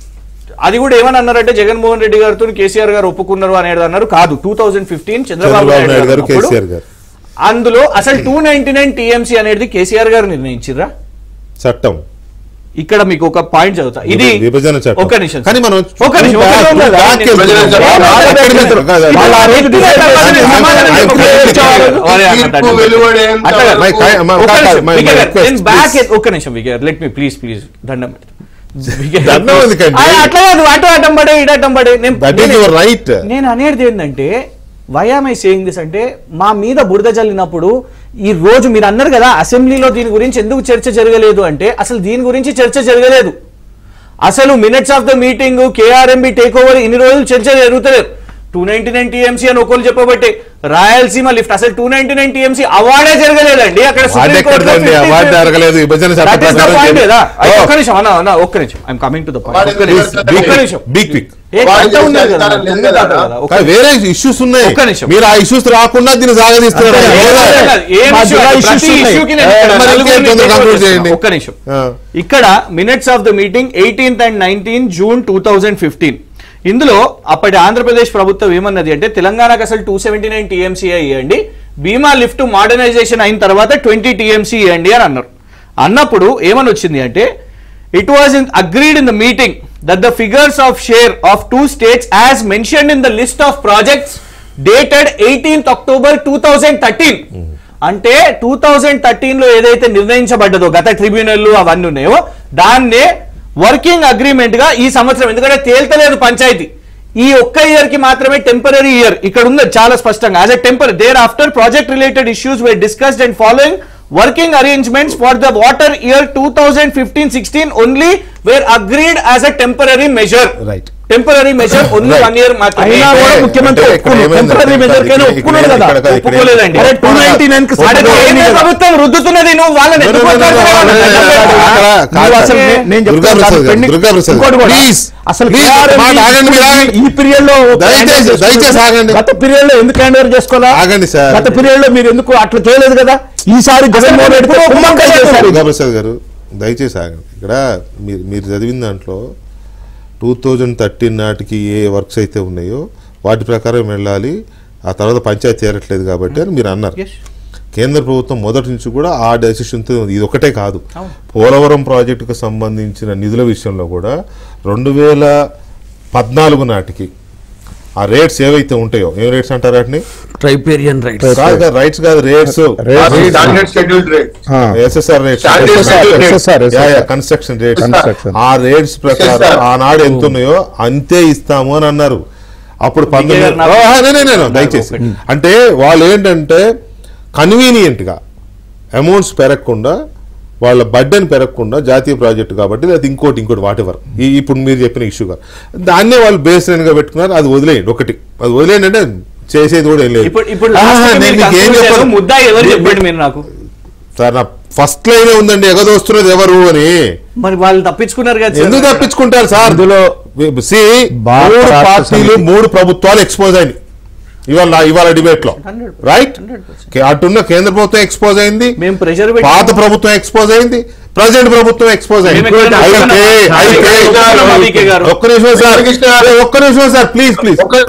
అది కూడా ఏమని అన్నారంటే జగన్మోహన్ రెడ్డి గారితో కేసీఆర్ గారు ఒప్పుకున్నారు అనేది అన్నారు కాదు two thousand fifteen Chandrababu Chandrababu Naidu Naidu garu garu ఉన్నప్పుడు కేసీఆర్ గారు అందులో అసలు టూ నైన్టీ నైన్ టీఎంసీ అనేది కేసీఆర్ గారు నిర్ణయించిర్రా చట్టం ఇక్కడ మీకు ఒక పాయింట్ చదువుతా ఇది విభజన చట్టం ఒక్క నిమిషం కానీ మనం ఒక్క నిమిషం ఒక్క back- నిమిషం. back నేను- వెళ్తున్నాం. విభజన చట్టం. బాగా పెరిగిన- కాదు, అది- వాళ్ళు ఆ రోజు వ్యక్తిగత డిసైడ్ పదవి చేసి- సమాధానం ఆయన చెప్పకుండా ఆయన ఇచ్చేవారు. అరే, అట్లా తీర్పు అట్లా. వెలువడేంత అట్లా కాదు. మై- కై- మా- ఒక్క కాదు, నిమిషం, my- VK my garu, request, నేను back please. it- ఒక్క నిమిషం VK let me please please దండం పెడతా. వికే గారు, దండం ఎందుకండి? ఆయన అట్లా కాదు అటు అడ్డం పడే ఇటు అడ్డం పడే నేను- That is నేను- your right. నేను అనేది ఏంటంటే వైఆమై సేయింగ్ దిస్ అంటే మా మీద బురద చల్లినప్పుడు ఈ రోజు మీరు అన్నారు కదా అసెంబ్లీలో దీని గురించి ఎందుకు చర్చ జరగలేదు అంటే అసలు దీని గురించి చర్చ జరగలేదు అసలు minutes of the meeting KRMB take over ఇన్ని రోజులు చర్చ జరుగుతలేదు టూ నైన్టీ నైన్ టీఎంసీ అని ఒకరు చెప్పబట్టే రాయలసీమ లిఫ్ట్ అసలు టూ నైన్టీ నైన్ టీఎంసీ అవార్డే జరగలేదండి అక్కడ వాటి సుప్రీం కోర్టులో ఎక్కడదండి 50 అవార్డు జరగలేదు విభజన చట్ట That is the ప్రకారం point, జరిగింది. కదా? ఓ, ఒక్క నిమిషం అన్న అన్న ఒక్క నిమిషం I'm coming to the What point is the please, difference? big ఒక్క quick, నిమిషం. big quick. ఏ, వాడు అంతా ఉన్నది చేసే కదా, అధికారం లేదు ఉంది కదా? కదా, ఒక్క కానీ వేరే ఇష్యూస్ ఉన్నాయి ఒక్క నిమిషం. మీరు ఆ ఇష్యూస్ రాకుండా దీన్ని సాగదీస్తున్నారు ఏ లేదా? విషయం? ఏ మా విషయం? జిల్లా ప్రతి issues ఉన్నాయి. issue కి నేను ఏ, ఇక్కడ మరి నలుగురిని ఇంకేం తొందరగా take over conclude చేస్తున్నా. చేయండి. ఒక్క నిమిషం ఆ. ఇక్కడ minutes of the meeting eighteenth and nineteen June two thousand fifteen ఇందులో అప్పటి ఆంధ్రప్రదేశ్ ప్రభుత్వం ఏమన్నది అంటే తెలంగాణకు అసలు టూ సెవెంటీ నైన్ టీఎంసీ ఇవ్వండి బీమా లిఫ్ట్ మోడర్నైజేషన్ అయిన తర్వాత ట్వంటీ టీఎంసీ ఇవ్వండి అని అన్నారు అన్నప్పుడు ఏమని వచ్చింది అంటే it was in agreed in the meeting that the figures of share of two states as mention in the list of projects dated eighteenth October two thousand thirteen అంటే టూ థౌజండ్ థర్టీన్ లో ఏదైతే నిర్ణయించబడ్డదో గత tribunal అవన్నీ ఉన్నాయో దాన్నే working agreement గా ఈ సంవత్సరం ఎందుకంటే తేల్తలేదు పంచాయతీ ఈ ఒక్క ఇయర్ కి మాత్రమే టెంపరీ ఇయర్ ఇక్కడ ఉంది చాలా స్పష్టంగా as a temper thereafter project related issues were discussed and following working arrangements for the water year two thousand fifteen sixteen only were agreed as a temporary measure Right. Temporary measure only Right. One year మాత్రమే అయినా కూడా అంటే ముఖ్యమంత్రి ఇక్కడ ఒప్పుకున్నారు. ఏమైందంటే Temporary measure కైనా ఇక్కడ- ఒప్పుకున్నాడు కదా. ఇక్కడ- ఇక్కడ- ఒప్పుకోలేదండి. అరే, 299 కి అంటే సపోర్ట్ కేంద్ర అయింది కదా. ప్రభుత్వం రుద్దుతున్నది నువ్వు వాళ్ళని No, no, ఎందుకు no, no, no, వదిలేస్తున్నావు? no, no, no, no, no, అక్కడ నువ్వు కాదు. అసలు నే- నేను దుర్గా చెప్తాను ప్రసాద్ గారు, pending- దుర్గా ప్రసాద్ ఇంకోటి కూడా, Please, అసలు please, KRL మాట ఆగండి, మీరు ఆగండి. ఈ పీరియడ్ లో దయచేసి, దయచేసి ఆగండి. గత పీరియడ్ లో ఎందుకు హ్యాండ్ ఓవర్ చేసుకోవాలా ఆగండి సార్. గత పీరియడ్ లో మీరు ఎందుకు అట్లా చేయలేదు కదా ఈసారి జగన్మోహన్ రెడ్డి ఎప్పుడో కుమ్మక్కై చేశారు దుర్గాప్రసాద్ గారు దయచేసి ఆగండి ఇక్కడ మీరు మీరు చదివిన దాంట్లో టూ థౌజండ్ థర్టీన్ నాటికి ఏ వర్క్స్ అయితే ఉన్నాయో వాటి ప్రకారం వెళ్ళాలి ఆ తర్వాత పంచాయతీ చేరట్లేదు కాబట్టి అని మీరు అన్నారు Yes. కేంద్ర ప్రభుత్వం మొదటి నుంచి కూడా ఆ డెసిషన్తో ఉంది ఇది ఒకటే కాదు పోలవరం ప్రాజెక్టుకు సంబంధించిన నిధుల విషయంలో కూడా రెండు వేల పద్నాలుగు నాటికి ఆ రేట్స్ ఏవైతే ఉంటాయో ఏం రేట్స్ అంటారు వాటిని ట్రైపేరియన్ రైట్స్ కాదు కాదు రైట్స్ కాదు rates standard scheduled rate SSR rates Standard schedule rate. Construction rates Construction. ఆ రేట్స్ ప్రకారం Yes, sir. ఆనాడు ఎంత ఉన్నాయో అంతే ఇస్తాము అని అన్నారు అప్పుడు పంతొమ్మిది గారు నాకు- ఓ, నే, నే, నే, నే, దయచేసి అంటే వాళ్ళు ఏంటంటే కన్వీనియంట్ గా అమౌంట్స్ పెరగకుండా వాళ్ళ బడ్డెన్ పెరగకుండా జాతీయ ప్రాజెక్టు కాబట్టి అది ఇంకోటి ఇంకోటి వాటెవర్ ఈ ఇప్పుడు మీరు చెప్పిన ఇష్యూగా దాన్నే వాళ్ళు బేస్ లైన్ గా పెట్టుకున్నారు అది వదిలేయండి ఒకటి అది వదిలేయండి అంటే చేసేది కూడా ఏం లేదు ఇప్పుడు ఇప్పుడు ఆహా, last కి నేను మీరు మీకు ఏం conclude చెప్పను చేశారు. ముద్దా ఎవరు మీ- చెప్పండి మీరు నాకు సార్ నా ఫస్ట్ లైన్ ఉందండి ఎగదోస్తున్నది ఎవరు అని మరి వాళ్ళు తప్పించుకున్నారు కదా సార్. ఎందుకు తప్పించుకుంటారు సార్ అందులో సి భారత మూడు రాష్ట్ర పార్టీలు సమితి. మూడు ప్రభుత్వాలు ఎక్స్పోజ్ అయింది ఇవాళ ఇవాళ డిబేట్ లో రైట్ అటున్న కేంద్ర ప్రభుత్వం ఎక్స్పోజ్ అయింది మేము ప్రెషర్ పాత ప్రభుత్వం ఎక్స్పోజ్ అయింది ప్రజెంట్ ప్రభుత్వం ఎక్స్పోజ్ అయింది మేము ఎక్కడ అయితే నడుస్తున్నాం? అయితే నడుస్తున్నాం, VK గారు. ఒక్క నిమిషం సార్ కృష్ణ గారు. ఒక్క నిమిషం సార్ ప్లీజ్ ప్లీజ్ ఒక్క-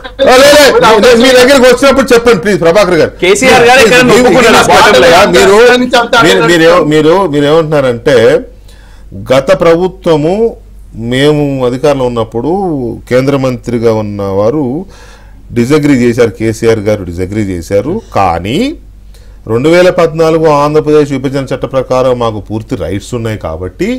మీ దగ్గరికి వచ్చినప్పుడు చెప్పండి ప్లీజ్ ప్రభాకర్ గారు కేసీఆర్ గారు ఇక్కడ మీరు- ఒప్పుకున్నారు మీరు- ఆ bottom line. మీరు నుంచి అంతా మీరు- మీరేమో- మీరు మీరేమంటున్నారంటే గత ప్రభుత్వము మేము అధికారంలో ఉన్నప్పుడు కేంద్ర మంత్రిగా ఉన్న వారు డిజగ్రీ చేశారు కేసీఆర్ గారు డిజగ్రీ చేశారు కానీ రెండు వేల పద్నాలుగు ఆంధ్రప్రదేశ్ విభజన చట్ట ప్రకారం మాకు పూర్తి రైట్స్ ఉన్నాయి కాబట్టి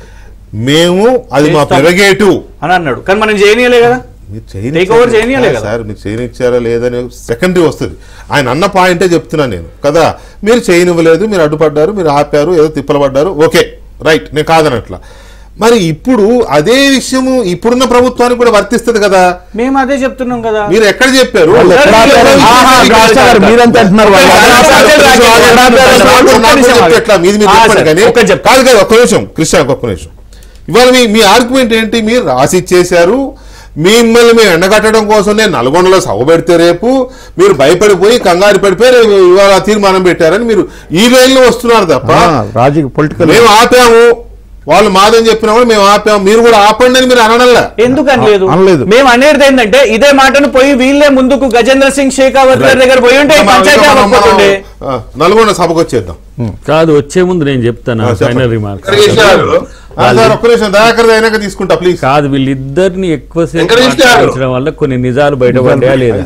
మేము అది మా చేస్తాం. ప్రెరగేటివ్ అని అన్నాడు కానీ మనం చేయనీయలే కదా మీరు Take over చేయనీయలే కదా. సార్ మీరు చేయనిచ్చారా లేదని సెకండరీ వస్తుంది ఆయన అన్న పాయింటే చెప్తున్నాను నేను కదా మీరు చేయనివ్వలేదు మీరు అడ్డుపడ్డారు మీరు ఆపారు ఏదో తిప్పలపడ్డారు ఓకే రైట్ నేను కాదనట్లా మరి ఇప్పుడు అదే విషయము ఇప్పుడున్న ప్రభుత్వానికి కూడా వర్తిస్తుంది కదా మేము అదే చెప్తున్నాం కదా మీరు ఎక్కడ చెప్పారు వాళ్ళు ఎక్కడ ఆపారు? ఆహా, రాష్ట్ర గారు మీరంతా అంటున్నారు వాళ్ళు. ఒక్క నిమిషం, నాకు ఒక్క నిమిషం, నాకు ఒక్క చెప్తే ఎట్లా? మీది మీరు ఆ, చెప్పండి సరే, కానీ ఒక్కటి చెప్తా. కాదు కాదు ఒక్క నిమిషం కృష్ణ ఒక్క నిమిషం ఇవాళ మీ మీ ఆర్గ్యుమెంట్ ఏంటి మీరు రాసి ఇచ్చేశారు మిమ్మల్ని మేము ఎండగట్టడం కోసం నేను నల్గొండలో సభ పెడితే రేపు మీరు భయపడిపోయి కంగారు పడిపోయి రేపు ఇవాళ తీర్మానం పెట్టారని మీరు ఈ రైల్లో వస్తున్నారు తప్ప రాజకీయ పొలిటికల్ మేము ఆపాము వాళ్ళు మాదని చెప్పినప్పుడు మేము ఆపాము మీరు కూడా ఆపండి అని మీరు అనడంలా ఎందుకు అనలేదు అనలేదు. మేము అనేది ఏంటంటే ఇదే మాటను పోయి వీళ్ళే ముందుకు గజేంద్ర సింగ్ షేకావత్ గారి దగ్గర పోయి ఉంటే ఈ మనం- పంచాయతీ మనం- అవ్వకపోతుండే ఆ, నల్గొండ సభకు వచ్చేద్దాం కాదు వచ్చే ముందు నేను చెప్తాను ఆ, చెప్పండి. ఫైనల్ రిమార్క్స్ వెంకటేష్ గారు ఆ, సార్ ఒక్క నిమిషం దయాకర్ అయినాక తీసుకుంటా ప్లీజ్ కాదు వీళ్ళిద్దరిని ఎక్కువసేపు వెంకటేష్ గారు. మాట్లాడించడం వల్ల కొన్ని నిజాలు బయటపడ్డా లేదా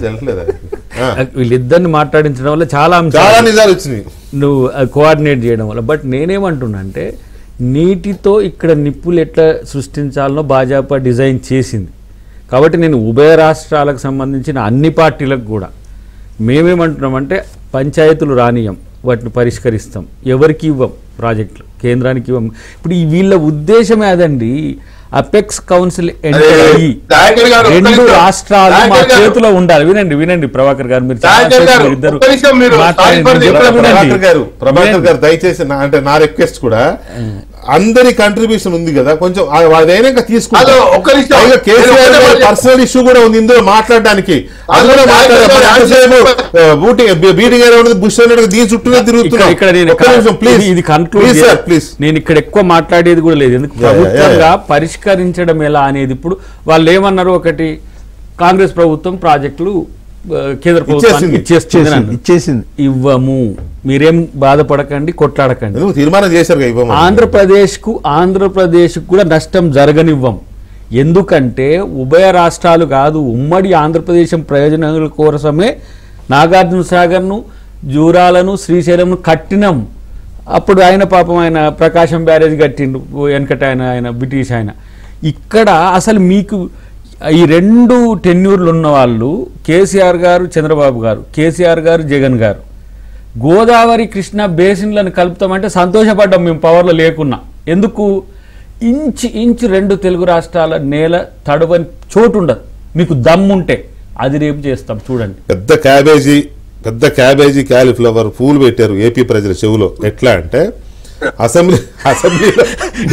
ఆ, వీళ్ళిద్దరిని మాట్లాడించడం వల్ల చాలా చాలా అంశాలు నిజాలు వచ్చినాయి నువ్వు కోఆర్డినేట్ చేయడం వల్ల బట్ నేనేమంటున్నా అంటే నీటితో ఇక్కడ నిప్పులు ఎట్లా సృష్టించాలనో భాజపా డిజైన్ చేసింది కాబట్టి నేను ఉభయ రాష్ట్రాలకు సంబంధించిన అన్ని పార్టీలకు కూడా మేమేమంటున్నామంటే పంచాయతీలు రానియం వాటిని పరిష్కరిస్తాం ఎవరికి ఇవ్వం ప్రాజెక్టులు కేంద్రానికి ఇవ్వం ఇప్పుడు ఈ వీళ్ళ ఉద్దేశమే అదండి అపెక్స్ కౌన్సిల్ అదే, ఎంటర్ అయ్యి దయాకర్ గారు ఒక్క రెండు నిమిషం. రాష్ట్రాలు మా దయాకర్ గారు. చేతిలో ఉండాలి వినండి వినండి ప్రభాకర్ గారు మీరు చాలా దయాకర్ గారు, సేపు ఇద్దరు ఒక్క నిమిషం మీరు మాట్లాడండి. సారీ ఫర్ ది చెప్పండి, ఇంటరప్షన్. వినండి. ప్రభాకర్ గారు ప్రభాకర్ వినండి. గారు దయచేసి నా అంటే నా రిక్వెస్ట్ కూడా అందరి కంట్రిబ్యూషన్ ఉంది కదా కొంచెం ఆ- అదైనాక తీసుకుంటాం అదో, ఒక్క నిమిషం. పైగా కేసీఆర్ నేను గారి ఒకటే పర్సనల్ ఇష్యూ కూడా ఉంది ఇందులో మాట్లాడడానికి అదో, అందులో మాట్లాడారు దయాకర్ గారు, ఎంతసేపు, ఆ, బూటింగ్ బీటింగ్ అనేది బుష్ అనేది దీని చుట్టూనే తిరుగుతున్నాం ఇక్కడ నేను ఒక్క నిమిషం ప్లీజ్ ఇది- ఇది కన్క్లూడ్ ప్లీజ్ సార్ ప్లీజ్ నేను ఇక్కడ ఎక్కువ మాట్లాడేది కూడా లేదు ఎందుకు యా, యా, ప్రభుత్వంగా యా. పరిష్కరించడం ఎలా అనేది ఇప్పుడు వాళ్ళు ఏమన్నారు ఒకటి కాంగ్రెస్ ప్రభుత్వం ప్రాజెక్టులు ఆ, కేంద్ర ప్రభుత్వానికి ఇచ్చేసింది. ఇచ్చేస్తుంది అని అన్నారు. ఇచ్చేసింది ఇవ్వము మీరేం బాధపడకండి కొట్లాడకండి ఎందుకు తీర్మానం చేశారు కదా ఇవ్వమని. ఆంధ్రప్రదేశ్కు ఆంధ్రప్రదేశ్కు కూడా నష్టం జరగనివ్వం ఎందుకంటే ఉభయ రాష్ట్రాలు కాదు ఉమ్మడి ఆంధ్రప్రదేశ్ ప్రయోజనాల కోసమే నాగార్జున సాగర్ను జూరాలను శ్రీశైలంను కట్టినాం అప్పుడు ఆయన పాపం ఆయన ప్రకాశం బ్యారేజ్ కట్టిండు వెనకట ఆయన ఆయన బ్రిటిష్ ఆయన ఇక్కడ అసలు మీకు ఈ రెండు టెన్యూర్లు ఉన్న వాళ్ళు కేసీఆర్ గారు చంద్రబాబు గారు కేసీఆర్ గారు జగన్ గారు గోదావరి కృష్ణ బేసిన్లను కలుపుతామంటే సంతోషపడ్డాం మేము పవర్లో లేకున్నా ఎందుకు ఇంచు ఇంచు రెండు తెలుగు రాష్ట్రాల నేల తడవని చోటు ఉండదు మీకు దమ్ముంటే అది రేపు చేస్తాం చూడండి పెద్ద క్యాబేజీ పెద్ద క్యాబేజీ క్యాలీఫ్లవర్ పూలు పెట్టారు ఏపీ ప్రజల చెవులో ఎట్లా అంటే అసెంబ్లీ అసెంబ్లీలో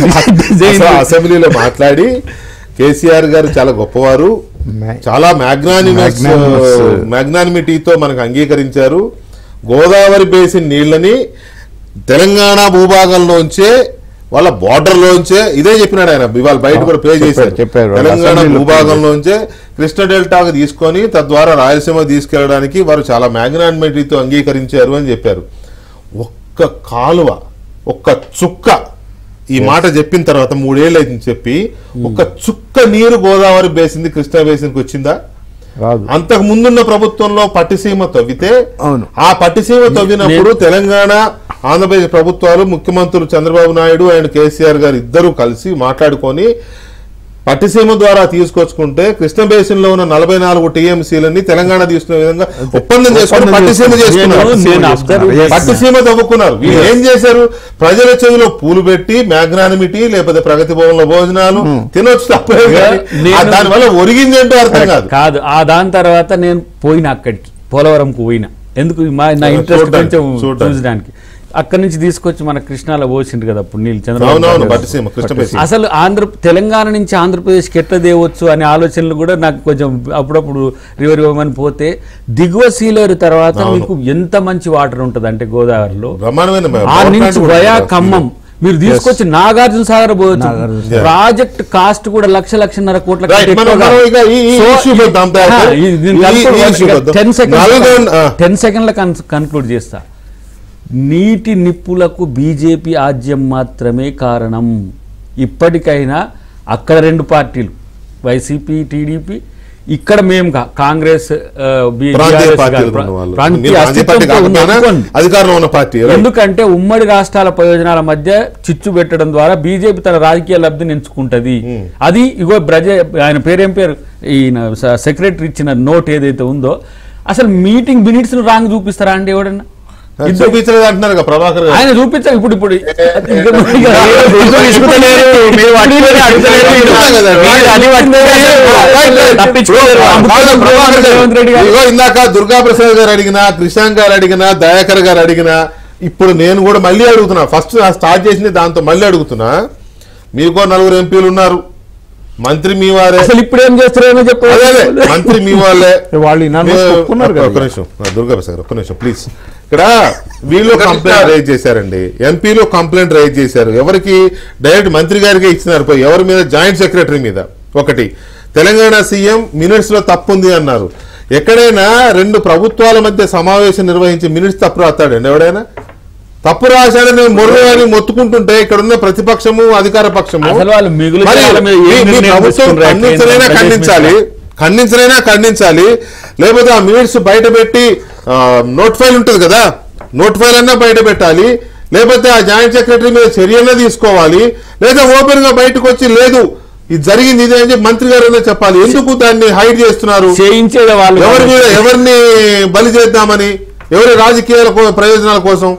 అసలు అసెంబ్లీలో మాట్లాడి కేసీఆర్ గారు చాలా గొప్పవారు Ma- చాలా మ్యాగ్నానిమస్ Magnanimous. మ్యాగ్నానిమిటీతో మనకు అంగీకరించారు గోదావరి బేసిన్ నీళ్ళని తెలంగాణ భూభాగంలోంచే వాళ్ళ బార్డర్ లోంచే ఇదే చెప్పినాడు ఆయన ఇవాళ బయట కూడా ప్లే చెప్పారు, చేశారు చెప్పారు. తెలంగాణ అసెంబ్లీలో భూభాగంలోంచే కృష్ణ డెల్టాకు తీసుకొని తద్వారా రాయలసీమ తీసుకెళ్ళడానికి వారు చాలా మ్యాగ్నానిమిటీతో అంగీకరించారు అని చెప్పారు ఒక్క కాలువ ఒక్క చుక్క ఈ మాట చెప్పిన తర్వాత మూడేళ్ళు అయింది చెప్పి ఒక్క చుక్క నీరు గోదావరి బేసింది కృష్ణా బేసిన్కి వచ్చిందా రాదు అంతకు ముందున్న ప్రభుత్వంలో పట్టిసీమ తవ్వితే అవును. ఆ పట్టిసీమ తవ్వినప్పుడు తెలంగాణ ఆంధ్రప్రదేశ్ ప్రభుత్వాలు ముఖ్యమంత్రులు చంద్రబాబు నాయుడు అండ్ కేసీఆర్ గారు ఇద్దరు కలిసి మాట్లాడుకొని పట్టిసీమ ద్వారా తీసుకొచ్చుకుంటే కృష్ణ బేసిన్ లో ఉన్న నలభై నాలుగు టీఎంసీలని తెలంగాణ తీసుకునే విధంగా ఒప్పందం చేసుకుని ఒప్పందం పట్టిసీమ చేసుకున్నారు. చేసుకున్నారు నేను- నేను observe చేస్తున్నా. పట్టిసీమ తవ్వుకున్నారు వీళ్ళు ఏం చేశారు ప్రజల చెవిలో పూలు పెట్టి మ్యాగ్నానిమిటీ లేకపోతే ప్రగతి భవన్లో భోజనాలు తినొచ్చు తప్పే కానీ నేను- ఆ దానివల్ల ఒరిగింది ఏంటో అర్థం కాదు కాదు ఆ దాని తర్వాత నేను పోయిన అక్కడికి పోలవరంకు పోయినా ఎందుకు మా నా ఇంట్రెస్ట్ చూడ్డానికి, కొంచెం చూడ్డానికి. చూసడానికి అక్కడి నుంచి తీసుకొచ్చి మన కృష్ణాలో పోసిండు కదా అప్పుడు నీళ్ళు అవునవును చంద్రబాబు గారు. పట్టిసీమ కృష్ణ బేసిన్ అసలు ఆంధ్ర తెలంగాణ నుంచి ఆంధ్రప్రదేశ్కి ఎట్లా దేవచ్చు అనే ఆలోచనలు కూడా నాకు కొంచెం అప్పుడప్పుడు రివర్ ఇవ్వమని పోతే దిగువ సీలేరు తర్వాత అవును. మీకు ఎంత మంచి వాటర్ ఉంటుంది అంటే గోదావరిలో బ్రహ్మాండమైన ఆ పవర్ నుంచి ప్లాంట్ కూడా వయా ఉంది. ఖమ్మం మీరు తీసుకొచ్చి నాగార్జున సాగర్ పోవచ్చు నాగార్జున సాగర్. ప్రాజెక్ట్ కాస్ట్ కూడా లక్ష లక్షన్నర కోట్ల Right, కంటే మనం- ఎక్కువ మనం కాదు. ఇక ఈ- ఈ So, issue పెద్దాం ఈ- తర్వాత. ఆ, ఈ- దీన్ని ఈ- ఈ కనుక్కోవాలి. issue ఇక పెద్దాం. 10 seconds నల్గొండ, ఆ. టెన్ సెకండ్ల కన్క్లూడ్ చేస్తా నీటి నిప్పులకు బీజేపీ ఆజ్యం మాత్రమే కారణం ఇప్పటికైనా అక్కడ రెండు పార్టీలు వైసీపీ టీడీపీ ఇక్కడ మేము కా- కాంగ్రెస్ ఆ, బి- ప్రాంతీయ BRS పార్టీలు కాదు. ఉన్న వాళ్ళు. ప్రాంతీయ మీరు ప్రాంతీయ పార్టీ అస్తిత్వంతో ఉంది కాకపోయినా అనుకోండి. అధికారంలో ఉన్న పార్టీ right? ఎందుకంటే ఉమ్మడి రాష్ట్రాల ప్రయోజనాల మధ్య చిచ్చు పెట్టడం ద్వారా బీజేపీ తన రాజకీయ లబ్ధిని ఎంచుకుంటది అది ఇగో బ్రజ ఆయన పేరేం పేరు ఈయన స- సెక్రటరీ ఇచ్చిన నోట్ ఏదైతే ఉందో అసలు మీటింగ్ మినిట్స్ రాంగ్ చూపిస్తారా అండి ఎవడన్నా ఇద్దరు- చూపించలేదు అంటున్నారు కదా ప్రభాకర్ గారు. ఆయన చూపించాలి ఇప్పుడు ఇప్పుడు ఇక- ఇక- ఇక- ఇప్పుడు తీసుకుంటలేరు, మీరు అడుగుతలేరు, అడుగుతలేరు, మీరు మీరు అది పట్టుకోలేరు, తప్పించుకోలేరు. కాదు, ప్రభాకర్ గారు. రేవంత్ రెడ్డి గారు. ఇగో ఇందాక దుర్గా ప్రసాద్ గారు అడిగినా కృష్ణాంక్ గారు అడిగినా దయాకర్ గారు అడిగినా ఇప్పుడు నేను కూడా మళ్ళీ అడుగుతున్నా ఫస్ట్ స్టార్ట్ చేసింది దాంతో మళ్ళీ అడుగుతున్నా మీకో నలుగురు ఎంపీలు ఉన్నారు మంత్రి మీ వారే అసలు ఇప్పుడు ఏం చేస్తారేమో అదే అదే, చెప్పాలి మంత్రి మీ వాళ్ళే వాళ్ళు unanimous మీరు- ఒప్పుకున్నారు కదా. ఒక్క నిమిషం ఆ, దుర్గా ప్రసాద్ గారు, ఒక్క నిమిషం ప్లీజ్ ఇక్కడ వీళ్ళు కంప్లైంట్ రైజ్ చేశారండి ఎంపీలు కంప్లైంట్ రైజ్ చేశారు ఎవరికి డైరెక్ట్ మంత్రి గారికి ఇచ్చినారు పోయి ఎవరి మీద జాయింట్ సెక్రటరీ మీద ఒకటి తెలంగాణ సీఎం మినిట్స్ లో తప్పు ఉంది అన్నారు ఎక్కడైనా రెండు ప్రభుత్వాల మధ్య సమావేశం నిర్వహించి మినిట్స్ తప్పు రాస్తాడండి ఎవడైనా తప్పు రాశాడని మొర్రు అని మొత్తుకుంటుంటే ఇక్కడ ఉన్న ప్రతిపక్షము అధికార పక్షము అసలు వాళ్ళు మిగులు మరి జనాల మీద ఏం మీ- మీ నిర్ణయం ప్రభుత్వం తీసుకున్నారు? ఖండించలైనా కేంద్రం ఖండించాలి ఖండించలైనా ఖండించాలి లేకపోతే ఆ మినిట్స్ బయట పెట్టి నోట్ ఫైల్ ఉంటుంది కదా నోట్ ఫైల్ అన్నా బయట పెట్టాలి లేకపోతే ఆ జాయింట్ సెక్రటరీ మీద చర్యలన్నా తీసుకోవాలి లేదా ఓపెన్ గా బయటకు వచ్చి లేదు ఇది జరిగింది ఇదే అని చెప్పి మంత్రి గారు అన్నా చెప్పాలి ఎందుకు దాన్ని హైడ్ చేస్తున్నారు చేయించేది వాళ్ళు ఎవరి మీద ఎవరిని బలి చేద్దామని ఎవరి రాజకీయాల కో- ప్రయోజనాల కోసం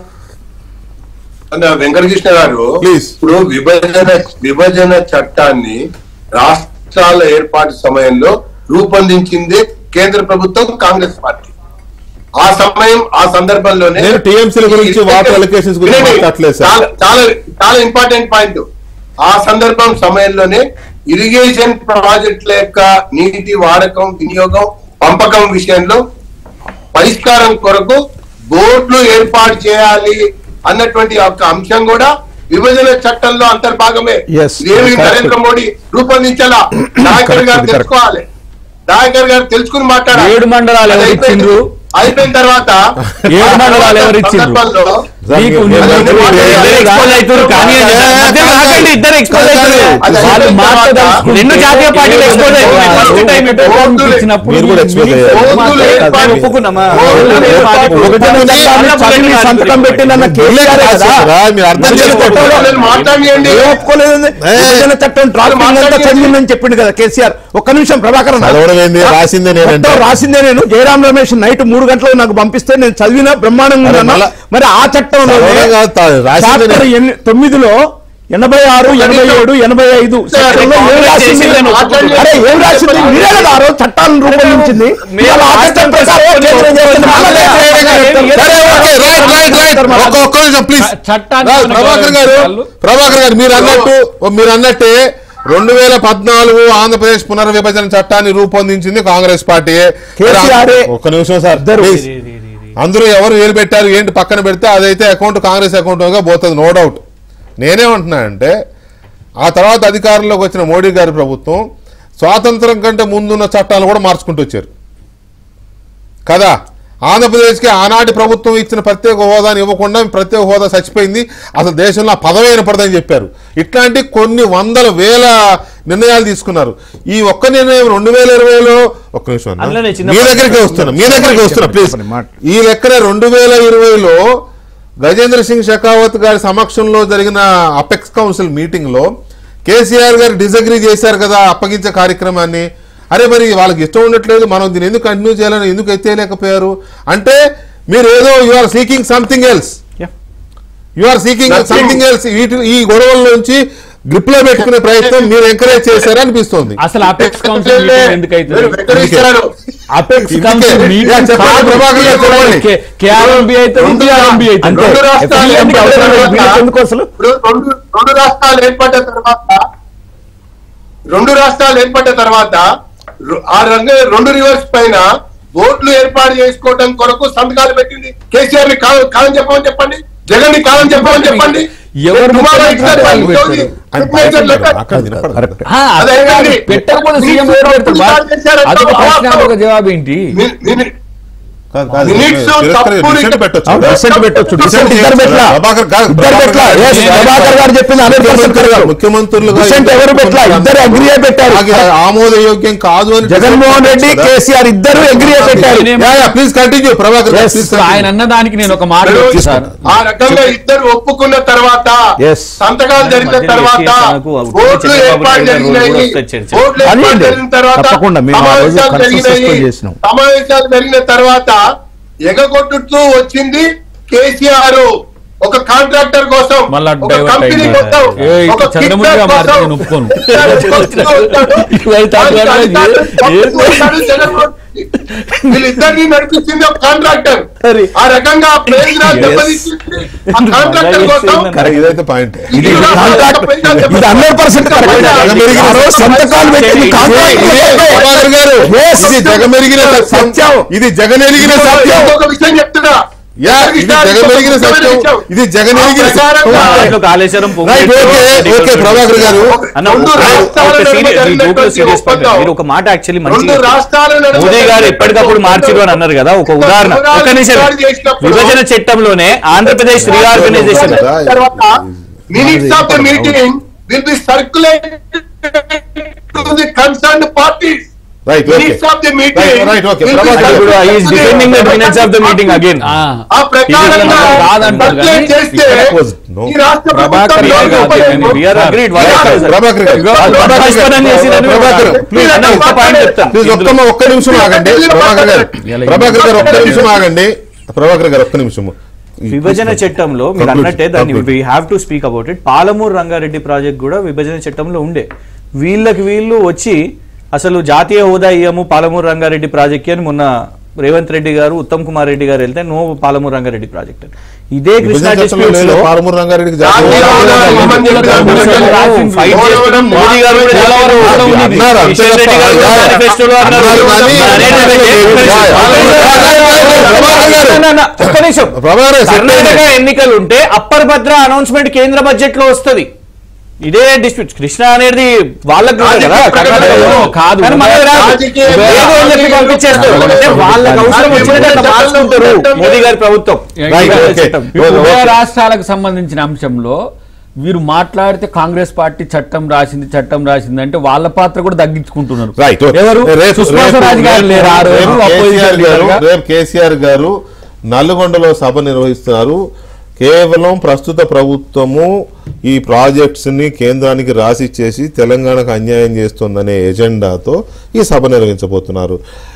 అన్న వెంకటకృష్ణ గారు Please. ఇప్పుడు విభజన విభజన చట్టాన్ని రాష్ట్రాల ఏర్పాటు సమయంలో రూపొందించింది కేంద్ర ప్రభుత్వం కాంగ్రెస్ పార్టీ ఆ సమయం ఆ సందర్భంలోనే నేను TMC ల గురించి, water allocations గురించి వినండి. మాట్లాడలేదు సార్. చాలా చాలా చాలా ఇంపార్టెంట్ పాయింట్ ఆ సందర్భం సమయంలోనే ఇరిగేషన్ ప్రాజెక్టుల యొక్క నీటి వాడకం వినియోగం పంపకం విషయంలో పరిష్కారం కొరకు బోర్డులు ఏర్పాటు చేయాలి అన్నటువంటి ఒక అంశం కూడా విభజన చట్టంలో అంతర్భాగమే Yes, ఇదేమి correct. నరేంద్ర మోడీ రూపొందించాలా నాయకర్ గారు Correct, correct. తెలుసుకోవాలి నాయకర్ గారు తెలుసుకుని మాట్లాడాలి ఏడు మండలాలు ఎవరు అది అయిపోయింది. ఇచ్చిండ్రు? అయిపోయిన తర్వాత ఏడు మండలాలు ఎవరు ఇచ్చిండ్రు? సందర్భంలో మీకు మీరు- నిన్న మీరు- ఇద్దరు expose అవుతున్నారు, కానీ మధ్యలో ఆగండి, ఇద్దరు expose అవుతున్నారు. అది వాళ్ళు అయిపోయిన మాట్లాడాల్సుకుంటే తర్వాత రెండు జాతీయ పార్టీలు expose అవుతున్నారు. First time ఎటు బోర్డులు- ఇచ్చినప్పుడు మీరు కూడా expose అయ్యారు. బోర్డులు ఏర్పాటు- ఒప్పుకున్నామా? బోర్డులు ఏర్పాటు- ఒకటో చట్టాన్ని చదివి సంతకం పెట్టిన కేసీఆర్ కదా రా, మీరు అర్థం విభజన చేసుకోండి చట్టంలో నేను మాట్లాడియండి ఏం ఒప్పుకోలేదండి విభజన చట్టం డ్రాఫ్ట్ అంతా చదివిందని చెప్పిండు కదా కేసీఆర్ ఒక్క నిమిషం ప్రభాకర్ అన్న. చదవడం ఏంది? రాసిందే నేనంటే. మొత్తం రాసిందే నేను జయరాం రమేష్ నైట్ మూడు గంటలకు నాకు పంపిస్తే నేను చదివిన బ్రహ్మాండంగా అరే ఉన్నాను. మళ్ళా- మరి ఆ చట్టంలో చదవడం కాదు, తా- రాసిందే చాప్టర్ నేను. ఎన్ని- తొమ్మిదిలో ఎనభై ఆరు ఎనభై ఏడు ఎనభై ఐదు సెక్షన్లో ఏం రాసింది అరే ఏం రాసింది మీరే కదా ఆ రోజు చట్టాలను రూపొందించింది ఇవాళ ఆ చట్టం ప్రకారం కేంద్రం చేస్తుంది. మళ్ళా సరే ఓకే రైట్ రైట్ రైట్ ఒక్క ఒక్క నిమిషం ప్లీజ్ చట్టాన్ని రా, ప్రభాకర్ గారు వాళ్ళు- ప్రభాకర్ గారు మీరు అన్నట్టు మీరు అన్నట్టే రెండు వేల పద్నాలుగు ఆంధ్రప్రదేశ్ పునర్విభజన చట్టాన్ని రూపొందించింది కాంగ్రెస్ పార్టీ కేసీఆరే. ఒక్క నిమిషం సార్ ప్లీజ్ అందరూ ఎవరు ఏలు పెట్టారు ఏంటి పక్కన పెడితే అదైతే అకౌంట్ కాంగ్రెస్ అకౌంట్గా పోతుంది నో డౌట్ నేనేమంటున్నానంటే ఆ తర్వాత అధికారంలోకి వచ్చిన మోడీ గారి ప్రభుత్వం స్వాతంత్రం కంటే ముందున్న చట్టాలు కూడా మార్చుకుంటూ వచ్చారు కదా ఆంధ్రప్రదేశ్కి ఆనాటి ప్రభుత్వం ఇచ్చిన ప్రత్యేక హోదాని ఇవ్వకుండా ప్రత్యేక హోదా చచ్చిపోయింది అసలు దేశంలో ఆ పదవే వినపడదని చెప్పారు ఇట్లాంటి కొన్ని వందల వేల నిర్ణయాలు తీసుకున్నారు ఈ ఒక్క నిర్ణయం రెండు వేల ఇరవైలో ఒక్క నిమిషం అన్న. అందులోనే చిన్న మీ దగ్గరికి వస్తున్నా మీ దగ్గరికి వస్తున్నా ప్లీజ్ ఈ లెక్కన రెండు వేల ఇరవైలో గజేంద్ర సింగ్ షెకావత్ గారి సమక్షంలో జరిగిన అపెక్స్ కౌన్సిల్ మీటింగ్ లో కేసీఆర్ గారు డిసగ్రీ చేశారు కదా అప్పగించే కార్యక్రమాన్ని అరే మరి వాళ్ళకి ఇష్టం ఉండట్లేదు మనం దీన్ని ఎందుకు కంటిన్యూ చేయాలని ఎందుకు ఎత్తేయలేకపోయారు అంటే మీరు ఏదో you are seeking something else you are seeking Nothing. Something else ఈ గొడవల నుంచి గ్రిప్ లో పెట్టుకునే ప్రయత్నం మీరు ఎంకరేజ్ చేశారు అనిపిస్తోంది అసలు అపెక్స్ కౌన్సిల్ మీటింగ్ ఎందుకు మీరు అవుతుంది వెంకటేశ్వరరావు, అపెక్స్ ఇందుకే. కౌన్సిల్ యా, మీటింగ్ చెప్పండి, ప్రభాకర్ గారు చెప్పండి. కేఆర్ఎంబి అవుతుంది రెండు టిఆర్ఎంబి అవుతుంది రెండు రాష్ట్రాలు FCMB అవసరం లేదు. వీళ్ళకి ఎందుకు అసలు ఇప్పుడు రెండు రెండు రాష్ట్రాలు ఏర్పడ్డ తర్వాత రెండు రాష్ట్రాలు ఏర్పడ్డ తర్వాత రు- ఆ రంగ రెండు రివర్స్ పైన బోర్డులు ఏర్పాటు చేసుకోవడం కొరకు సంతకాలు పెట్టింది కేసీఆర్ ని కాలం కాలం చెప్పమని చెప్పండి జగన్ ని కాలం చెప్పమని చెప్పండి ఎవరు Tomorrow ముఖ్యమంత్రి it's not వాళ్ళు going to పెట్టారు? be ఆయన signature letter. అక్కడ వినపడదు. కరెక్ట్ ఆ, అదే కాదు. పెట్టకపోతే సీఎం మీరు ఎవరు పెడతారు బా? స్టార్ట్ చేశారు అదొక అంటారు. ప్రశ్న అదొక జవాబు ఏంటి మీ- మీ- కాదు, కాదు. Minutes తిరస్కరి- తప్పుడు dissent పెట్టొచ్చు. అవును, dissent పెట్టొచ్చు. dissent ఇద్దరు పెట్టలా. ప్రభాకర్ గారు- ఇద్దరు పెట్టలా. Yes, ప్రభాకర్ గారు చెప్పింది 100% correct. ముఖ్యమంత్రులుగా Dissent ఎవరు పెట్టలా? ఇద్దరు agree అయి పెట్టారు. ఆగి- ఆమోదయోగ్యం కాదు అని జగన్మోహన్ రెడ్డి కేసీఆర్ ఇద్దరు అగ్రి పెట్టారు ప్లీజ్ కంటిన్యూ ప్రభాకర్ గారు, Yes, please ఆయన continue. అన్న దానికి నేను ఒక మాట మీరు చెప్తాను సార్ ఆ రకంగా ఇద్దరు ఒప్పుకున్న తర్వాత Yes. సంతకాలు జరిగిన మధ్యలో తర్వాత కేసీఆర్కు ఓట్లు చంద్రబాబు ఏర్పాటు నాయుడు గారు జరిగినాయి కూడా వస్తే చర్చ. ఓట్లు ఏర్పాటు అనియండి. జరిగిన తర్వాత తప్పకుండా మేము ఆ రోజు సమావేశాలు consensus తో జరిగినాయి చేసినాం. సమావేశాలు జరిగిన తర్వాత ఎగగొట్టుతూ వచ్చింది కేసీఆర్ ఒక కాంట్రాక్టర్ కోసం మళ్ళా ఒక divert కంపెనీ అయింది. కోసం ఏ, ఒక చంద్రముఖిగా kickback మారితే కోసం నేను ఒప్పుకోను. వస్తూ ఉంటాడు. ఇవాళ తాత్కాలిక అధికారులు ఏ- వస్తూ ఉంటాడు జగన్మోహన్ రెడ్డి. వీళ్ళిద్దరిని నడిపించింది ఒక కాంట్రాక్టర్ సరే. ఆ రకంగా ప్రేమ్ రాజ్ దెబ్బతీసింది ఆ కాంట్రాక్టర్ కోసం కరెక్ట్, ఇదైతే పాయింట్ ఇది ఇరు రాష్ట్రాల కాంట్రాక్ట్ ప్రజలు ఇది దెబ్బతీసింది. హండ్రెడ్ పర్సెంట్ కరెక్ట్ ఆ రోజు సంతకాలు పెట్టింది కాంట్రాక్ట్ ప్రభాకర్ గారు Yes. ఇది జగమెరిగిన సత్యం సత్యం. ఇది జగనెరిగిన సత్యం ఇంకొక విషయం చెప్తున్నా యా ఇది జగమెరిగిన సత్యం ఇది జగనెరిగిన సత్యం దాంట్లో కాళేశ్వరం పొంగు రైట్ ఓకే ఓకే ప్రభాకర్ గారు అన్న, రెండు ఒక- రాష్ట్రాల ఒక నడుమ serious- ఈ జరిగినటువంటి joke లో serious point. ఒప్పందం. మీరు ఒక మాట యాక్చువల్లీ రెండు మంచి రాష్ట్రాల నడుమ మోదీ గారు జరిగినటువంటి ఎప్పటికప్పుడు మార్చిరు అని అన్నారు కదా ఒక ఉదాహరణ వివరాలు ఒక నిమిషం రికార్డు చేసినప్పుడు విభజన చట్టంలోనే ఆంధ్రప్రదేశ్ రీఆర్గనైజేషన్ తర్వాత minutes of the meeting will be circulated to the concerned parties right okay minutes of the meeting Right, right, okay. Prabhakar ఇప్పుడు is defending the minutes of the meeting again ఆ, ఆ ప్రకారంగా ఇది కాదంటారు circulate కానీ చేస్తే it was no. ఈ రాష్ట్ర ప్రభాకర్ ప్రభుత్వం గారు లోపల కాదు, we are agreed. Yeah. Right. Prabhakar గారు వాళ్ళు పరస్పరం చేసిరని ప్రభాకర్ please, అన్న, ఒక్క పాయింట్ చెప్తాను ప్లీజ్ ఒక్క ఒక్క నిమిషం ఆగండి ప్రభాకర్ గారు ప్రభాకర్ గారు ఒక్క నిమిషం ఆగండి ప్రభాకర్ గారు ఒక్క నిమిషం విభజన చట్టంలో మీరు Conclude, అన్నట్టే దాన్ని conclude. We have to speak about it Palamuru Rangareddy project కూడా విభజన చట్టంలో ఉండే వీళ్ళకి వీళ్ళు వచ్చి అసలు జాతీయ హోదా ఇయ్యము పాలమూరు రంగారెడ్డి ప్రాజెక్ట్ అని మొన్న రేవంత్ రెడ్డి గారు ఉత్తమ్ కుమార్ రెడ్డి గారు వెళ్తే నో పాలమూరు రంగారెడ్డి ప్రాజెక్ట్ అని ఇదే కృష్ణా విభజన చట్టంలో disputes లేదు, లో పాలమూరు రంగారెడ్డికి జాతీయ జాతీయ హోదా హోదా ఇవ్వమని ఇవ్వమని చెప్పారు. చెప్పారు. ఫైట్ చేస్తున్నాం మోదీ గారు కూడా చాలా వరకు అన్నారు, ఉంది. అన్నారు, అంతే కిషన్ రెడ్డి గారు కూడా తప్ప. మేనిఫెస్టోలో అన్నారు. అన్నారు కానీ నా, నా, నా, ఒక్క నిమిషం ప్రభాకర్ గారు, కర్ణాటక ఎన్నికలు ఉంటే అప్పర్ భద్ర అనౌన్స్మెంట్ కేంద్ర బడ్జెట్ లో వస్తది ఇదే డిస్ప్యూట్ కృష్ణ అనేది వాళ్ళకి ఉంది కదా, కర్ణాటకలో. కాదు. కానీ మన దగ్గర రాజకీయ లేదు అని చెప్పి పంపించేస్తారు అంటే వాళ్ళకి అవసరం వచ్చినట్టు అట్లా మార్చుకుంటారు మోదీ గారి ప్రభుత్వం Right, okay. ఇప్పుడు ఉభయ రాష్ట్రాలకు సంబంధించిన అంశంలో వీరు మాట్లాడితే కాంగ్రెస్ పార్టీ చట్టం రాసింది చట్టం రాసింది అంటే వాళ్ళ పాత్ర కూడా తగ్గించుకుంటున్నారు రైట్ ఎవరు రేపు సుష్మా రేపు- స్వరాజ్ గారు రేపు- లేరు ఆ రోజు రేపు opposition కేసీఆర్ గారు leader గా. రేపు కేసీఆర్ గారు నల్గొండలో సభ నిర్వహిస్తున్నారు కేవలం ప్రస్తుత ప్రభుత్వము ఈ ప్రాజెక్ట్స్ ని కేంద్రానికి రాసిచ్చేసి తెలంగాణకు అన్యాయం చేస్తుందనే ఎజెండాతో ఈ సభ నిర్వహించబోతున్నారు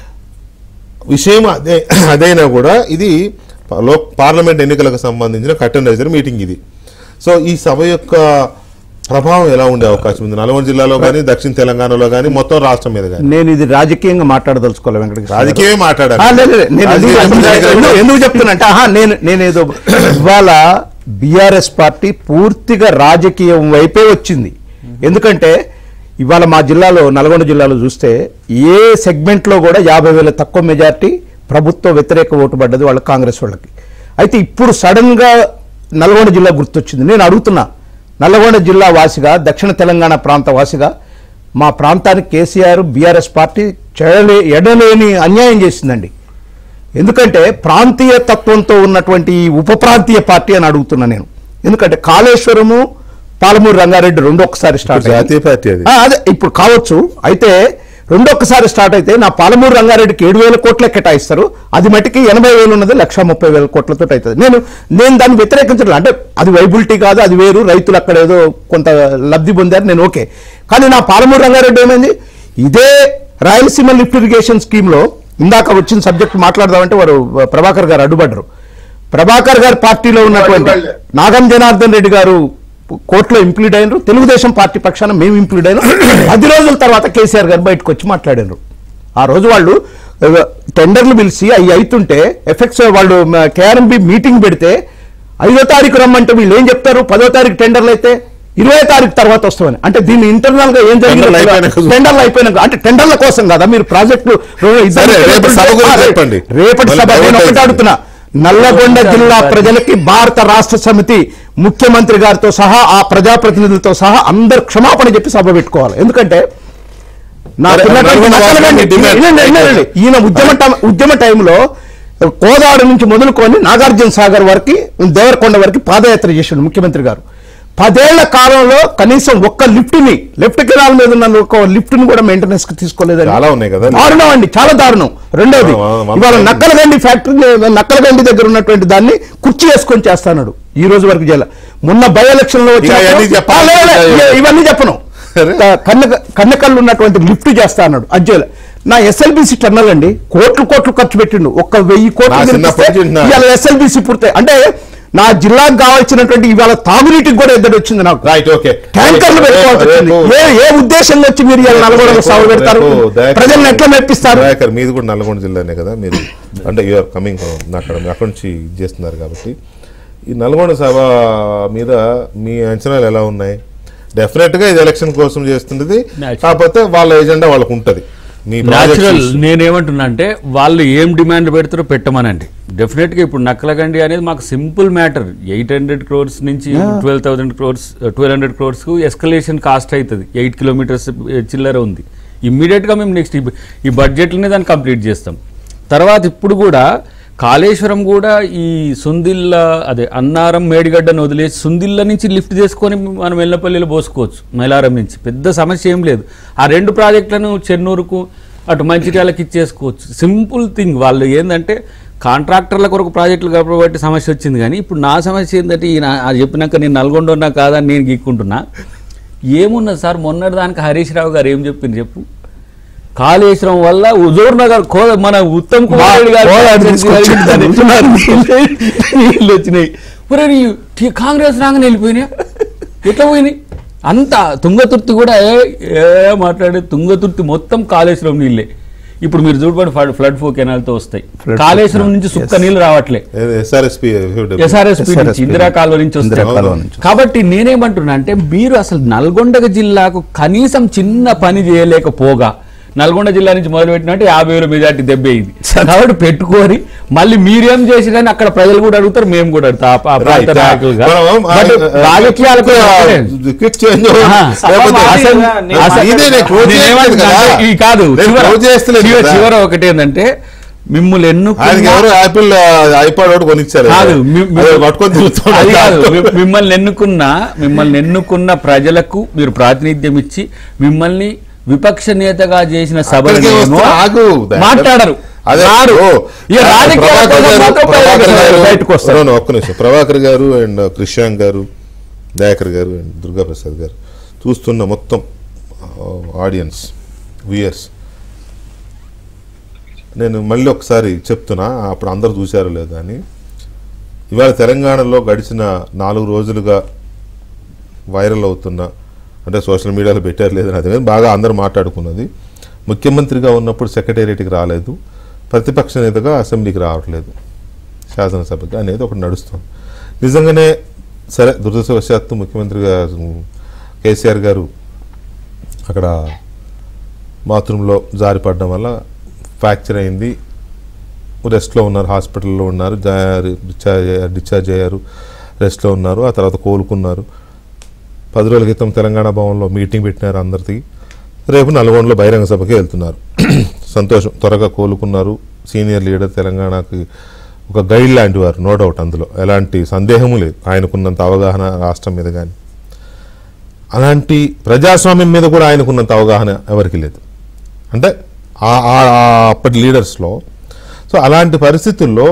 విషయం అదే అదైనా కూడా ఇది లో పార్లమెంట్ ఎన్నికలకు సంబంధించిన కట్టెన్ రైజర్ మీటింగ్ ఇది సో ఈ సభ యొక్క ప్రభావం ఎలా ఉండే అవకాశం ఉంది నల్గొండ జిల్లాలో కానీ దక్షిణ తెలంగాణలో కానీ మొత్తం రాష్ట్రం మీద కానీ నేను ఇది రాజకీయంగా మాట్లాడదలుచుకోవాలి వెంకటకృష్ణ గారు. రాజకీయమే మాట్లాడాలి ఆ, లేదు, లేదు, నేను ఎందుకు రాజకీయం చెప్తున్నా- మాట్లాడాలి. ఎందుకు- ఎందుకు చెప్తున్నా అంటే ఆహా నేను నేనేదో ఇవాళ బిఆర్ఎస్ పార్టీ పూర్తిగా రాజకీయం వైపే వచ్చింది ఎందుకంటే ఇవాళ మా జిల్లాలో నల్గొండ జిల్లాలో చూస్తే ఏ సెగ్మెంట్ లో కూడా యాభై వేల తక్కువ మెజార్టీ ప్రభుత్వ వ్యతిరేక ఓటు పడ్డది వాళ్ళ కాంగ్రెస్ వాళ్ళకి అయితే ఇప్పుడు సడన్ గా నల్గొండ జిల్లా గుర్తొచ్చింది నేను అడుగుతున్నా నల్గొండ జిల్లా వాసిగా దక్షిణ తెలంగాణ ప్రాంత వాసిగా మా ప్రాంతానికి కేసీఆర్ బీఆర్ఎస్ పార్టీ చెడలే ఎడలేని అన్యాయం చేసిందండి ఎందుకంటే ప్రాంతీయ తత్వంతో ఉన్నటువంటి ఈ ఉప ప్రాంతీయ పార్టీ అని అడుగుతున్నా నేను ఎందుకంటే కాళేశ్వరము పాలమూరు రంగారెడ్డి రెండు ఒక్కసారి స్టార్ట్ అయ్యాయి. జాతీయ పార్టీ అది ఆ, అదే ఇప్పుడు కావచ్చు అయితే రెండొక్కసారి స్టార్ట్ అయితే నా పాలమూరు రంగారెడ్డికి ఏడు వేల కోట్లే కేటాయిస్తారు అది మట్టికి ఎనభై వేలు ఉన్నది లక్ష ముప్పై వేల కోట్లతో అవుతుంది నేను నేను దాన్ని వ్యతిరేకించడం అంటే అది వైబిలిటీ కాదు అది వేరు రైతులు అక్కడ ఏదో కొంత లబ్ధి పొందారు నేను ఓకే కానీ నా పాలమూరు రంగారెడ్డి ఏమైంది ఇదే రాయలసీమ లిఫ్ట్ ఇరిగేషన్ స్కీమ్లో ఇందాక వచ్చిన సబ్జెక్ట్ మాట్లాడదామంటే వారు ప్రభాకర్ గారు అడ్డుపడ్డరు ప్రభాకర్ గారి పార్టీలో ఉన్నటువంటి అడ్డుపడలే. నాగం జనార్దన్ రెడ్డి గారు కోర్టులో ఇంప్లీడ్ అయినారు తెలుగుదేశం పార్టీ పక్షాన మేము ఇంప్లీడ్ అయినాం పది రోజుల తర్వాత కేసీఆర్ గారు బయటకు వచ్చి మాట్లాడారు ఆ రోజు వాళ్ళు ఆ, టెండర్లు పిలిచి అవి అవుతుంటే ఎఫెక్ట్స్ వాళ్ళు కేఆర్ఎంబి మీటింగ్ పెడితే ఐదో తారీఖు రమ్మంటే వీళ్ళు ఏం చెప్తారు పదో తారీఖు టెండర్లు అయితే ఇరవై తారీఖు తర్వాత వస్తామని అంటే దీన్ని ఇంటర్నల్ గా ఏం టెండర్లు అయిపోయినాక జరిగింది టెండర్లు అయిపోయినాక అంటే టెండర్ల కోసం కదా మీరు ప్రాజెక్టులు సరే, రేపు సభ గురించి చెప్పండి. రేపటి మళ్ళీ సభ నేను డైవర్ట్ ఒకటి అవుతుంది. అడుగుతున్నా నల్లగొండ జిల్లా ప్రజలకి భారత రాష్ట్ర సమితి ముఖ్యమంత్రి గారితో సహా ఆ ప్రజాప్రతినిధులతో సహా అందరు క్షమాపణ చెప్పి సభ పెట్టుకోవాలి ఎందుకంటే నాకున్నటువంటి నల్గొండ నక్కలగండి- వాసులకి డిమాండ్. వినండి, వినండి. ఈయన ఉద్యమ టైం- ఉద్యమ టైంలో కోదాడ నుంచి మొదలుకొని నాగార్జున సాగర్ వరకు దేవరకొండ వరకు పాదయాత్ర చేసిండు ముఖ్యమంత్రి గారు పదేళ్ల కాలంలో కనీసం ఒక్క లిఫ్ట్ ని లెఫ్ట్ కెనాల్ మీద ఉన్న ఒక లిఫ్ట్ ని కూడా మెయింటెనెన్స్ కి తీసుకోలేదండి చాలా ఉన్నాయి కదా. దారుణం అండి చాలా దారుణం రెండోది ఆ, ఆ, ఇవాళ ఆ, నక్కలగండి ఫ్యాక్టరీ నక్కలగండి దగ్గర ఉన్నటువంటి దాన్ని కుర్చీ వేసుకొని చేస్తాడు ఈ రోజు వరకు చేయాల మొన్న బై ఎలక్షన్ లో వచ్చిన- ఇక అవన్నీ చెప్పాలి. ఆ, లే, లే, ఇవన్నీ చెప్పను సరే. కన్న కన్నకళ్ళు ఉన్నటువంటి లిఫ్ట్ చేస్తా అన్నాడు అజ్జల నా ఎస్ఎల్బిసి టన్నల్ అండి కోట్లు కోట్లు ఖర్చు పెట్టిండు ఒక్క వెయ్యి నా కోట్లు చిన్నప్పటి నుంచి వింటున్నా. ఇవాళ ఎస్ఎల్బిసి పూర్తయి అంటే నా జిల్లాకు కావాల్సినటువంటి ఇవాళ తాగునీటికి కూడా ఎద్దడి వచ్చింది నాకు రైట్ ఓకే ట్యాంకర్లు పెట్టుకోవాల్సి వచ్చింది రేపు- ఏ ఏ ఉద్దేశంలో వచ్చి మీరు ఇవాళ నల్గొండలో సాగు పెడతారు రేపు దయాకర్- ప్రజల్ని ఎట్లా మెప్పిస్తారు దయాకర్ మీది కూడా నల్గొండ జిల్లానే కదా మీరు అంటే యూఆర్ కమింగ్ అక్కడ అక్కడ నుంచి ఇది చేస్తున్నారు కాబట్టి ఈ నల్గొండ సభ మీద మీ అంచనాలు ఎలా ఉన్నాయి డెఫినెట్ గా ఇది ఎలక్షన్ కోసం చేస్తున్నది Natural. కాకపోతే వాళ్ళ ఎజెండా వాళ్ళకు ఉంటది మీ న్యాచురల్ projects- నేనేమంటున్నా అంటే వాళ్ళు ఏం డిమాండ్ పెడతారో పెట్టమనండి డెఫినెట్గా ఇప్పుడు నక్కలగండి అనేది మాకు simple matter eight hundred crores నుంచి twelve thousand crores twelve hundred క్రోర్స్కు ఎస్కలేషన్ కాస్ట్ అవుతుంది ఎయిట్ కిలోమీటర్స్ చిల్లర ఉంది ఇమ్మీడియట్గా మేము నెక్స్ట్ ఈ బడ్జెట్లోనే దాన్ని కంప్లీట్ చేస్తాం తర్వాత ఇప్పుడు కూడా కాళేశ్వరం కూడా ఈ సుందిల్ల అదే అన్నారం మేడిగడ్డను వదిలేసి సుందిల్ల నుంచి లిఫ్ట్ చేసుకొని మనం ఎల్లపల్లిలో పోసుకోవచ్చు మైలారం నుంచి పెద్ద సమస్య ఏం లేదు ఆ రెండు ప్రాజెక్టులను చెన్నూరుకు అటు మంచిర్యాలకి ఇచ్చేసుకోవచ్చు సింపుల్ థింగ్ వాళ్ళు ఏంటంటే కాంట్రాక్టర్ల కొరకు ప్రాజెక్టులు కాబట్టి సమస్య వచ్చింది కానీ ఇప్పుడు నా సమస్య ఏంటంటే ఈయన అది చెప్పినాక నేను నల్గొండ ఉన్నా కాదా అని నేను గీక్కుంటున్నా ఏమున్నది సార్ మొన్నటి దానికి హరీష్ రావు గారు ఏం చెప్పింది చెప్పు కాళేశ్వరం వల్ల హుజూర్ నగర్ కో మన ఉత్తమ్ కుమార్ రెడ్డి గారు కోదాడు తీసుకొచ్చాడు. నీళ్ళు వచ్చినాయి మరి నీ- టీ- కాంగ్రెస్ రాగానే వెళ్ళిపోయినాయి ఎట్లా పోయినాయి అంత తుంగతుర్తి కూడా ఏ ఏ మాట్లాడే తుంగతుర్తి మొత్తం కాళేశ్వరం నీళ్ళే ఇప్పుడు మీరు చూడబడి ఫ్లడ్ ఫ్లడ్ ఫో కెనాల్తో వస్తాయి Flood కాళేశ్వరం canal, నుంచి సుక్క yes. నీళ్ళు రావట్లే ఎస్ఆర్ఎస్పి ఎస్ఆర్ఎస్పి నుంచి SRSP. ఇందిరా కాలువ నుంచి ఇందిరా వస్తాయి కాలువ నుంచి. కాబట్టి నేనేమంటున్నా అంటే మీరు అసలు నల్గొండ జిల్లాకు కనీసం చిన్న పని చేయలేకపోగా నల్గొండ జిల్లా నుంచి మొదలు పెట్టినట్టు యాభై వేల మెజార్టీ దెబ్బే ఇది కాబట్టి పెట్టుకొని మళ్ళీ మీరేం చేసిరని అక్కడ ప్రజలు కూడా అడుగుతారు మేము కూడా అడుగుతాం ఆ- ఆ ప్రాంత నాయకులుగా But రాజకీయాలకు క్విక్ చేంజ్ ఆహా. అసలు- నేను అసలు- ఇదే నేను close నేను చేయట్లేదు ఏమంటున్నా కదా. అంటే ఈ కాదు నేను చివర- close చేస్తలేదు చివర- కదా. చివర ఒకటి ఏంటంటే మిమ్మల్ని ఆయనకి ఎన్నుకున్న ఎవరు యాపిల్ ఐపాడ్ ఒకటి కొనిచ్చారు కాదు మీ- మీ- అది పట్టుకొని తిరుగుతున్నాడు. అది కాదు మీ- మిమ్మల్ని ఎన్నుకున్న మిమ్మల్ని ఎన్నుకున్న ప్రజలకు మీరు ప్రాతినిధ్యం ఇచ్చి మిమ్మల్ని విపక్ష నేతగా చేసిన సభలో అక్కడికే వస్తా, ఆగు. మాట్లాడరు అదే రారు. ఓ, ఇక రాజకీయాల ప్రభాకర్ కోసం గారు- మాత్రం ప్రభాకర్ గారు బయటకు వస్తారు అవును, ఒక్క నిమిషం ప్రభాకర్ గారు అండ్ కృష్ణాంక్ గారు దయాకర్ గారు అండ్ దుర్గా ప్రసాద్ గారు చూస్తున్న మొత్తం ఆడియన్స్ వ్యూయర్స్ నేను మళ్ళీ ఒకసారి చెప్తున్నా అప్పుడు అందరూ చూశారో లేదో అని ఇవాళ తెలంగాణలో గడిచిన నాలుగు రోజులుగా వైరల్ అవుతున్న అంటే సోషల్ మీడియాలో పెట్టారు లేదని అది కానీ బాగా అందరూ మాట్లాడుకున్నది ముఖ్యమంత్రిగా ఉన్నప్పుడు సెక్రటేరియట్కి రాలేదు ప్రతిపక్ష నేతగా అసెంబ్లీకి రావట్లేదు శాసనసభకి అనేది ఒకటి నడుస్తుంది నిజంగానే సరే దురదృష్టవశాత్తు ముఖ్యమంత్రిగా కేసీఆర్ గారు అక్కడ బాత్రూంలో జారిపడడం వల్ల ఫ్రాక్చర్ అయింది రెస్ట్లో ఉన్నారు హాస్పిటల్లో ఉన్నారు జా- డిశ్చార్జ్ అయ్యారు డిశ్చార్జ్ అయ్యారు రెస్ట్లో ఉన్నారు ఆ తర్వాత కోలుకున్నారు పది రోజుల క్రితం తెలంగాణ భవన్లో మీటింగ్ పెట్టినారు అందరికీ రేపు నల్గొండలో బహిరంగ సభకి వెళ్తున్నారు సంతోషం త్వరగా కోలుకున్నారు సీనియర్ లీడర్ తెలంగాణకి ఒక గైడ్ లాంటి వారు నో డౌట్ అందులో ఎలాంటి సందేహము లేదు ఆయనకున్నంత అవగాహన రాష్ట్రం మీద కానీ అలాంటి ప్రజాస్వామ్యం మీద కూడా ఆయనకున్నంత అవగాహన ఎవరికి లేదు అంటే ఆ- ఆ- ఆ అప్పటి లీడర్స్లో సో అలాంటి పరిస్థితుల్లో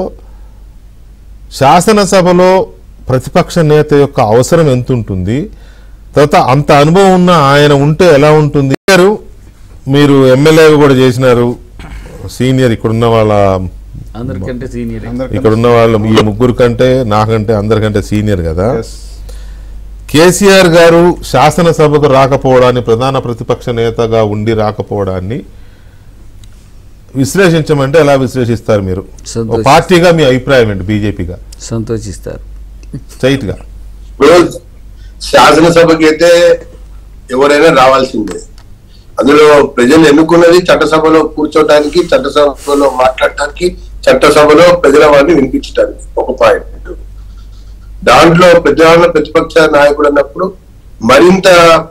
శాసనసభలో ప్రతిపక్ష నేత యొక్క అవసరం ఎంత ఉంటుంది తర్వాత అంత అనుభవం ఉన్న ఆయన ఉంటే ఎలా ఉంటుంది గారు, మీరు ఎమ్మెల్యే కూడా చేసినారు సీనియర్ ఇక్కడున్న వాళ్ళ అందరికంటే సీనియర్ ఇక్కడున్న వాళ్ళ ఈ ముగ్గురు కంటే నాకంటే అందరికంటే సీనియర్ కదా కేసీఆర్ గారు శాసనసభకు రాకపోవడాన్ని ప్రధాన ప్రతిపక్ష నేతగా ఉండి రాకపోవడాన్ని విశ్లేషించమంటే ఎలా విశ్లేషిస్తారు మీరు ఓ సంతోష్. పార్టీగా మీ అభిప్రాయం ఏంటి బీజేపీగా సంతోషిస్తారు స్ట్రైట్ గా ఇప్పుడు శాసనసభకి అయితే ఎవరైనా రావాల్సిందే అందులో ప్రజలు ఎన్నుకున్నది చట్టసభలో కూర్చోటానికి చట్టసభలో మాట్లాడటానికి చట్టసభలో ప్రజల వారిని వినిపించడానికి ఒక పాయింట్ దాంట్లో ప్రధాన ప్రతిపక్ష నాయకుడు అన్నప్పుడు మరింత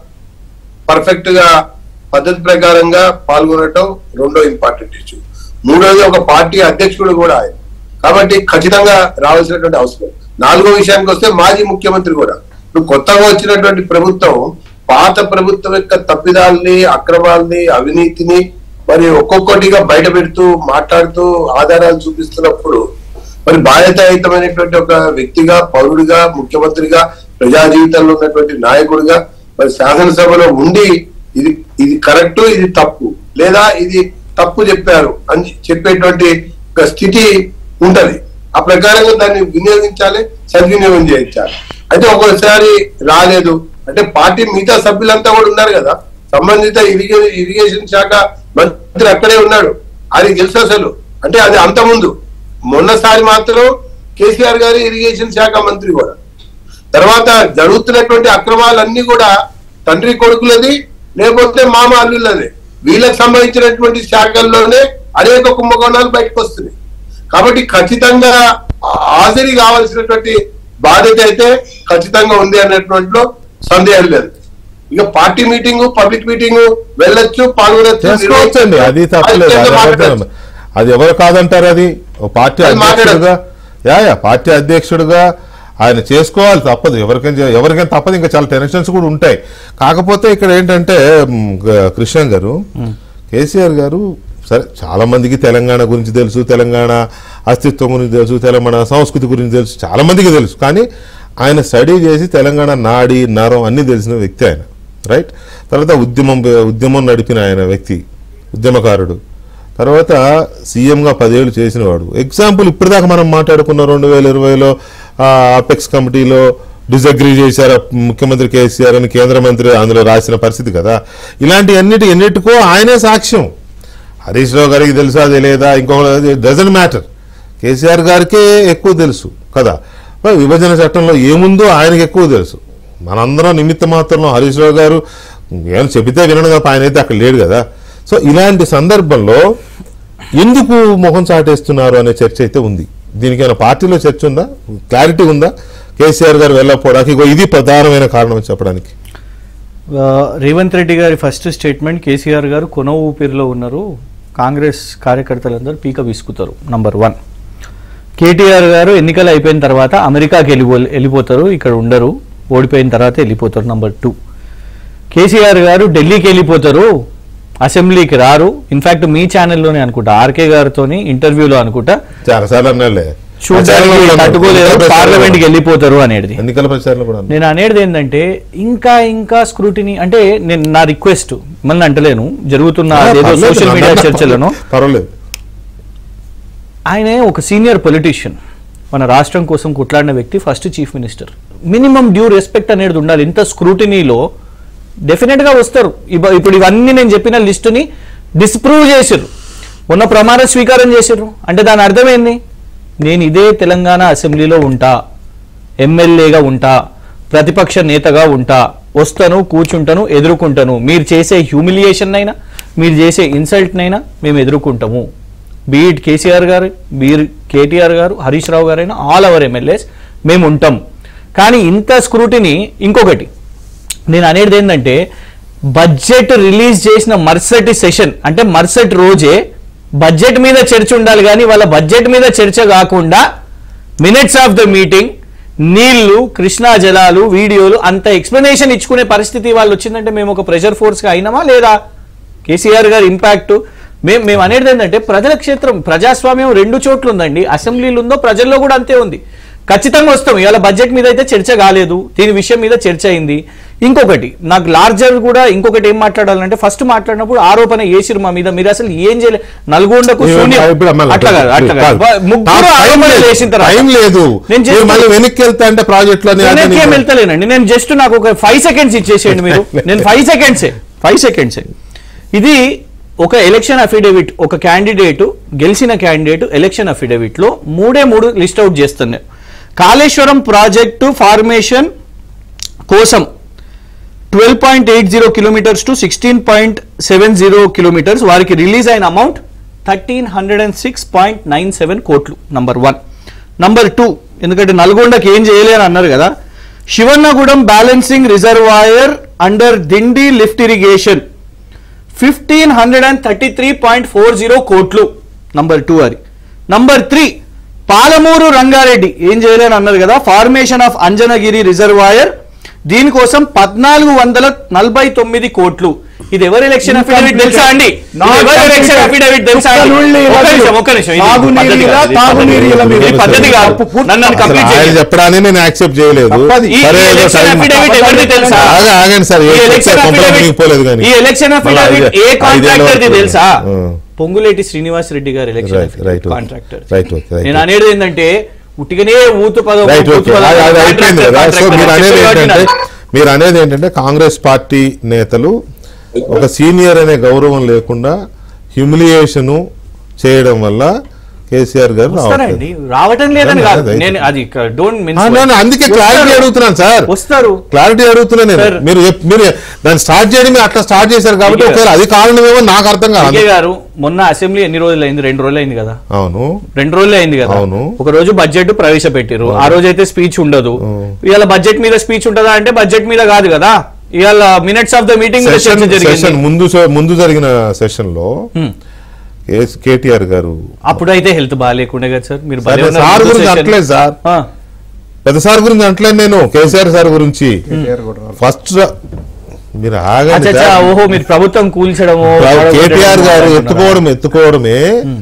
పర్ఫెక్ట్ గా పద్ధతి ప్రకారంగా పాల్గొనటం రెండో ఇంపార్టెంట్ ఇష్యూ మూడోది ఒక పార్టీ అధ్యక్షుడు కూడా ఆయన కాబట్టి ఖచ్చితంగా రావాల్సినటువంటి అవసరం నాలుగో విషయానికి వస్తే మాజీ ముఖ్యమంత్రి కూడా ఇప్పుడు కొత్తగా వచ్చినటువంటి ప్రభుత్వం పాత ప్రభుత్వం యొక్క తప్పిదాలని అక్రమాలని అవినీతిని మరి ఒక్కొక్కటిగా బయట పెడుతూ మాట్లాడుతూ ఆధారాలు చూపిస్తున్నప్పుడు మరి బాధ్యతాయుతమైనటువంటి ఒక వ్యక్తిగా పౌరుడిగా ముఖ్యమంత్రిగా ప్రజా జీవితంలో ఉన్నటువంటి నాయకుడిగా మరి శాసనసభలో ఉండి ఇది ఇది కరెక్ట్ ఇది తప్పు లేదా ఇది తప్పు చెప్పారు అని చెప్పేటువంటి ఒక స్థితి ఉంటది ఆ ప్రకారంగా దాన్ని వినియోగించాలి సద్వినియోగం చేయించాలి అయితే ఒక్కోసారి రాలేదు అంటే పార్టీ మిగతా సభ్యులంతా కూడా ఉన్నారు కదా సంబంధిత ఇరిగే ఇరిగేషన్ శాఖ మంత్రి అక్కడే ఉన్నాడు అది తెలుసు అసలు అంటే అది అంత ముందు మొన్నసారి మాత్రం కేసీఆర్ గారి ఇరిగేషన్ శాఖ మంత్రి కూడా తర్వాత జరుగుతున్నటువంటి అక్రమాలన్నీ కూడా తండ్రి కొడుకులది లేకపోతే మామ అల్లులది వీళ్ళకి సంబంధించినటువంటి శాఖల్లోనే అనేక కుంభకోణాలు బయటకు వస్తున్నాయి కాబట్టి ఖచ్చితంగా హాజరీ కావాల్సినటువంటి బాధ్యత అయితే ఖచ్చితంగా ఉంది అనేటువంటిలో సందేహం లేదు ఇక పార్టీ మీటింగ్ పబ్లిక్ మీటింగ్ వెళ్ళొచ్చు పాల్గొనొచ్చు చేసుకోవచ్చండి అది తప్పలేదు అది మాట్లాడొచ్చు. ఎవరు- అది ఎవరు కాదంటారు అది ఓ పార్టీ అది అధ్యక్షుడుగా యా యా పార్టీ అధ్యక్షుడుగా ఆయన చేసుకోవాలి తప్పదు ఎవరికైనా ఎవరికైనా తప్పదు ఇంకా చాలా టెన్షన్స్ కూడా ఉంటాయి కాకపోతే ఇక్కడ ఏంటంటే మ్, గ- కృష్ణ గారు కేసీఆర్ గారు సరే చాలా మందికి తెలంగాణ గురించి తెలుసు తెలంగాణ అస్తిత్వం గురించి తెలుసు తెలంగాణ సంస్కృతి గురించి తెలుసు చాలా మందికి తెలుసు కానీ ఆయన స్టడీ చేసి తెలంగాణ నాడి నరం అన్నీ తెలిసిన వ్యక్తి ఆయన రైట్ తర్వాత ఉద్యమం ఉద్యమం నడిపిన ఆయన వ్యక్తి ఉద్యమకారుడు తర్వాత సీఎంగా పదేళ్ళు చేసినవాడు ఎగ్జాంపుల్ ఇప్పటిదాకా మనం మాట్లాడుకున్న రెండు వేల ఇరవైలో అపెక్స్ కమిటీలో డిసగ్రీ చేశారు ముఖ్యమంత్రి కేసీఆర్ అని కేంద్ర మంత్రి అందులో రాసిన పరిస్థితి కదా ఇలాంటి అన్నిటి ఎన్నిటికో ఆయనే సాక్ష్యం హరీష్ రావు గారికి తెలుసా తెలియదా ఇంకొక డజన్ మ్యాటర్ కేసీఆర్ గారికే ఎక్కువ తెలుసు కదా మరి విభజన చట్టంలో ఏముందో ఆయనకి ఎక్కువ తెలుసు మనందరం నిమిత్త మాత్రంలో హరీష్ రావు గారు ఏమైనా చెబితే వినడం తప్ప ఆయన అయితే అక్కడ లేడు కదా సో ఇలాంటి సందర్భంలో ఎందుకు ముఖం చాటేస్తున్నారు అనే చర్చ అయితే ఉంది దీనికి ఏమైనా పార్టీలో చర్చ ఉందా క్లారిటీ ఉందా కేసీఆర్ గారు వెళ్ళకపోవడానికి ఇగో ఇది ప్రధానమైన కారణం అని చెప్పడానికి ఆ, రేవంత్ రెడ్డి గారి ఫస్ట్ స్టేట్మెంట్ కేసీఆర్ గారు కొన ఊపిరిలో ఉన్నారు కాంగ్రెస్ కార్యకర్తలందరూ పీక విసుకుతారు నంబర్ వన్ కేటీఆర్ గారు ఎన్నికలు అయిపోయిన తర్వాత అమెరికాకి వెళ్ళిపో వెళ్ళిపోతారు ఇక్కడ ఉండరు ఓడిపోయిన తర్వాత వెళ్ళిపోతారు నంబర్ టూ కేసీఆర్ గారు ఢిల్లీకి వెళ్ళిపోతారు అసెంబ్లీకి రారు ఇన్ఫాక్ట్ మీ ఛానల్లోనే అనుకుంటా ఆర్కే గారితోని ఇంటర్వ్యూలో అనుకుంటా చాలాసార్లు అన్నాలే చూడడానికి తట్టుకోలేరు పార్లమెంట్కి వెళ్ళిపోతారు అనేది ఎన్నికల ప్రచారంలో కూడా అన్నారు. నేను అనేది ఏంటంటే ఇంకా ఇంకా స్క్రూటినీ అంటే నేను నా రిక్వెస్ట్ మళ్ళీ అంటలేను జరుగుతున్న ఏదో పర్లేదు, సోషల్ మీడియా నన్ను- చర్చలను పర్వాలేదు ఆయనే ఒక సీనియర్ పొలిటీషియన్ మన రాష్ట్రం కోసం కొట్లాడిన వ్యక్తి first chief minister minimum due respect అనేది ఉండాలి ఇంత స్క్రూటినీలో డెఫినెట్ గా వస్తారు ఇప్ప- ఇప్పుడు ఇవన్నీ నేను చెప్పిన లిస్టుని డిస్ప్రూవ్ చేసిర్రు మొన్న ప్రమాణ స్వీకారం చేసిర్రు అంటే దాని అర్థం ఏంది నేను ఇదే తెలంగాణ అసెంబ్లీలో ఉంటా ఎమ్మెల్యేగా ఉంటా ప్రతిపక్ష నేతగా ఉంటా వస్తాను కూర్చుంటాను ఎదుర్కొంటాను మీరు చేసే హ్యూమిలియేషన్ అయినా మీరు చేసే ఇన్సల్ట్ నైనా మేము ఎదుర్కొంటాము బీఇట్ కేసీఆర్ గారు బీర్ కేటీఆర్ గారు హరీష్ రావు గారైనా ఆల్ అవర్ ఎమ్మెల్యేస్ మేము ఉంటాం కానీ ఇంత స్క్రూటిని ఇంకొకటి నేను అనేది ఏంటంటే బడ్జెట్ రిలీజ్ చేసిన మరుసటి సెషన్ అంటే మరుసటి రోజే బడ్జెట్ మీద చర్చ ఉండాలి కానీ వాళ్ళ బడ్జెట్ మీద చర్చ కాకుండా మినిట్స్ ఆఫ్ ద మీటింగ్ నీళ్లు కృష్ణా జలాలు వీడియోలు అంత ఎక్స్ప్లెనేషన్ ఇచ్చుకునే పరిస్థితి వాళ్ళు వచ్చిందంటే మేము ఒక ప్రెషర్ ఫోర్స్గా అయినామా లేదా కేసీఆర్ గారి ఇంపాక్ట్ మేము మేము అనేది ఏంటంటే ప్రజల క్షేత్రం ప్రజాస్వామ్యం రెండు చోట్ల ఉందండి అసెంబ్లీలు ఉందో ప్రజల్లో కూడా అంతే ఉంది ఖచ్చితంగా వస్తాం ఇవాళ బడ్జెట్ మీద అయితే చర్చ కాలేదు దీని విషయం మీద చర్చ అయింది ఇంకొకటి నాకు లార్జర్ కూడా ఇంకొకటి ఏం మాట్లాడాలంటే ఫస్ట్ మాట్లాడినప్పుడు ఆరోపణ చేసిరు మా మీద మీరు అసలు ఏం చేయలేదు నల్గొండకు మీరు శూన్యం. ఇప్పుడు మళ్ళీ అట్లా కాదు అట్లా కాదు కాదు. ముగ్గురు నాకు టైం ఆరోపణలు లేదు. చేసిన తర్వాత టైం లేదు నేను మీరు just- మళ్ళీ వెనక్కి వెళ్తా అంటే ప్రాజెక్టులు అని అది వెనక్కి ఏం అని- వెళ్తలేనండి నేను జస్ట్ నాకు ఒక ఫైవ్ సెకండ్స్ ఇచ్చేసేయండి మీరు నేను ఫైవ్ సెకండ్సే ఫైవ్ సెకండ్సే ఇది ఒక ఎలక్షన్ అఫిడవిట్ ఒక క్యాండిడేట్ గెలిచిన క్యాండిడేట్ ఎలక్షన్ అఫిడవిట్ లో మూడే మూడు లిస్ట్ అవుట్ చేస్తున్నాయి కాళేశ్వరం ప్రాజెక్టు ఫార్మేషన్ కోసం twelve point eight zero kilometres to sixteen point seven zero kilometres వారికి రిలీజ్ అయిన amount thirteen hundred and six point nine seven కోట్లు నంబర్ వన్ నంబర్ టూ ఎందుకంటే నల్గొండకి ఏం చేయలేరు అన్నారు కదా Shivannagudem balancing reservoir under Dindi lift irrigation fifteen hundred and thirty three point four zero కోట్లు నంబర్ టూ అది నంబర్ త్రీ పాలమూరు రంగారెడ్డి ఏం చేయలేని అన్నారు కదా ఫార్మేషన్ ఆఫ్ అంజనగిరి రిజర్వాయర్ దీనికోసం పద్నాలుగు వందల నలభై తొమ్మిది కోట్లు ఇది ఎవరి ఎలక్షన్ అఫిడవిట్ తెలుసా అండి ఇది ఎవరి ఎలక్షన్ అఫిడవిట్ తెలుసా అండి? ఒక్క నిమిషం, ఒక్క నిమిషం. ఇది తాగునీరు పద్ధతి ఇలా, కాదు, ఇది తాగునీరు ఇలా పద్ధతి మీరు కాదు. ఇది పద్ధతి కాదు తప్పు నన్ను అసలు కంప్లీట్ ఆయన చేయండి చెప్పడాన్ని నేను యాక్సెప్ట్ చేయలేదు తప్పది. ఈ సరే ఏదో ఎలక్షన్ టైం- అఫిడవిట్ ఎవరిది తెలుసా ఆగ- ఆగండి సార్ ఈ ఏ ఎలక్షన్ చెప్తే కొంపలో అఫిడవిట్ మునిగిపోలేదు కానీ ఈ ఎలక్షన్ మళ్ళా అఫిడవిట్ ఐదే- ఏ ఐదేళ్ళ కాంట్రాక్టర్ వరకు. తెలుసా ఆ. Ponguleti Srinivas Reddy garu election Right, right, okay. Contractor Right, okay, right, నేను okay. అనేది ఏంటంటే ఉట్టిగానే ఊతు పదం రైట్ ఊతు ఓకే పదం, అది- అది అయిపోయింది contractor, కదా సో contractor మీరు అనేది చెప్పేవాడిని ఏంటంటే నాకు. మీరు అనేది ఏంటంటే కాంగ్రెస్ పార్టీ నేతలు ఒక సీనియర్ అనే గౌరవం లేకుండా హ్యూమిలియేషన్ చేయడం వల్ల కేసీఆర్ గారు రావట్లేదు వస్తారండి రావటం లేదని కాదు అదే, అదే. నేను అది డోంట్ ఆ, నేను అందుకే క్లారిటీ అడుగుతున్నాను సార్ వస్తారు క్లారిటీ అడుగుతున్నాను నేను సార్. మీరు ఎప్- మీరు దాన్ని స్టార్ట్ చేయడం మీరు అట్లా స్టార్ట్ చేశారు కాబట్టి వికే- ఒకవేళ అది కారణమేమో నాకు అర్థం కాదు విజయ్ గారు మొన్న అసెంబ్లీ ఎన్ని రోజులు అయింది రెండు రోజులు అయింది కదా అవును రెండు రోజులు అయింది కదా అవును. ఒక రోజు బడ్జెట్ ప్రవేశపెట్టారు ఆ రోజు అయితే స్పీచ్ ఉండదు ఇవాళ బడ్జెట్ మీద స్పీచ్ ఉంటుందా అంటే బడ్జెట్ మీద కాదు కదా ఇవాళ మినిట్స్ ఆఫ్ ద మీటింగ్ మీద సెషన్ చర్చ సెషన్ జరిగింది ముందు స- ముందు జరిగిన సెషన్ లో హ్మ్. కేస్- కేటీఆర్ గారు అప్పుడైతే హెల్త్ బాగాలేకుండే కదా సార్ మీరు సరే, భలే ఉన్నారు. సార్ ముందు గురించి session- అంటలేదు సార్ ఆ, పెద్ద సార్ గురించి అంటలేదు నేను కేసీఆర్ సార్ గురించి కేటీఆర్ కూడా రావాలి. ఫస్ట్ మీరు ఆగండి అచ్చా, అచ్చా, సార్. ఓహో మీరు ప్రభుత్వం కూల్చడము కేటీఆర్ పడగొట్టడము గారు అంటున్నారా? ఎత్తుకోవడం ఎత్తుకోవడమే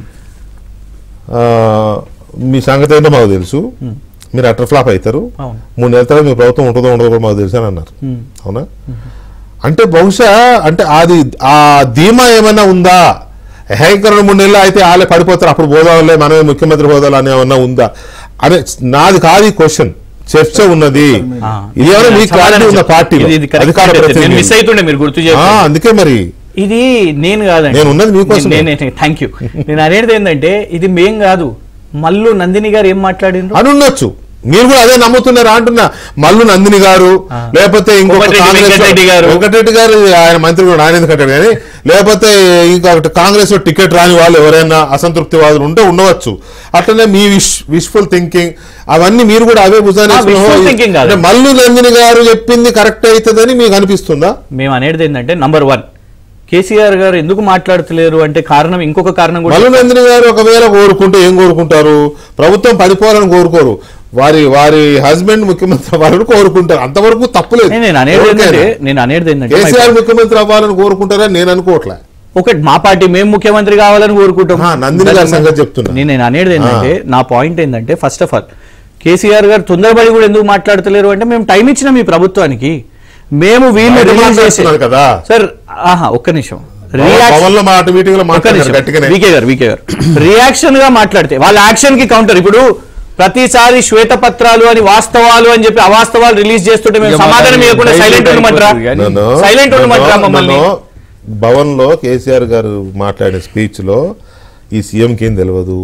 ఆ, మీ సంగతి ఏంటో మాకు తెలుసు మీరు అటర్ ఫ్లాప్ అవుతారు అవును. మూడు నెలల తర్వాత మీ ప్రభుత్వం ఉంటుందో ఉండదో కూడా మాకు తెలుసు అని అన్నారు అవునా అంటే బహుశా అంటే అది ఆ ధీమా ఏమైనా ఉందా హైకరణ మూడు నెలలు అయితే వాళ్ళే పడిపోతారు అప్పుడు పోదాంలే మనమే ముఖ్యమంత్రి హోదాలు అని ఏమన్నా ఉందా అదే నాది కాదు ఈ క్వశ్చన్ చర్చ ఉన్నది ఆ, ఇది ఏమైనా మీకు సమాధానం క్లారిటీ ఉన్న చెప్పు. పార్టీ ఇది- ఇది correct అధికార అయితే నేను ప్రతినిధి. మిస్ అవుతుండే మీరు గుర్తు ఆ, చేయండి అందుకే మరి ఇది నేను కాదండి నేను ఉన్నది మీకోసమే. నేను థ్యాంక్ యూ నేను అనేది ఏంటంటే ఇది మేం కాదు మల్లు నందిని గారు ఏం మాట్లాడిండ్రు అని ఉండొచ్చు మీరు కూడా అదే నమ్ముతున్నారా అంటున్నా మల్లు నందిని గారు లేకపోతే ఇంకొక కోమటిరెడ్డి కాంగ్రెస్ వెంకటరెడ్డి గారు. వెంకటరెడ్డి గారు ఆయన మంత్రి కూడా ఆయన ఎందుకు కట్టాడు కానీ లేకపోతే ఇంకొకటి కాంగ్రెస్ లో టికెట్ రాని వాళ్ళు ఎవరైనా అసంతృప్తి వాదులు ఉంటే ఉండవచ్చు అట్లనే మీ విష్ విష్ఫుల్ థింకింగ్ అవన్నీ మీరు కూడా అవే భుజాన్ని ఆ, వేసుకుని, wishful ఓ, thinking కాదు. అంటే మల్లు నందిని గారు చెప్పింది కరెక్ట్ అవుతుందని మీకు అనిపిస్తుందా మేము అనేది ఏంటంటే నంబర్ వన్ కేసీఆర్ గారు ఎందుకు మాట్లాడతలేరు అంటే కారణం ఇంకొక కారణం కూడా మల్లు నందిని గారు ఒకవేళ కోరుకుంటే ఏం కోరుకుంటారు ప్రభుత్వం పడిపోవాలని కోరుకోరు వారి వారి హస్బెండ్ ముఖ్యమంత్రి అవ్వాలని కోరుకుంటారు అంతవరకు తప్పులేదు నేను- నేను అనేది ఏంటంటే ఎవరికైనా. నేను అనేది ఏంటంటే కేసీఆర్ ముఖ్యమంత్రి అవ్వాలని కోరుకుంటారని నేను అనుకోవట్లే ఒకటి మా పార్టీ మేము ముఖ్యమంత్రి కావాలని కోరుకుంటాం ఆ, నందిని గారి సంగతి చెప్తున్నా. నేను నేను అనేది ఏంటంటే నా పాయింట్ ఏంటంటే ఫస్ట్ ఆఫ్ ఆల్ కేసీఆర్ గారు తొందరపడి కూడా ఎందుకు మాట్లాడతలేరు అంటే మేము టైం ఇచ్చినాం ఈ ప్రభుత్వానికి మేము వీళ్ళు ఆయన రిలీజ్ చేసే మాట్లాడుతున్నారు కదా. సార్ ఆహా ఒక్క నిమిషం పవన్ రియాక్షన్ లో మాట మీటింగ్ లో ఒక్క మాట్లాడారు నిమిషం. గట్టిగానే వికే గారు వికే గారు రియాక్షన్ గా మాట్లాడితే వాళ్ళ యాక్షన్ కి కౌంటర్ ఇప్పుడు ప్రతిసారి శ్వేతపత్రాలు అని వాస్తవాలు అని చెప్పి అవాస్తవాలు రిలీజ్ చేస్తుంటే మేము ఇక సమాధానం మరి ఇవ్వకుండా బయట సైలెంట్ ఉండమంటారా అయిపోతుంది కానీ. నన్ను- సైలెంట్ ఉండమంటారా నన్ను- మమ్మల్ని నన్ను భవన్ లో కేసీఆర్ గారు మాట్లాడిన స్పీచ్ లో ఈ సీఎం కి ఏం తెలియదు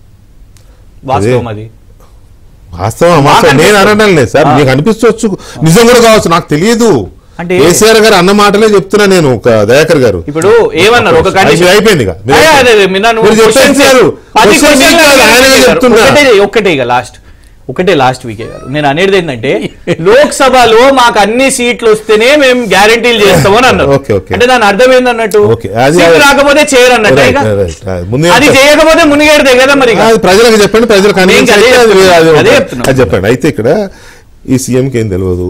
వాస్తవం అది వాస్తవం మాకు అమాసం నేను అనిపిస్తుంది. అనడం లేదు సార్ ఆ. మీకు అనిపించవచ్చు నిజం కూడా కావచ్చు నాకు తెలియదు అంటే- కేసీఆర్ గారు అన్న మాటలే చెప్తున్నా నేను ఒక దయాకర్ గారు ఇప్పుడు ఏమన్నారు ఒక కండిషన్ అయిపోయి- అయిపోయింది ఇక. మీరు అదే, అదే, అదే, మీరు నన్ను మీరు questions చెప్పేశారు. పది Question questions మీకు కాదు, ఆయననే అడిగారు. చెప్తున్నా. ఒకటే ఒకటే ఇక లాస్ట్ ఒకటే లాస్ట్ వీక్ గారు నేను అనేది ఏంటంటే లోక్సభలో మాకు అన్ని సీట్లు వస్తేనే మేము గ్యారంటీలు చేస్తామని అన్నారు ఓకే, ఓకే. అంటే దాని అర్థం ఏందన్నట్టు ఓకే, అది- సీట్లు రాకపోతే చేయరు అన్నట్టు Right, ఇక. right, right. ముందే అది చెప్పండి. చేయకపోతే మునిగేడదే కదా మరి ఇక. అది ప్రజలకు చెప్పండి ప్రజలకు నేను convince అదే అయితే అది చెప్తున్నా. అది అదే ఉంటుంది. చెప్తున్నా. అది చెప్పండి అయితే ఇక్కడ ఈ సీఎంకి ఏం తెలియదు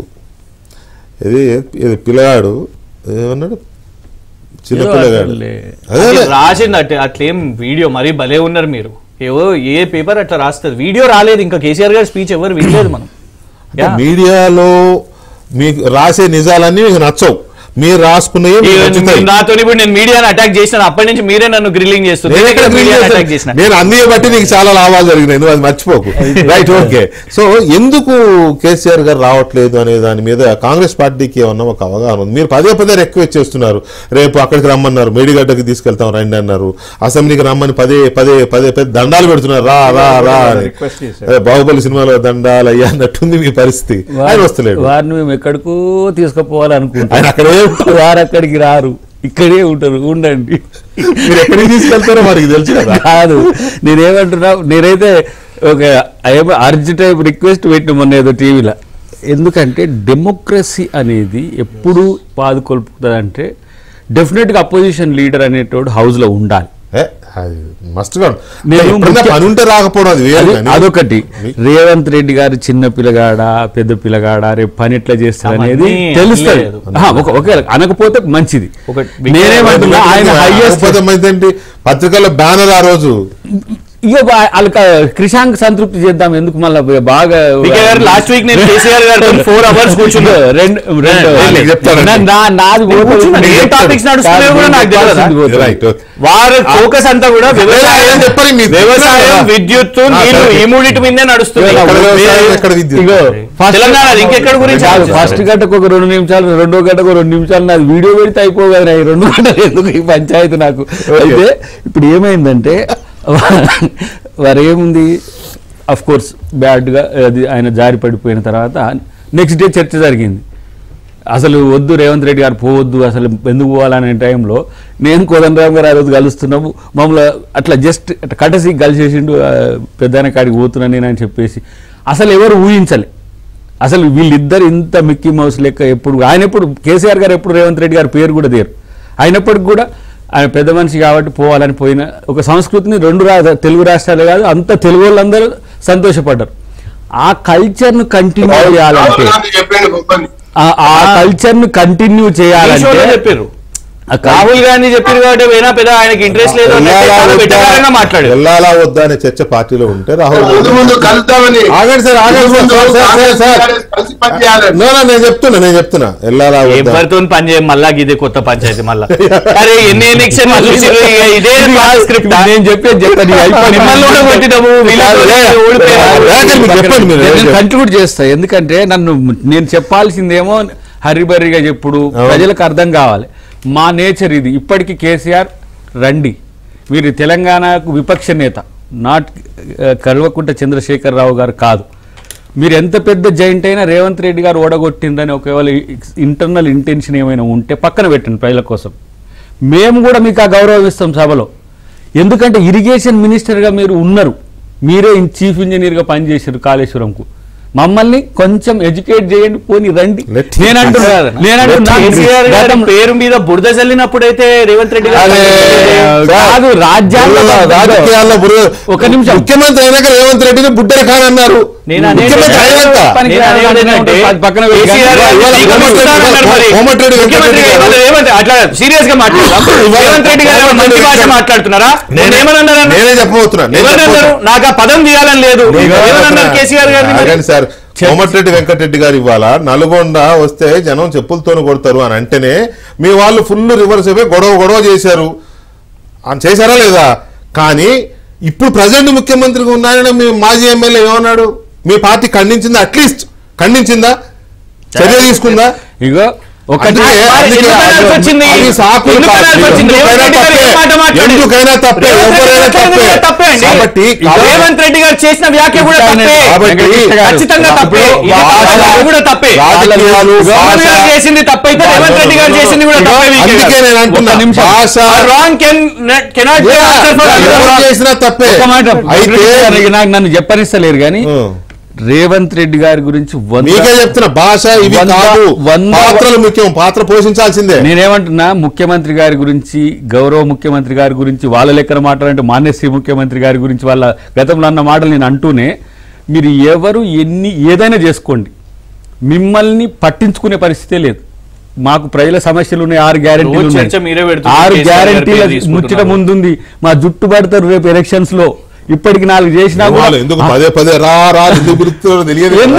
ఇది ఇది పిల్లగాడు ఏమన్నాడు చిన్న ఏదో పిల్లగాడు అసలే. అదే అది రాసింది అట్టే అట్లేం వీడియో మరీ భలే ఉన్నారు మీరు ఏవో ఏ పేపర్ అట్లా రాస్తుంది వీడియో రాలేదు ఇంకా కేసీఆర్ గారి స్పీచ్ ఎవరు వినలేదు మనం అంటే యా. మీడియాలో మీకు రాసే నిజాలన్నీ మీకు నచ్చవు మీరు రాసుకున్నవి మీకు ఈ- నచ్చుతాయి. నాతో ఇప్పుడు నేను మీడియాని అటాక్ చేసిన అప్పటి నుంచి మీరే నన్ను గ్రిల్లింగ్ చేస్తున్నారు నేను ఎక్కడ మీడియాని చేశాను? అటాక్ చేసిన నేను అన్ని బట్టి నీకు చాలా లాభాలు జరిగినాయి నువ్వు అది మర్చిపోకు రైట్ ఓకే సో ఎందుకు కేసీఆర్ గారు రావట్లేదు అనే దాని మీద కాంగ్రెస్ పార్టీకి ఏమన్నా ఒక అవగాహన ఉంది మీరు పదే పదే రిక్వెస్ట్ చేస్తున్నారు రేపు అక్కడికి రమ్మన్నారు మేడిగడ్డకి తీసుకెళ్తాం రండి అన్నారు అసెంబ్లీకి రమ్మని పదే పదే పదే పదే దండాలు పెడుతున్నారు రా రా రా అని రిక్వెస్ట్ చేశారు. అదే బాహుబలి సినిమాలో దండాలు అయ్యా అన్నట్టుంది మీ పరిస్థితి ఆయన వస్తలేడు వారిని మేము ఎక్కడికో తీసుకుపోవాలనుకుంటాం ఆయన అక్కడే ఉంటారు. వారు అక్కడికి రారు ఇక్కడే ఉంటారు ఉండండి మీరు ఎక్కడికి తీసుకెళ్తారో మనకి తెలుసు కదా కాదు నేనేమంటున్నా నేనైతే ఒక అర్జీ టైప్ రిక్వెస్ట్ పెట్టిన మొన్న ఏదో టీవీలో ఎందుకంటే డెమోక్రసీ అనేది ఎప్పుడు పాదుకొల్పుతుందంటే డెఫినెట్గా అపోజిషన్ లీడర్ అనేటోడు హౌస్లో ఉండాలి ఏ, అది మస్ట్ గా నేను ఎప్పుడన్నా ముఖ్య- పని ఉంటే రాకపోవడం అది వేరు అది- కానీ. అదొకటి రేవంత్ రెడ్డి గారు చిన్న పిల్లగాడా పెద్ద పిల్లగాడా రేపు పని ఎట్లా చేస్తారు అనేది అవన్నీ తెలుస్తుంది లేదు. ఆహా, ఒక- ఒకే అనకపోతే మంచిది ఒకటి నేనేమంటున్నా ఆయన హైయెస్ట్ కాకపోతే ఏంటంటే పత్రికల్లో బ్యానర్ ఆ రోజు ఇక బా- వాళ్ళకి క్రిషాంక్ సంతృప్తి చేద్దాం ఎందుకు మళ్ళీ బాగా లాస్ట్ వీక్ నేను కేసీఆర్ గారితో ఫోర్ అవర్స్ కూర్చున్నా రెండు రెండు నేను నీకు చెప్తానండి. నా- నా- నాది పోతుంది. కూర్చున్నా. ఏం నేను topics నడుస్తున్నాయో కూడా నాకు తెలియదా? చెప్పాల్సింది పోతుంది. రైట్ ఓకే వారి ఫోకస్ అంతా కూడా వ్యవసాయం చెప్పని మీ వ్యవసాయం విద్యుత్ ఆ, నీళ్లు సరే. ఈ మూడింటి మీదే నడుస్తుంది ఎక్కడ వ్యవసాయం, ఎక్కడ విద్యుత్? ఇగో ఫస్ట్ తెలంగాణ అది ఇంకెక్కడ గురించి కాదు, ఆలోచిస్తారు? ఫస్ట్ గంటకు ఒక రెండు నిమిషాలు రెండో గంటకు ఒక రెండు నిమిషాలు నాది వీడియో పెడితే అయిపోగలరా ఈ రెండు గంటలు ఎందుకు ఈ పంచాయతీ నాకు అయితే ఇప్పుడు ఏమైందంటే వారు ఏముంది అఫ్ కోర్స్ బ్యాడ్గా అది ఆయన జారి పడిపోయిన తర్వాత నెక్స్ట్ డే చర్చ జరిగింది అసలు వద్దు రేవంత్ రెడ్డి గారు పోవద్దు అసలు ఎందుకు పోవాలనే టైంలో నేను కోదండరామ్ గారు ఆ రోజు కలుస్తున్నాము మమ్మల్ని అట్లా జస్ట్ కటసి కలిసేసిండు ఆ, పెద్దాయన కాడికి పోతున్నా నేను అని చెప్పేసి అసలు ఎవరు ఊహించలే అసలు వీళ్ళిద్దరు ఇంత మిక్కీ మౌస్ లెక్క ఎప్పుడు ఆయన ఎప్పుడు కేసీఆర్ గారు ఎప్పుడు రేవంత్ రెడ్డి గారు పేరు కూడా దేరు అయినప్పటికి కూడా ఆయన పెద్ద మనిషి కాబట్టి పోవాలని పోయిన ఒక సంస్కృతిని రెండు రా తెలుగు రాష్ట్రాలే కాదు అంత తెలుగు వాళ్ళందరూ సంతోషపడ్డారు ఆ కల్చర్ను కంటిన్యూ చేయాలంటే రాహుల్ గాంధీ చెప్పిండు గొప్పని ఆ- ఆ కల్చర్ ను కంటిన్యూ ఈ షోలో చేయాలంటే చెప్పారు ఆ కా- రాహుల్ గాంధీ చెప్పారు కాబట్టి పోయినా పెద్ద ఆయనకి ఇంట్రెస్ట్ లేదు అన్నట్టు వెళ్ళాలా చాలా వద్దా? వెటకారంగా మాట్లాడారు వెళ్ళాలా వద్దా అనే చర్చ పార్టీలో ఉంటే రాహుల్ ముందు గాంధీ ముందు కలుద్దామని ఆగండి సార్ ఆగండి సార్, ముందు sir, sir, Congress sir. TRS కలిసి పనిచేయాలని No, no, నేను చెప్తున్నా నేను చెప్తున్నా వెళ్ళాలా వద్దా ఎవరితో పని చేయం మళ్ళా ఇదే కొత్త పంచాయతీ మళ్ళా అరే ఎన్ని ఎలక్షన్ ఇదే స్క్రిప్ట్ నేను చెప్పేది చెప్పాను ఇక అయిపోయింది. మిమ్మల్ని కూడా కొట్టినాము వీళ్ళతో ఓడిపోయాము. రాజకీయాలు మీకు చెప్పండి మీరు నేను కంక్లూడ్ చేస్తా ఎందుకంటే నన్ను నేను చెప్పాల్సిందేమో హరిబరిగా చెప్పుడు అవును. ప్రజలకు అర్థం కావాలి మా నేచర్ ఇది ఇప్పటికీ కేసీఆర్ రండి మీరు తెలంగాణకు విపక్ష నేత నాట్ ఆ, కల్వకుంట్ల చంద్రశేఖరరావు గారు కాదు మీరు ఎంత పెద్ద జైంట్ అయినా రేవంత్ రెడ్డి గారు ఓడగొట్టిందని ఒకవేళ ఇంటర్నల్ ఇంటెన్షన్ ఏమైనా ఉంటే పక్కన పెట్టండి ప్రజల కోసం మేము కూడా మీకు ఆ గౌరవం ఇస్తాం సభలో ఎందుకంటే ఇరిగేషన్ మినిస్టర్గా మీరు ఉన్నారు మీరే చీఫ్ ఇంజనీర్గా పనిచేశారు కాళేశ్వరంకు మమ్మల్ని కొంచెం ఎడ్యుకేట్ చేయండి పోని రండి Let- నేను అంటున్నా నేను అంటున్నా కేసీఆర్ గారి గతం- పేరు మీద బురద చల్లినప్పుడైతే రేవంత్ రెడ్డి గారు అరే, కాదు రాజ్యాంగ రాజకీయాల్లో బుర్ర- ఒక నిమిషం. ముఖ్యమంత్రి అయినాక రేవంత్ రెడ్డిని బుడ్డర ఖాన్ అన్నారు నేను అనేది ముఖ్యమంత్రి అయినాక పనికి నేను అనేది ఏంటంటే, పక్కన పెట్టి కేసీఆర్ గారు ఇవాళ నీకు కోమటిరెడ్డి ఇస్తానన్నారు మరి. కోమటిరెడ్డి ముఖ్యమంత్రి వెంకటరెడ్డి ఇవాళ రేవంత్ అట్లా సీరియస్ గా మాట్లాడదాం రేవంత్ రెడ్డి గారు ఏమన్నా మంచి భాష మాట్లాడుతున్నారా నేనే- ఏమన్నారు నేనే చెప్పబోతున్నా నేను ఎవరన్నారు చెప్పబోతున్నా. నాకు ఆ పదం తీయాలని లేదు ఏమన్నారు కేసీఆర్ గారిని మరి? ఆగండి సార్ కోమటిరెడ్డి వెంకటరెడ్డి గారు ఇవాళ నల్గొండ వస్తే జనం చెప్పులతోనే కొడతారు అని అంటేనే మీ వాళ్ళు ఫుల్ రివర్స్ అయిపోయి గొడవ గొడవ చేశారు అని చేశారా లేదా కానీ ఇప్పుడు ప్రజెంట్ ముఖ్యమంత్రిగా ఉన్నారని మీ మాజీ ఎమ్మెల్యే ఏమన్నాడు మీ పార్టీ ఖండించిందా అట్లీస్ట్ ఖండించిందా చర్య తీసుకుందా ఇగో ఒకటి అందుకే- మరి అందుకే ఎందుకు అనాల్సి వచ్చింది? అది సాకులు ఎందుకు కాదు. అనాల్సి వచ్చింది? ఎందుకైనా రేవంత్ రెడ్డి గారు తప్పే. ఏ మాట మాట్లాడారు? ఎందుకైనా తప్పే రేవంత్ రెడ్డి ఎవరైనా గారు తప్పే తప్పే అండి. కాబట్టి రేవంత్ రెడ్డి గారు చేసిన వ్యాఖ్య కూడా తప్పే కాబట్టి ఖచ్చితంగా తప్పే ఇప్పుడు ఇది భాష- కూడా తప్పే రాజకీయాలు సోమన్ గారు భాష- చేసింది తప్పైతే రేవంత్ రెడ్డి గారు చేసింది కూడా తప్పే అందుకే నేను అంటున్నా ఒక్క నిమిషం. భాష wrong can cannot be answer for ఎవరు చేసినా తప్పే ఒక మాట అయితే నాకు నన్ను చెప్పనిస్తలేరు కానీ ఉం. రేవంత్ రెడ్డి గారి గురించి వంద- మీకే చెప్తున్నా భాష ఇవి వంద- కాదు వంద- పాత్రలు ముఖ్యం పాత్ర పోషించాల్సిందే నేనేమంటున్నా ముఖ్యమంత్రి గారి గురించి గౌరవ ముఖ్యమంత్రి గారి గురించి వాళ్ళ లెక్కన మాట్లాడంటే మాన్యశ్రీ ముఖ్యమంత్రి గారి గురించి వాళ్ళ గతంలో అన్న మాటలు నేను అంటూనే మీరు ఎవరు ఎన్ని ఏదైనా చేసుకోండి మిమ్మల్ని పట్టించుకునే పరిస్థితే లేదు మాకు ప్రజల సమస్యలు ఉన్నాయి ఆరు గ్యారెంటీలు రోజు ఉన్నాయి. చర్చ మీరే పెడుతున్నారు. ఆరు కేసీఆర్ గారి గ్యారెంటీల పేరు తీసుకుంటున్నారు. ముచ్చట ముందుంది మా జుట్టు పడతారు రేపు ఎలక్షన్స్ లో ఇప్పటికి నాలుగు చేసినా కూడా వాళ్ళు ఎందుకు పదే పదే రా రా ఎందుకు పిలుస్తున్నారో తెలియదు కదా.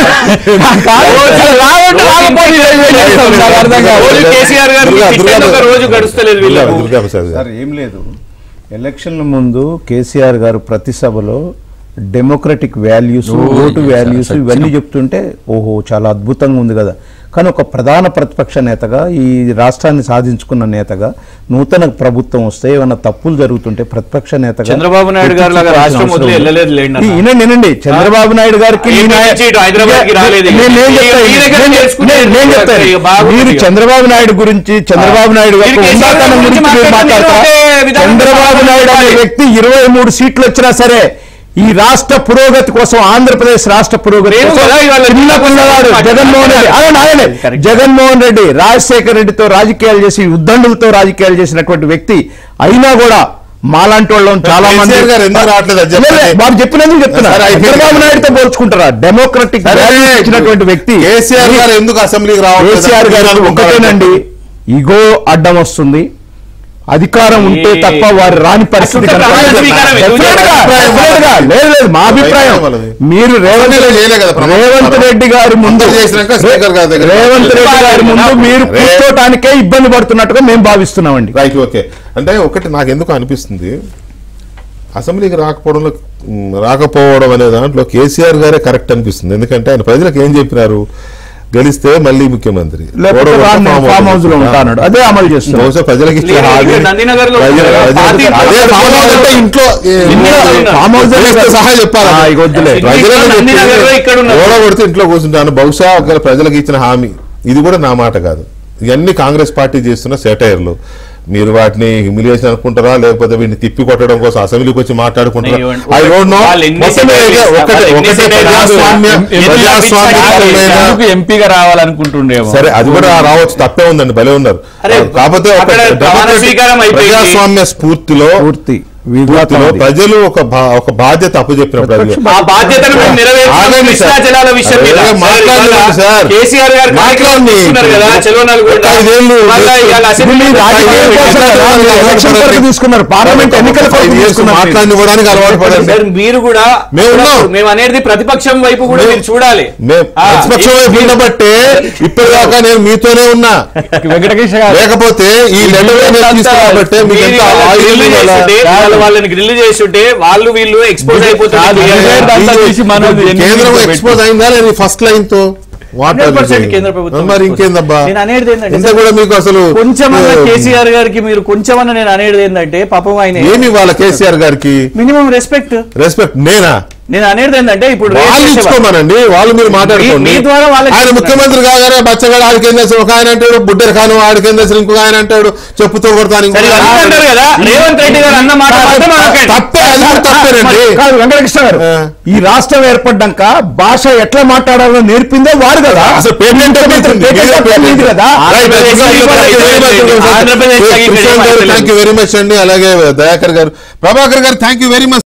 రోజు కేసీఆర్ గారు దుర్గా- తిట్టేది ఒక రోజు గడుస్తలేదు దుర్గా- వీళ్ళకు దుర్గా ప్రసాద్ గారు. సార్ ఏం లేదు ఎలక్షన్ల ముందు కేసీఆర్ గారు ప్రతి సభలో డెమోక్రటిక్ వాల్యూస్ ఓటు వాల్యూస్ ఇవన్నీ చెప్తుంటే ఓహో చాలా అద్భుతంగా ఉంది కదా కానీ ఒక ప్రధాన ప్రతిపక్ష నేతగా ఈ రాష్ట్రాన్ని సాధించుకున్న నేతగా నూతన ప్రభుత్వం వస్తే ఏమైనా తప్పులు జరుగుతుంటే ప్రతిపక్ష నేతగా చంద్రబాబు నాయుడు గారు లాగా రాష్ట్రం వదిలి అవసరం ఉంది. వెళ్ళలేదు లేండి అన్న. ఈ- వినండి వినండి చంద్రబాబు నాయుడు గారికి ఆ, మీ నాయ- నుంచి ఇటు హైదరాబాద్కి రాలేదు. నేను- నేను ఈ- చెప్తాను. ఈ దగ్గర నేను- నేర్చుకుంటే నేను- నేను చెప్తాను. ఇక బాగుంది మీరు ఇక. చంద్రబాబు నాయుడు గురించి చంద్రబాబు నాయుడు గారి మీరు కేసీఆర్ ఉందాతనం గురించి గురించి మీరు మాట్లాడుతున్నారు మాట్లాడతారా అంటే విధానం చంద్రబాబు నాయుడు అనే మాట్లాడాలి. వ్యక్తి ఇరవై మూడు సీట్లు వచ్చినా సరే ఈ రాష్ట్ర పురోగతి కోసం ఆంధ్రప్రదేశ్ రాష్ట్ర పురోగతి మేము కోసం కదా ఇవాళ చిన్న పిల్లవాడు మాట్లాడాలి. జగన్మోహన్ రెడ్డి అవును ఆయనే Correct. జగన్మోహన్ రెడ్డి రాజశేఖర రెడ్డితో రాజకీయాలు చేసి ఉద్దండులతో రాజకీయాలు చేసినటువంటి వ్యక్తి అయినా కూడా మాలాంటి వాళ్ళం చాలా మంది కేసీఆర్ గారు ఎందుకు రావట్లేదు అది చెప్పండి. లేదు, వారు చెప్పినందుకు చెప్తున్నా సరే, అయిపోయింది. చంద్రబాబు నాయుడుతో పోల్చుకుంటారా డెమోక్రటిక్ సరే, వాల్యూస్ ఇచ్చినటువంటి వ్యక్తి కేసీఆర్ గారు ఎందుకు అసెంబ్లీకి రావట్లేదు కేసీఆర్ గారు అనుకుంటారు? ఒకటేనండి ఇగో అడ్డం వస్తుంది అధికారం ఉంటే ఈ- తప్ప వారు రాని పరిస్థితి అసలు ప్రమాణ కనపడదు. స్వీకారం ఎందుకు Definitely గా, అభిప్రాయం definitely గా. లేదు లేదు మా అభిప్రాయం వాళ్ళది. మీరు రేవంత్ అసెంబ్లీలో చేయలే కదా ప్రమాణ రేవంత్ స్వీకారం. రెడ్డి గారి ముందు అందరూ చేసినాక స్పీకర్ గారి దగ్గర రేవంత్ రెడ్డి గారి ముందు మీరు రే- కూర్చోటానికే ఇబ్బంది పడుతున్నట్టుగా మేము భావిస్తున్నామండి రైట్ ఓకే అంటే ఒకటి నాకు ఎందుకు అనిపిస్తుంది అసెంబ్లీకి రాకపోవడంలో ఉమ్, రాకపోవడం అనే దాంట్లో కేసీఆర్ గారే కరెక్ట్ అనిపిస్తుంది ఎందుకంటే ఆయన ప్రజలకు ఏం చెప్పినారు గెలిస్తే మళ్ళీ ముఖ్యమంత్రి లేకపోతే ఓడగొడితే వాడిని ఫామ్ ఫామ్ హౌస్ లో ఉంటాడు అదే అమలు చేస్తున్నాం బహుశా ప్రజలకు ఇచ్చే లేదు, హామీ ఇక్కడ నందినగర్లో ప్రజలు- ప్రజలు- పార్టీ అదే ఫామ్ హౌస్ అంటే ఇంట్లో ఏ, ఇంట్లో ఉన్నారు. ఫామ్ హౌస్ గెలిస్తే సహా చెప్పాలి ఆ, ఇక వద్దులే. ప్రజలకు నందినగర్లో ఇక్కడ ఉన్నారు. ఓడగొడితే ఇంట్లో కూర్చుంటాను బహుశా ఒకవేళ ప్రజలకు ఇచ్చిన హామీ ఇది కూడా నా మాట కాదు ఇవన్నీ కాంగ్రెస్ పార్టీ చేస్తున్న సెటైర్లు మీరు వాటిని హ్యూమిలియేషన్ అనుకుంటారా లేకపోతే వీటిని తిప్పి కొట్టడం కోసం అసెంబ్లీకి వచ్చి మాట్లాడుకుంటారా ఇవ్వండి. ఐ డోంట్ నో వాళ్ళు ఎన్ని మొత్తం మీద సెటైర్లు ఒకటే ఇస్తారు, ఎన్ని ఒకటే సెటైర్లు ప్రజాస్వామ్య ఇస్తారు, ఎన్ని ప్రజాస్వామ్యపరమైన ఎందుకు ఎంపీగా రావాలనుకుంటుండేమో సరే అది కూడా రావచ్చు తప్పే ఉందండి భలే ఉన్నారు అరే, కాకపోతే ఒక అక్కడ ప్రమాణ democratic స్వీకారం అయిపోయింది. ప్రజాస్వామ్య స్ఫూర్తిలో పూర్తి విధాతం అది. ప్రజలు ఒక బా- ఒక బాధ్యత అప్పచెప్పినప్పుడు అది ఆ బాధ్యతను మేము నెరవేర్చాం ఆగండి కృష్ణా సార్. జలాల విషయం మీద. అదే సార్, మాట్లాడండి ఇవాళ సార్. కేసీఆర్ గారు మాట్లాడండి. తీసుకున్నారు కదా చెలో నల్గొండ. ఒక ఐదేళ్ళు మళ్ళా ఇవాళ అసెంబ్లీ ఇది రాజకీయ ఐదేళ్ళు కోసం కదా, మీరు ఎలక్షన్ కొరకు తీసుకున్నారు పార్లమెంట్ ఎన్నికల కొరకు Five years తీసుకున్నారు మీరు. మాట్లాడినివ్వడానికి అలవాటు పడండి సార్ మీరు కూడా మేము ఉన్నాం. మేము అనేది ప్రతిపక్షం వైపు కూడా మేము- మీరు చూడాలి మేము ఆ, ప్రతిపక్షం వైపు ఉండబట్టే ఇప్పటిదాకా నేను మీతోనే ఉన్నా వెంకటకృష్ణ గారు లేకపోతే ఈ లెటర్ తీసుకురాబట్టే మీకు మీరు ఎంత ఇవాళ ఆయుధం grill ఇవ్వాలా? చేస్తుంటే, ఇవాళ వాళ్ళని గ్రిల్ చేస్తుంటే వాళ్ళు వీళ్ళు ఎక్స్పోజ్ కాదు, అయిపోతారు ఇదే అంతా తీసి మనోజ్ ఎన్ని కేంద్రం పెట్టి- ఎక్స్పోజ్ అయిందా లేదు ఫస్ట్ లైన్ తో వాట్ ఆర్ 100% యూ కేంద్ర ప్రభుత్వం మరి ఇంకేందబ్బా నేను అనేది ఏంటంటే ఇంత కూడా మీకు అసలు కొంచెమన్నా ఆ, కేసీఆర్ గారికి మీరు కొంచెమన్నా నేను అనేది ఏంటంటే పాపం ఆయన ఏమి వాళ్ళ కేసీఆర్ గారికి మినిమం రెస్పెక్ట్ రెస్పెక్ట్ నేనా నేను అనేది ఏంటంటే ఇప్పుడు రేపు వాళ్ళు చేసేవాళ్ళు. ఇచ్చుకోమనండి వాళ్ళు మీరు మాట్లాడుకోండి మీ ద్వారా వాళ్ళకి ఆయన ఇస్తున్నారు. ముఖ్యమంత్రి కాగానే బచ్చగాడు ఆడికి ఏం చేస్తారు ఒక ఆయన అంటాడు బుడ్డర్ ఖాన్ ఆడికి ఏం చేస్తారు ఇంకొక ఆయన అంటాడు చెప్పుతో కొడతాను ఇంకొక సరే, ఆయన వాళ్ళు అంటారు కదా రేవంత్ రెడ్డి గారు అన్న మాట మాత్రం అనకండి. తప్పే అది కూడా తప్పేనండి కాదు వెంకటకృష్ణ గారు ఆ. ఈ రాష్ట్రం ఏర్పడ్డాక భాష ఎట్లా మాట్లాడాలో నేర్పిందే వారు కదా అసలు పేమెంట్ పేమెంట్ కదా Andhra Pradesh Andhra Pradesh thank you very much అండి అలాగే దయాకర్ గారు ప్రభాకర్ గారు థ్యాంక్ యూ వెరీ మచ్